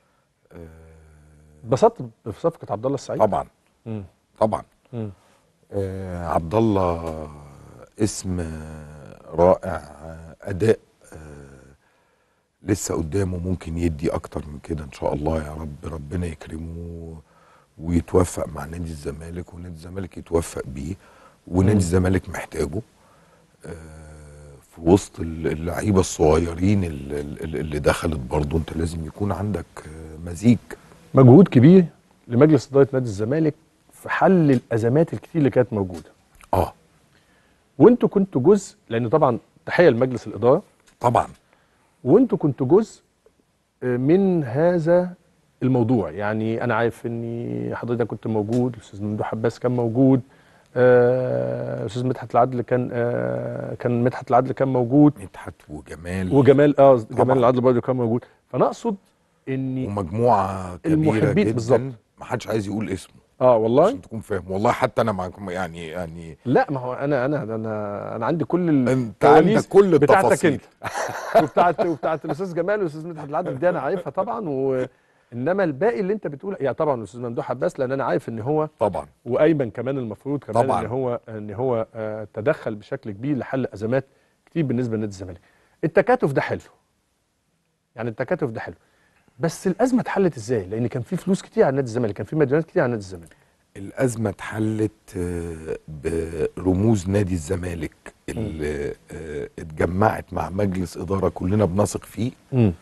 S1: اتبسطت بصفقه عبد الله السعيد
S4: طبعا
S1: مم.
S4: طبعا
S1: مم.
S4: آه عبد الله اسم آه، رائع آه، اداء آه لسه قدامه ممكن يدي اكتر من كده ان شاء الله يا رب ربنا يكرمه ويتوفق مع نادي الزمالك ونادي الزمالك يتوفق بيه ونادي الزمالك محتاجه آه في وسط ال- اللعيبه الصغيرين ال- ال- اللي دخلت برضه انت لازم يكون عندك آه، مزيج
S1: مجهود كبير لمجلس اداره نادي الزمالك في حل الازمات الكتير اللي كانت موجوده
S4: اه
S1: وانتوا كنتوا جزء لان طبعا تحيه لمجلس الاداره
S4: طبعا
S1: وانتوا كنتوا جزء من هذا الموضوع يعني انا عارف ان حضرتك كنت موجود الاستاذ ممدوح عباس كان موجود آه، استاذ مدحت العدل كان آه، كان مدحت العدل كان موجود
S4: مدحت وجمال
S1: وجمال اه
S4: طبعاً.
S1: جمال العدل برضه كان موجود فانا اقصد اني
S4: ومجموعه كبيره
S1: المحبين
S4: جدا
S1: بالظبط.
S4: ما حدش عايز يقول اسمه
S1: اه والله
S4: عشان تكون فاهم والله حتى انا معاكم يعني يعني
S1: لا ما هو انا انا انا انا عندي كل ال-
S4: انت
S1: الكواليس
S4: عندك كل
S1: بتاعتك
S4: التفاصيل
S1: انت وبتاعت وبتاعت الاستاذ جمال والاستاذ مدحت العدل دي انا عارفها طبعا و انما الباقي اللي انت بتقول يعني طبعا الاستاذ ممدوح عباس لان انا عارف ان هو
S4: طبعا
S1: وايمن كمان المفروض كمان
S4: طبعاً.
S1: ان هو ان هو آه، تدخل بشكل كبير لحل ازمات كتير بالنسبه لنادي الزمالك التكاتف ده حلو يعني التكاتف ده حلو بس الازمه اتحلت ازاي لان كان في فلوس كتير على نادي الزمالك كان في مديونات كتير على نادي الزمالك
S4: الازمه اتحلت آه، برموز نادي الزمالك اللي آه، اتجمعت مع مجلس اداره كلنا بنثق فيه آه،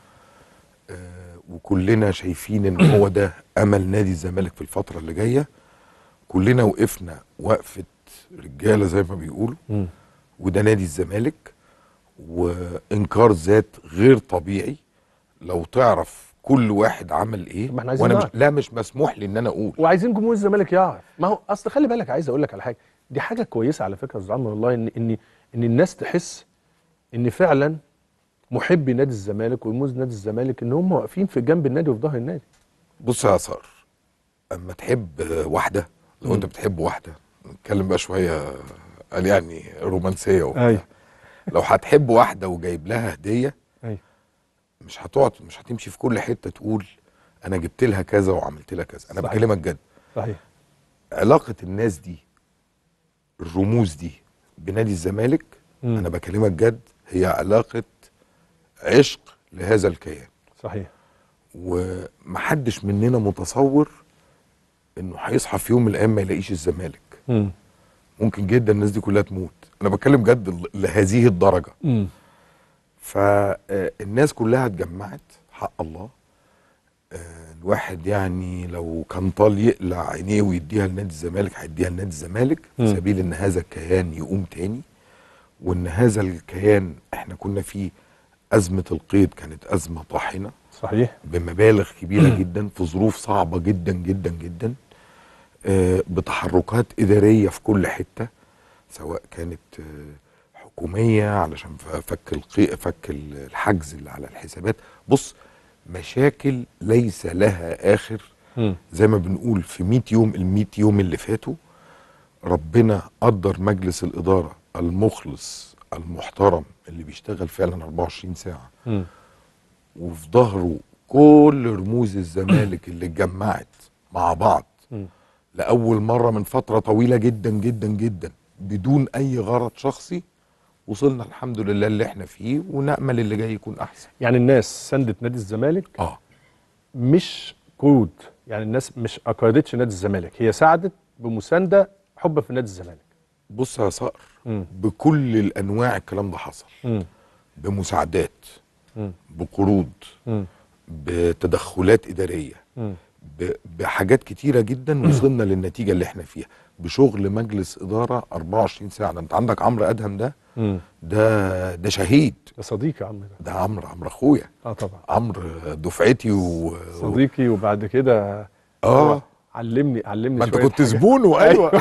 S4: وكلنا شايفين ان هو ده امل نادي الزمالك في الفتره اللي جايه كلنا وقفنا وقفه رجاله زي ما بيقولوا
S1: مم.
S4: وده نادي الزمالك وانكار ذات غير طبيعي لو تعرف كل واحد عمل ايه
S1: ما احنا عايزين
S4: وانا مش
S1: نعرف.
S4: لا مش مسموح لي ان انا اقول
S1: وعايزين جمهور الزمالك يعرف ما هو اصل خلي بالك عايز اقول لك على حاجه دي حاجه كويسه على فكره يا استاذ عمرو والله ان ان ان الناس تحس ان فعلا محبي نادي الزمالك ورموز نادي الزمالك ان هم واقفين في جنب النادي وفي ظهر النادي
S4: بص يا صار اما تحب واحده لو انت بتحب واحده نتكلم بقى شويه قال يعني رومانسيه وبتاع
S1: أيوة.
S4: لو هتحب واحده وجايب لها هديه
S1: ايوه
S4: مش هتقعد مش هتمشي في كل حته تقول انا جبت لها كذا وعملت لها كذا انا
S1: صحيح.
S4: بكلمك جد
S1: صحيح
S4: علاقه الناس دي الرموز دي بنادي الزمالك
S1: مم.
S4: انا بكلمك جد هي علاقه عشق لهذا الكيان
S1: صحيح
S4: ومحدش مننا متصور انه هيصحى في يوم من الايام ما يلاقيش الزمالك
S1: امم
S4: ممكن جدا الناس دي كلها تموت انا بتكلم جد ل- لهذه الدرجه
S1: امم
S4: فالناس كلها اتجمعت حق الله آه، الواحد يعني لو كان طال يقلع عينيه ويديها لنادي الزمالك هيديها لنادي الزمالك في
S1: مم.
S4: سبيل ان هذا الكيان يقوم تاني وان هذا الكيان احنا كنا فيه ازمه القيد كانت ازمه طاحنه
S1: صحيح
S4: بمبالغ كبيره جدا في ظروف صعبه جدا جدا جدا آه، بتحركات اداريه في كل حته سواء كانت آه، حكوميه علشان ف- فك القي... فك ال- الحجز اللي على الحسابات بص مشاكل ليس لها اخر
S1: امم
S4: زي ما بنقول في 100 يوم ال 100 يوم اللي فاتوا ربنا قدر مجلس الاداره المخلص المحترم اللي بيشتغل فعلا 24 ساعه
S1: امم
S4: وفي ظهره كل رموز الزمالك اللي اتجمعت مع بعض
S1: مم.
S4: لأول مرة من فترة طويلة جدا جدا جدا بدون أي غرض شخصي وصلنا الحمد لله اللي احنا فيه ونأمل اللي جاي يكون أحسن
S1: يعني الناس سندت نادي الزمالك
S4: اه
S1: مش قروض يعني الناس مش اقرضتش نادي الزمالك هي ساعدت بمسانده حبا في نادي الزمالك
S4: بص يا صقر
S1: مم.
S4: بكل الأنواع الكلام ده حصل
S1: امم
S4: بمساعدات
S1: مم.
S4: بقروض
S1: امم
S4: بتدخلات إدارية
S1: امم
S4: ب- بحاجات كتيرة جدا وصلنا للنتيجة اللي احنا فيها بشغل مجلس إدارة 24 ساعة ده انت عندك عمرو أدهم ده
S1: امم
S4: ده ده شهيد
S1: ده صديقي يا عم ده
S4: ده عمرو عمرو اخويا
S1: اه طبعا
S4: عمرو دفعتي و
S1: صديقي وبعد كده
S4: اه
S1: علمني علمني
S4: ما انت
S1: شوية
S4: كنت
S1: حاجات.
S4: زبونه ايوه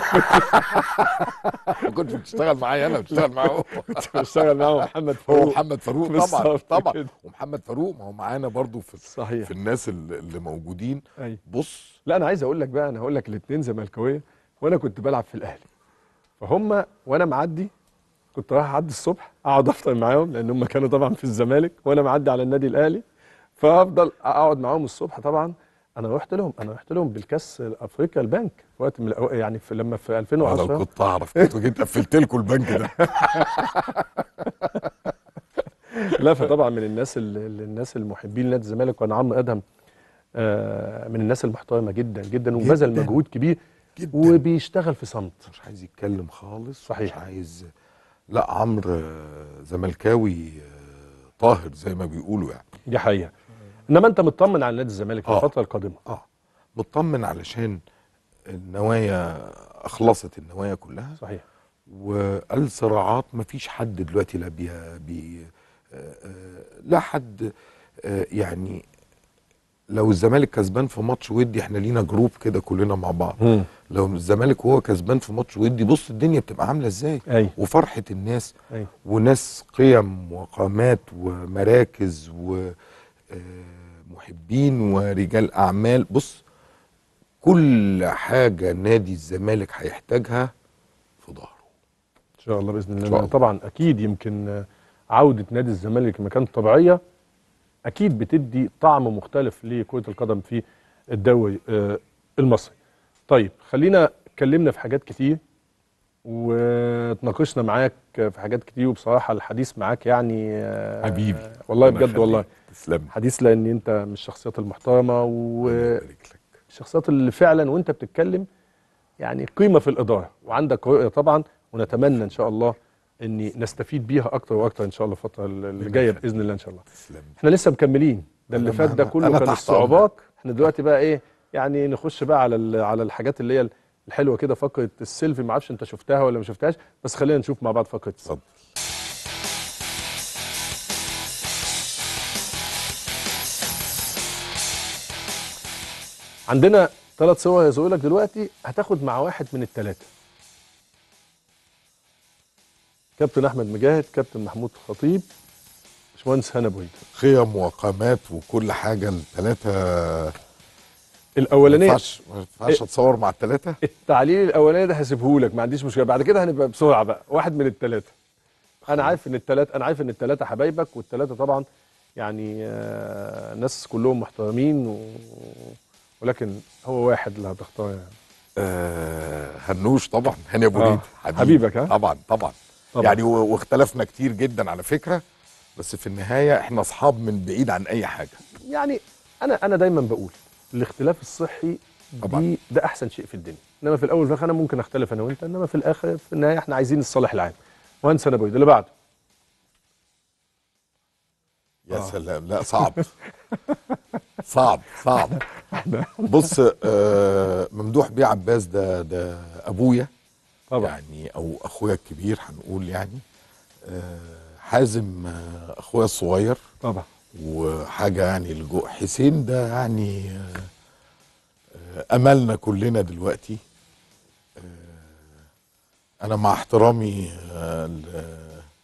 S4: ما كنتش بتشتغل معايا انا بتشتغل معاه هو
S1: كنت بشتغل معاه محمد
S4: هو
S1: فاروق
S4: محمد فاروق طبعا
S1: بالظبط
S4: طبعا
S1: كده.
S4: ومحمد فاروق ما هو معانا برضو في
S1: صحيح
S4: في الناس اللي اللي موجودين
S1: ايوه
S4: بص
S1: لا انا عايز اقول لك بقى انا هقول لك الاثنين زملكاويه وانا كنت بلعب في الاهلي فهم وانا معدي كنت رايح اعدي الصبح اقعد افطر معاهم لان هم كانوا طبعا في الزمالك وانا معدي على النادي الاهلي فافضل اقعد معاهم الصبح طبعا انا رحت لهم انا رحت لهم بالكاس افريقيا البنك في وقت من الأو- يعني في لما في
S4: أنا
S1: 2010
S4: لو كنت اعرف كنت جيت قفلت لكم البنك ده
S1: لا فطبعا من الناس ال- ال- الناس المحبين لنادي الزمالك وانا عمرو ادهم آه، من الناس المحترمه جدا جدا وبذل
S4: جداً.
S1: مجهود كبير
S4: جدا
S1: وبيشتغل في صمت
S4: مش عايز يتكلم خالص
S1: صحيح.
S4: مش عايز لا عمرو آه، زملكاوي آه، طاهر زي ما بيقولوا يعني
S1: دي حقيقه انما انت مطمن على نادي الزمالك في
S4: آه.
S1: الفتره القادمه
S4: اه مطمن علشان النوايا اخلصت النوايا كلها
S1: صحيح
S4: والصراعات مفيش حد دلوقتي لا بي بي آه، آه، لا حد آه، يعني لو الزمالك كسبان في ماتش ودي احنا لينا جروب كده كلنا مع بعض
S1: مم.
S4: لو الزمالك وهو كسبان في ماتش ودي بص الدنيا بتبقى عامله ازاي
S1: ايوه
S4: وفرحه الناس
S1: ايوه
S4: وناس قيم وقامات ومراكز ومحبين ورجال اعمال بص كل حاجه نادي الزمالك هيحتاجها في ظهره
S1: ان شاء الله باذن
S4: إن شاء
S1: الله
S4: الله.
S1: طبعا اكيد يمكن آه، عوده نادي الزمالك لمكان طبيعيه اكيد بتدي طعم مختلف لكره القدم في الدوري آه، المصري طيب خلينا اتكلمنا في حاجات كتير وتناقشنا معاك في حاجات كتير وبصراحه الحديث معاك يعني آه،
S4: حبيبي.
S1: والله
S4: ربنا
S1: بجد والله
S4: يخليك. تسلم
S1: حديث لان انت من الشخصيات المحترمه والشخصيات
S4: يبارك لك
S1: اللي فعلا وانت بتتكلم يعني قيمه في الاداره وعندك رؤيه طبعا ونتمنى ان شاء الله ان نستفيد بيها اكتر واكتر ان شاء الله الفتره اللي جايه باذن الله ان شاء الله
S4: تسلم
S1: احنا لسه مكملين ده اللي
S4: أنا-
S1: فات ده
S4: أنا-
S1: كله
S4: أنا
S1: كان
S4: تحت
S1: الصعوبات احنا دلوقتي بقى ايه يعني نخش بقى على ال- على الحاجات اللي هي الحلوه كده فقره السيلفي ما اعرفش انت شفتها ولا ما شفتهاش بس خلينا نشوف مع بعض فقره السيلفي.
S4: اتفضل
S1: عندنا ثلاث صور هيظهروا لك دلوقتي هتاخد مع واحد من الثلاثه كابتن احمد مجاهد كابتن محمود خطيب باشمهندس هنا بويد
S4: قيم وقامات وكل حاجه الثلاثه ما
S1: الاولانيه
S4: ينفعش ما ينفعش اتصور مع الثلاثه
S1: التعليل الاولاني ده هسيبه لك ما عنديش مشكله بعد كده هنبقى بسرعه بقى واحد من الثلاثه انا عارف ان الثلاثه انا عارف ان الثلاثه حبايبك والثلاثه طبعا يعني آه، ناس كلهم محترمين و... ولكن هو واحد اللي هتختاره يعني
S4: آه هنوش طبعا هاني ابو
S1: آه،
S4: ريد
S1: حبيبك، ها؟
S4: طبعا طبعا
S1: طبعا.
S4: يعني و- واختلفنا كتير جدا على فكره بس في النهايه احنا اصحاب من بعيد عن اي حاجه
S1: يعني انا انا دايما بقول الاختلاف الصحي
S4: طبعا.
S1: دي ده احسن شيء في الدنيا انما في الاول وفي الاخر انا ممكن اختلف انا وانت انما في الاخر في النهايه احنا عايزين الصالح العام وانسى انا بويد اللي بعده
S4: يا
S1: آه.
S4: سلام لا صعب صعب صعب بص آه ممدوح بيه عباس ده ده ابويا
S1: طبعا
S4: يعني او اخويا الكبير هنقول يعني آه حازم آه اخويا الصغير
S1: طبعا
S4: وحاجه يعني الجو حسين ده يعني آه، آه، املنا كلنا دلوقتي آه، انا مع احترامي آه، ل-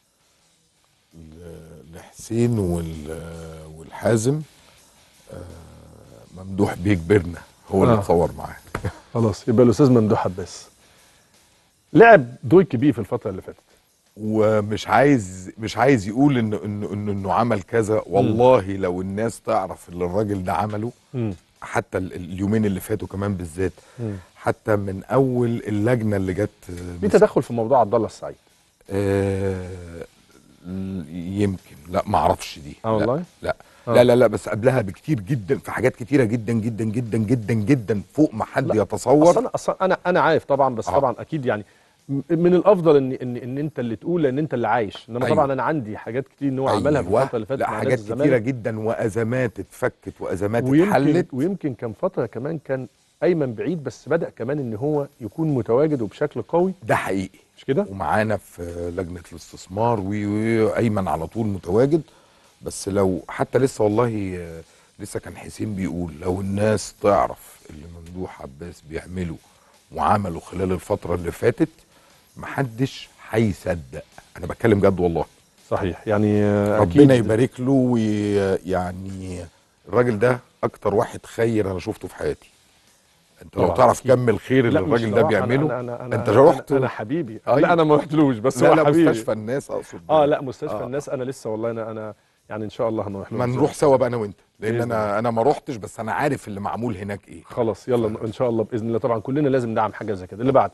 S4: ل- لحسين وال- والحازم آه، ممدوح بيه كبرنا هو اللي
S1: آه.
S4: اتصور معاه
S1: خلاص يبقى الاستاذ ممدوح عباس لعب دور كبير في الفتره اللي فاتت
S4: ومش عايز مش عايز يقول انه انه انه, إنه عمل كذا والله لو الناس تعرف اللي الراجل ده عمله
S1: مم.
S4: حتى ال- اليومين اللي فاتوا كمان بالذات
S1: مم.
S4: حتى من اول اللجنه اللي جت
S1: في تدخل في موضوع عبد الله السعيد
S4: آه يمكن لا ما اعرفش دي
S1: اه والله
S4: لا
S1: آه.
S4: لا لا لا بس قبلها بكتير جدا في حاجات كتيره جدا جدا جدا جدا جدا فوق ما حد
S1: لا،
S4: يتصور
S1: اصل انا اصل انا انا عارف طبعا بس
S4: آه.
S1: طبعا اكيد يعني م- من الافضل ان ان ان انت اللي تقول لان انت اللي عايش انما
S4: أيوة.
S1: طبعا انا عندي حاجات كتير ان هو عملها في
S4: أيوة.
S1: الفتره اللي فاتت
S4: لا
S1: مع نادي
S4: حاجات كتيره
S1: الزمالك
S4: جدا وازمات اتفكت وازمات
S1: ويمكن
S4: اتحلت
S1: ويمكن كان فتره كمان كان ايمن بعيد بس بدا كمان ان هو يكون متواجد وبشكل قوي
S4: ده حقيقي
S1: مش كده؟
S4: ومعانا في لجنه الاستثمار وي- وي- وايمن على طول متواجد بس لو حتى لسه والله آه، لسه كان حسين بيقول لو الناس تعرف اللي ممدوح عباس بيعمله وعمله خلال الفتره اللي فاتت محدش هيصدق انا بتكلم جد والله
S1: صحيح يعني آه،
S4: ربنا
S1: أكيد
S4: يبارك له ويعني الراجل ده اكتر واحد خير انا شفته في حياتي انت لو
S1: طبعاً،
S4: تعرف
S1: أكيد.
S4: كم الخير اللي
S1: لا، مش
S4: الراجل ده
S1: صراحة،
S4: بيعمله
S1: أنا أنا أنا
S4: انت
S1: أنا
S4: رحت
S1: أنا, أنا حبيبي آه،
S4: أيوة.
S1: لا انا ما رحتلوش بس
S4: لا
S1: هو
S4: لا
S1: حبيبي
S4: مستشفى الناس اقصد
S1: اه لا مستشفى
S4: آه.
S1: الناس انا لسه والله انا انا يعني ان شاء الله هنروح له
S4: ما
S1: إن شاء
S4: نروح سوا بقى انا وانت لان
S1: بإذن
S4: انا انا ما روحتش بس انا عارف اللي معمول هناك ايه
S1: خلاص يلا ان شاء الله باذن الله طبعا كلنا لازم ندعم حاجه زي كده اللي بعده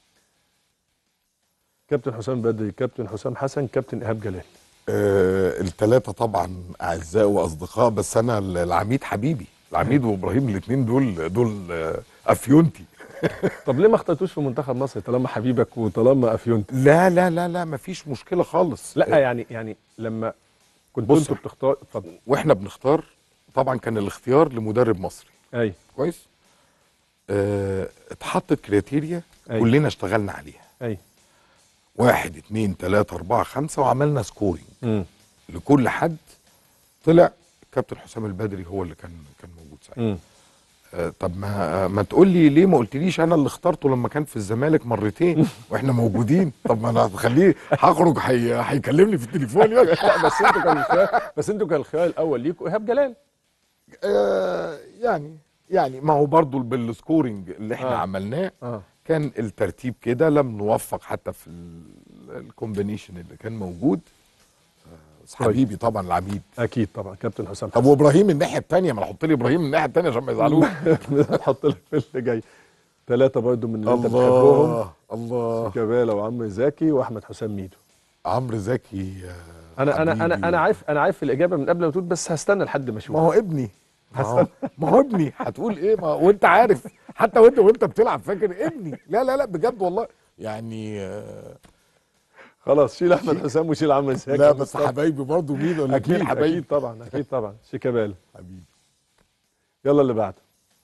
S1: كابتن حسام بدري كابتن حسام حسن كابتن ايهاب جلال
S4: آه الثلاثه طبعا اعزاء واصدقاء بس انا ال- العميد حبيبي العميد وابراهيم الاثنين دول دول آه، افيونتي
S1: طب ليه ما اخترتوش في منتخب مصر طالما حبيبك وطالما افيونت
S4: لا لا لا لا مفيش مشكله خالص
S1: لا
S4: آه،
S1: يعني يعني لما كنتوا
S4: بص.
S1: انتوا بتختار اتفضل
S4: واحنا بنختار طبعا كان الاختيار لمدرب مصري
S1: اي
S4: كويس آه، اتحطت كريتيريا
S1: أيوة.
S4: كلنا اشتغلنا عليها
S1: اي
S4: واحد اتنين تلاتة اربعة خمسة وعملنا سكورينج
S1: امم
S4: لكل حد طلع كابتن حسام البدري هو اللي كان كان موجود ساعتها
S1: امم
S4: آه، طب ما ما تقول لي ليه ما قلتليش انا اللي اخترته لما كان في الزمالك مرتين واحنا موجودين طب ما انا هخليه هخرج هي- هيكلمني في التليفون يعني
S1: لا بس انتوا كان الخيار بس انتوا كان الخيار الاول ليكوا ايهاب جلال
S4: آه، يعني يعني ما هو برضو بالسكورينج اللي احنا
S1: آه.
S4: آه. عملناه
S1: اه
S4: كان الترتيب كده لم نوفق حتى في ال- الكومبينيشن اللي كان موجود آه، حبيبي طبعا العميد
S1: اكيد طبعا كابتن حسام
S4: طب وابراهيم الناحيه الثانيه ما انا احط لي ابراهيم الناحيه الثانيه عشان ما يزعلوش
S1: هنحط لك في اللي جاي ثلاثه برضه من اللي انت بتحبهم
S4: الله الله
S1: كابالا وعمرو زكي واحمد حسام ميدو
S4: عمرو زكي آه،
S1: انا انا انا
S4: حبيبي.
S1: انا عارف انا عارف الاجابه من قبل ما تقول بس هستنى لحد ما اشوف
S4: ما هو ابني ما هو, ما هو ابني هتقول ايه ما وانت عارف حتى وانت وانت بتلعب فاكر ابني لا لا لا بجد والله يعني آه،
S1: خلاص شيل احمد حسام وشيل عمرو زكي
S4: لا بس
S1: ومصطفى.
S4: حبايبي برضه مين
S1: اكيد
S4: الاثنين حبايبي
S1: اكيد طبعا اكيد طبعا شيكابالا
S4: حبيبي
S1: يلا اللي بعده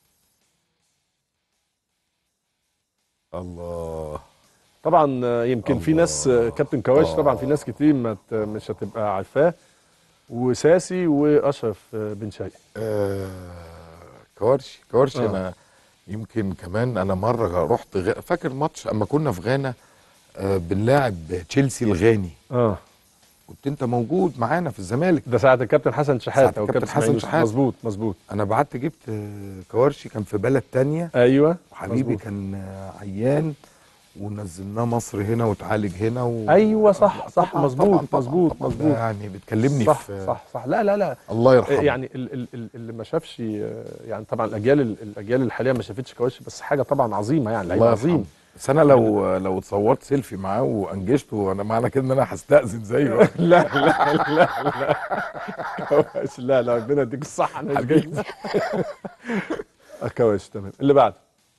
S4: الله
S1: طبعا آه، يمكن في ناس آه، كابتن كواش طبعا في ناس كتير ما ت- مش هتبقى عارفاه وساسي واشرف آه، بن شرقي
S4: آه كوارشي كوارشي
S1: آه.
S4: آه. انا يمكن كمان انا مره رحت غ... فاكر ماتش اما كنا في غانا آه بنلاعب تشيلسي الغاني
S1: اه
S4: كنت انت موجود معانا في الزمالك
S1: ده ساعه الكابتن حسن شحاته
S4: ساعة
S1: او
S4: الكابتن
S1: كابتن
S4: حسن
S1: حسن
S4: شحاتة.
S1: مظبوط مظبوط
S4: انا بعت جبت آه كوارشي كان في بلد تانية
S1: ايوه
S4: وحبيبي
S1: مظبوط.
S4: كان آه عيان ونزلناه مصر هنا وتعالج هنا و...
S1: ايوه صح صح
S4: طبعاً
S1: مظبوط
S4: طبعاً طبعاً
S1: مظبوط
S4: طبعاً. ده
S1: مظبوط
S4: يعني بتكلمني
S1: صح
S4: في
S1: صح صح لا لا لا
S4: الله يرحمه
S1: يعني ال- ال- ال- اللي ما شافش آه، يعني طبعا الاجيال الاجيال الحاليه ما شافتش كواش بس حاجه طبعا عظيمه يعني لعيب
S4: الله
S1: عظيم
S4: يرحمه بس انا لو لو اتصورت سيلفي معاه وانجشته انا معنى كده ان انا هستاذن زيه
S1: لا لا لا لا كواش لا لا ربنا يديك الصحه انا مش جاي آه، كواش تمام اللي بعده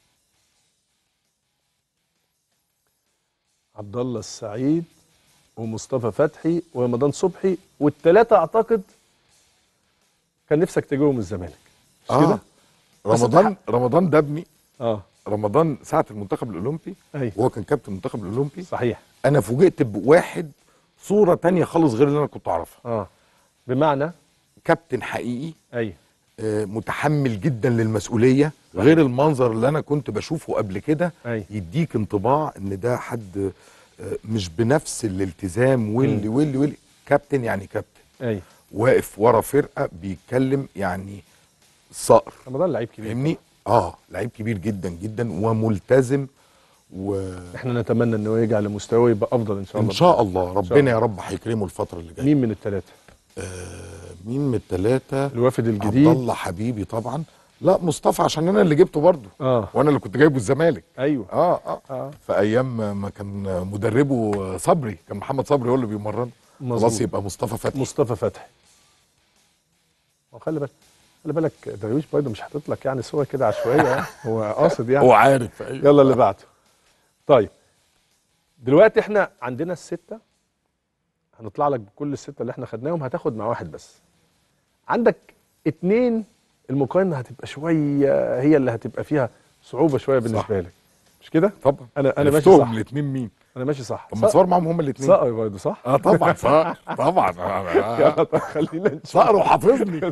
S1: عبد الله السعيد ومصطفى فتحي ورمضان صبحي والثلاثه اعتقد كان نفسك تجيبهم الزمالك مش
S4: آه.
S1: كده؟ بس
S4: رمضان رمضان ده ابني
S1: اه
S4: رمضان ساعه المنتخب الاولمبي
S1: ايوه
S4: وهو كان كابتن المنتخب الاولمبي
S1: صحيح
S4: انا فوجئت بواحد صوره تانية خالص غير اللي انا كنت اعرفها
S1: اه بمعنى
S4: كابتن حقيقي
S1: ايوه
S4: آه، متحمل جدا للمسؤوليه غير المنظر اللي انا كنت بشوفه قبل كده
S1: ايوه
S4: يديك انطباع ان ده حد آه، مش بنفس الالتزام واللي واللي واللي كابتن يعني كابتن
S1: ايوه
S4: واقف ورا فرقه بيتكلم يعني صقر
S1: رمضان لعيب كبير
S4: فاهمني اه لعيب كبير جدا جدا وملتزم وان
S1: احنا نتمنى انه يرجع لمستواه يبقى افضل ان شاء الله
S4: شاء الله
S1: شاء الله.
S4: ربنا يا رب هيكرمه الفتره اللي جايه
S1: مين من الثلاثه
S4: آه مين من الثلاثه
S1: الوافد
S4: عبد
S1: الجديد
S4: الله حبيبي طبعا لا مصطفى عشان انا اللي جبته برضه
S1: اه
S4: وانا اللي كنت جايبه الزمالك
S1: ايوه
S4: اه اه
S1: اه
S4: في ايام ما كان مدربه صبري كان محمد صبري هو اللي بيمرنه خلاص
S1: مظبوط
S4: يبقى مصطفى فتحي
S1: مصطفى فتحي وخلي بالك خلي بالك درويش برضه مش حاطط لك يعني صور كده عشوائيه يعني. هو قاصد يعني
S4: هو عارف أيوة.
S1: يلا اللي بعده طيب دلوقتي احنا عندنا الستة هنطلع لك بكل الستة اللي احنا خدناهم هتاخد مع واحد بس عندك اتنين المقارنة هتبقى شوية هي اللي هتبقى فيها صعوبة شوية بالنسبة لك مش كده؟
S4: طبعا
S1: انا انا ماشي
S4: عرفتهم
S1: صح
S4: الاثنين مين
S1: انا ماشي صح
S4: طب ما تصور معاهم هما الاثنين
S1: صقر برضه صح؟
S4: اه طبعا صقر طبعا
S1: يلا
S4: آه.
S1: طب خلينا نشوف
S4: صقر وحافظني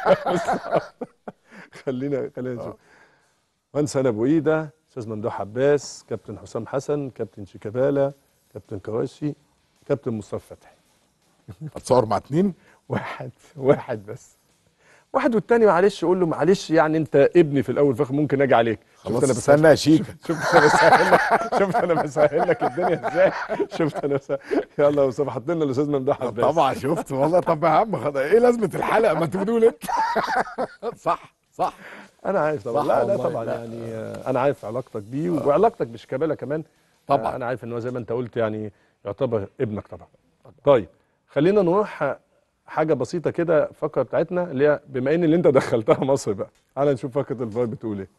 S1: خلينا خلينا نشوف مهندس هنا ابو ايده استاذ ممدوح عباس كابتن حسام حسن كابتن شيكابالا كابتن كواشي كابتن مصطفى فتحي
S4: هتصور مع اثنين
S1: واحد واحد بس واحد والتاني معلش قول له معلش يعني انت ابني في الاول فاخر ممكن اجي عليك
S4: خلاص
S1: شفت انا بسهل
S4: استنى يا شيكا
S1: شفت انا بسهل لك شفت انا بسهل لك الدنيا ازاي شفت انا بسهل يلا يا مصطفى حط لنا الاستاذ ممدوح عباس
S4: طبعا شفت والله طب يا عم خد ايه لازمه الحلقه ما تقول انت صح صح
S1: انا عارف طبعا
S4: صح
S1: لا لا
S4: والله،
S1: طبعا
S4: لا.
S1: يعني آه، انا عارف علاقتك بيه وعلاقتك بشيكابالا كمان
S4: طبعا.
S1: آه، انا عارف ان هو زي ما انت قلت يعني يعتبر ابنك طبعا طيب خلينا نروح آه، حاجه بسيطه كده الفقره بتاعتنا اللي هي بما ان اللي انت دخلتها مصر بقى تعالى نشوف فقره الفار بتقول ايه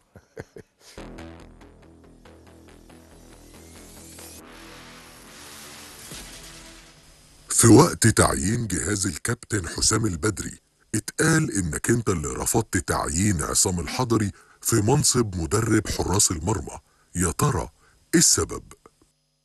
S7: في وقت تعيين جهاز الكابتن حسام البدري اتقال انك انت اللي رفضت تعيين عصام الحضري في منصب مدرب حراس المرمى يا ترى ايه السبب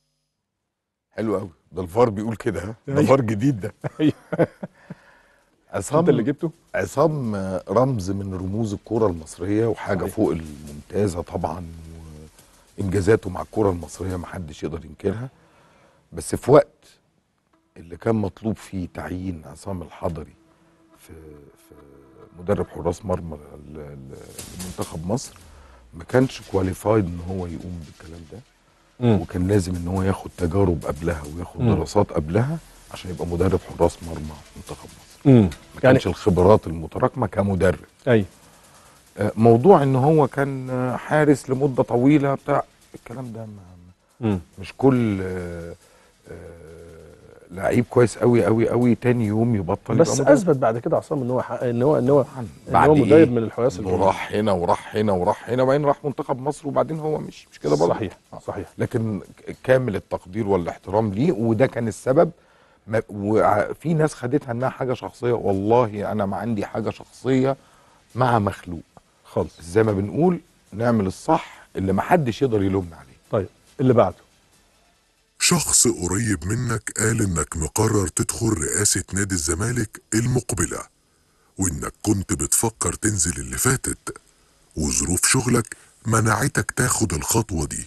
S4: حلو قوي ده الفار بيقول كده ها ده
S1: أيوة.
S4: فار جديد ده
S1: أيوة.
S4: عصام
S1: انت اللي جبته
S4: عصام آه، رمز من رموز الكرة المصرية وحاجة
S1: صحيح.
S4: فوق الممتازة طبعا وإنجازاته مع الكرة المصرية محدش يقدر ينكرها بس في وقت اللي كان مطلوب فيه تعيين عصام الحضري في في مدرب حراس مرمى ل- ل- لمنتخب مصر ما كانش كواليفايد ان هو يقوم بالكلام ده
S1: مم.
S4: وكان لازم ان هو ياخد تجارب قبلها وياخد
S1: مم.
S4: دراسات قبلها عشان يبقى مدرب حراس مرمى منتخب مصر
S1: امم
S4: ما
S1: يعني
S4: كانش الخبرات المتراكمه كمدرب
S1: اي
S4: آه، موضوع ان هو كان آه، حارس لمده طويله بتاع الكلام ده ما
S1: امم
S4: مش كل آه، آه، لعيب كويس قوي قوي قوي تاني يوم يبطل
S1: بس
S4: يبقى مدرب.
S1: اثبت بعد كده عصام ان هو حق- ان هو ان هو
S4: طبعاً.
S1: ان
S4: بعد
S1: هو
S4: إيه؟
S1: مدرب من الحراس
S4: إنه
S1: الجميلة.
S4: راح هنا وراح هنا وراح هنا وبعدين راح منتخب مصر وبعدين هو مش مش كده برضه
S1: صحيح صحيح
S4: لكن ك- كامل التقدير والاحترام ليه وده كان السبب ما- وفي ناس خدتها انها حاجه شخصيه والله انا ما عندي حاجه شخصيه مع مخلوق
S1: خالص
S4: زي ما بنقول نعمل الصح اللي ما حدش يقدر يلومنا عليه
S1: طيب اللي بعده
S7: شخص قريب منك قال انك مقرر تدخل رئاسة نادي الزمالك المقبلة وانك كنت بتفكر تنزل اللي فاتت وظروف شغلك منعتك تاخد الخطوة دي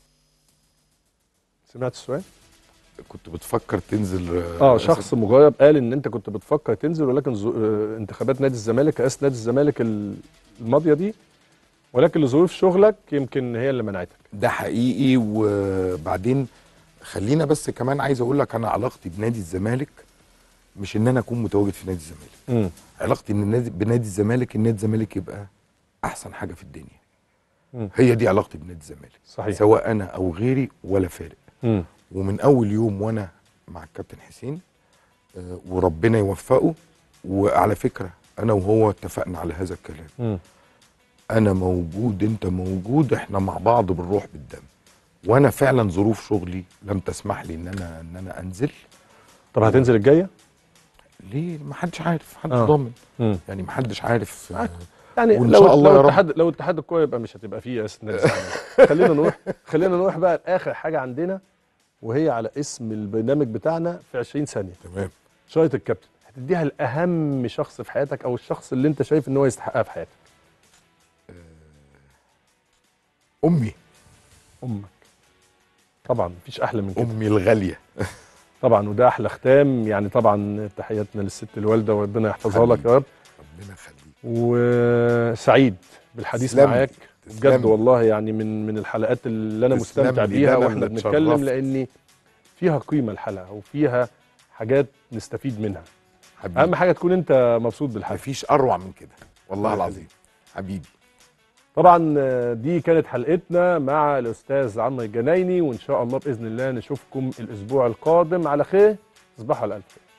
S1: سمعت السؤال
S4: كنت بتفكر تنزل
S1: اه شخص مجرب قال ان انت كنت بتفكر تنزل ولكن زو... آه، انتخابات نادي الزمالك رئاسه نادي الزمالك ال- الماضيه دي ولكن لظروف شغلك يمكن هي اللي منعتك
S4: ده حقيقي وبعدين خلينا بس كمان عايز اقول لك انا علاقتي بنادي الزمالك مش ان انا اكون متواجد في نادي الزمالك
S1: امم
S4: علاقتي ان النادي بنادي الزمالك ان نادي الزمالك يبقى احسن حاجه في الدنيا
S1: مم.
S4: هي دي علاقتي بنادي الزمالك
S1: صحيح
S4: سواء انا او غيري ولا فارق
S1: امم
S4: ومن اول يوم وانا مع الكابتن حسين آه، وربنا يوفقه وعلى فكره انا وهو اتفقنا على هذا الكلام
S1: امم
S4: انا موجود انت موجود احنا مع بعض بالروح بالدم وانا فعلا ظروف شغلي لم تسمح لي ان انا ان انا انزل
S1: طب هتنزل الجايه
S4: ليه ما حدش عارف محدش
S1: آه.
S4: ضامن
S1: امم
S4: يعني ما حدش عارف آه،
S1: يعني
S4: وإن
S1: لو
S4: شاء الله يا
S1: لو
S4: رب.
S1: اتحاد لو اتحاد الكوره يبقى مش هتبقى فيه رئاسه نادي الزمالك خلينا نروح خلينا نروح بقى لاخر حاجه عندنا وهي على اسم البرنامج بتاعنا في 20 ثانيه
S4: تمام
S1: شايط الكابتن هتديها لاهم شخص في حياتك او الشخص اللي انت شايف ان هو يستحقها في حياتك
S4: امي
S1: امك طبعا مفيش احلى من كده
S4: امي الغاليه
S1: طبعا وده احلى ختام يعني طبعا تحياتنا للست الوالده وربنا يحفظها لك يا رب
S4: ربنا يخليك
S1: وسعيد بالحديث
S4: تسلم لي.
S1: معاك
S4: تسلم
S1: بجد
S4: لي.
S1: والله يعني من من الحلقات اللي انا
S4: تسلم
S1: مستمتع
S4: لي،
S1: بيها
S4: ده أنا
S1: واحنا
S4: اللي
S1: بنتكلم
S4: اتشرفت.
S1: لان فيها قيمه الحلقه وفيها حاجات نستفيد منها
S4: حبيبي
S1: اهم حاجه تكون انت مبسوط بالحاجه
S4: مفيش اروع من كده والله
S1: الله
S4: العظيم حبيبي
S1: طبعا آه، دي كانت حلقتنا مع الاستاذ عمرو الجنايني وان شاء الله باذن الله نشوفكم الاسبوع القادم على خير تصبحوا على الف خير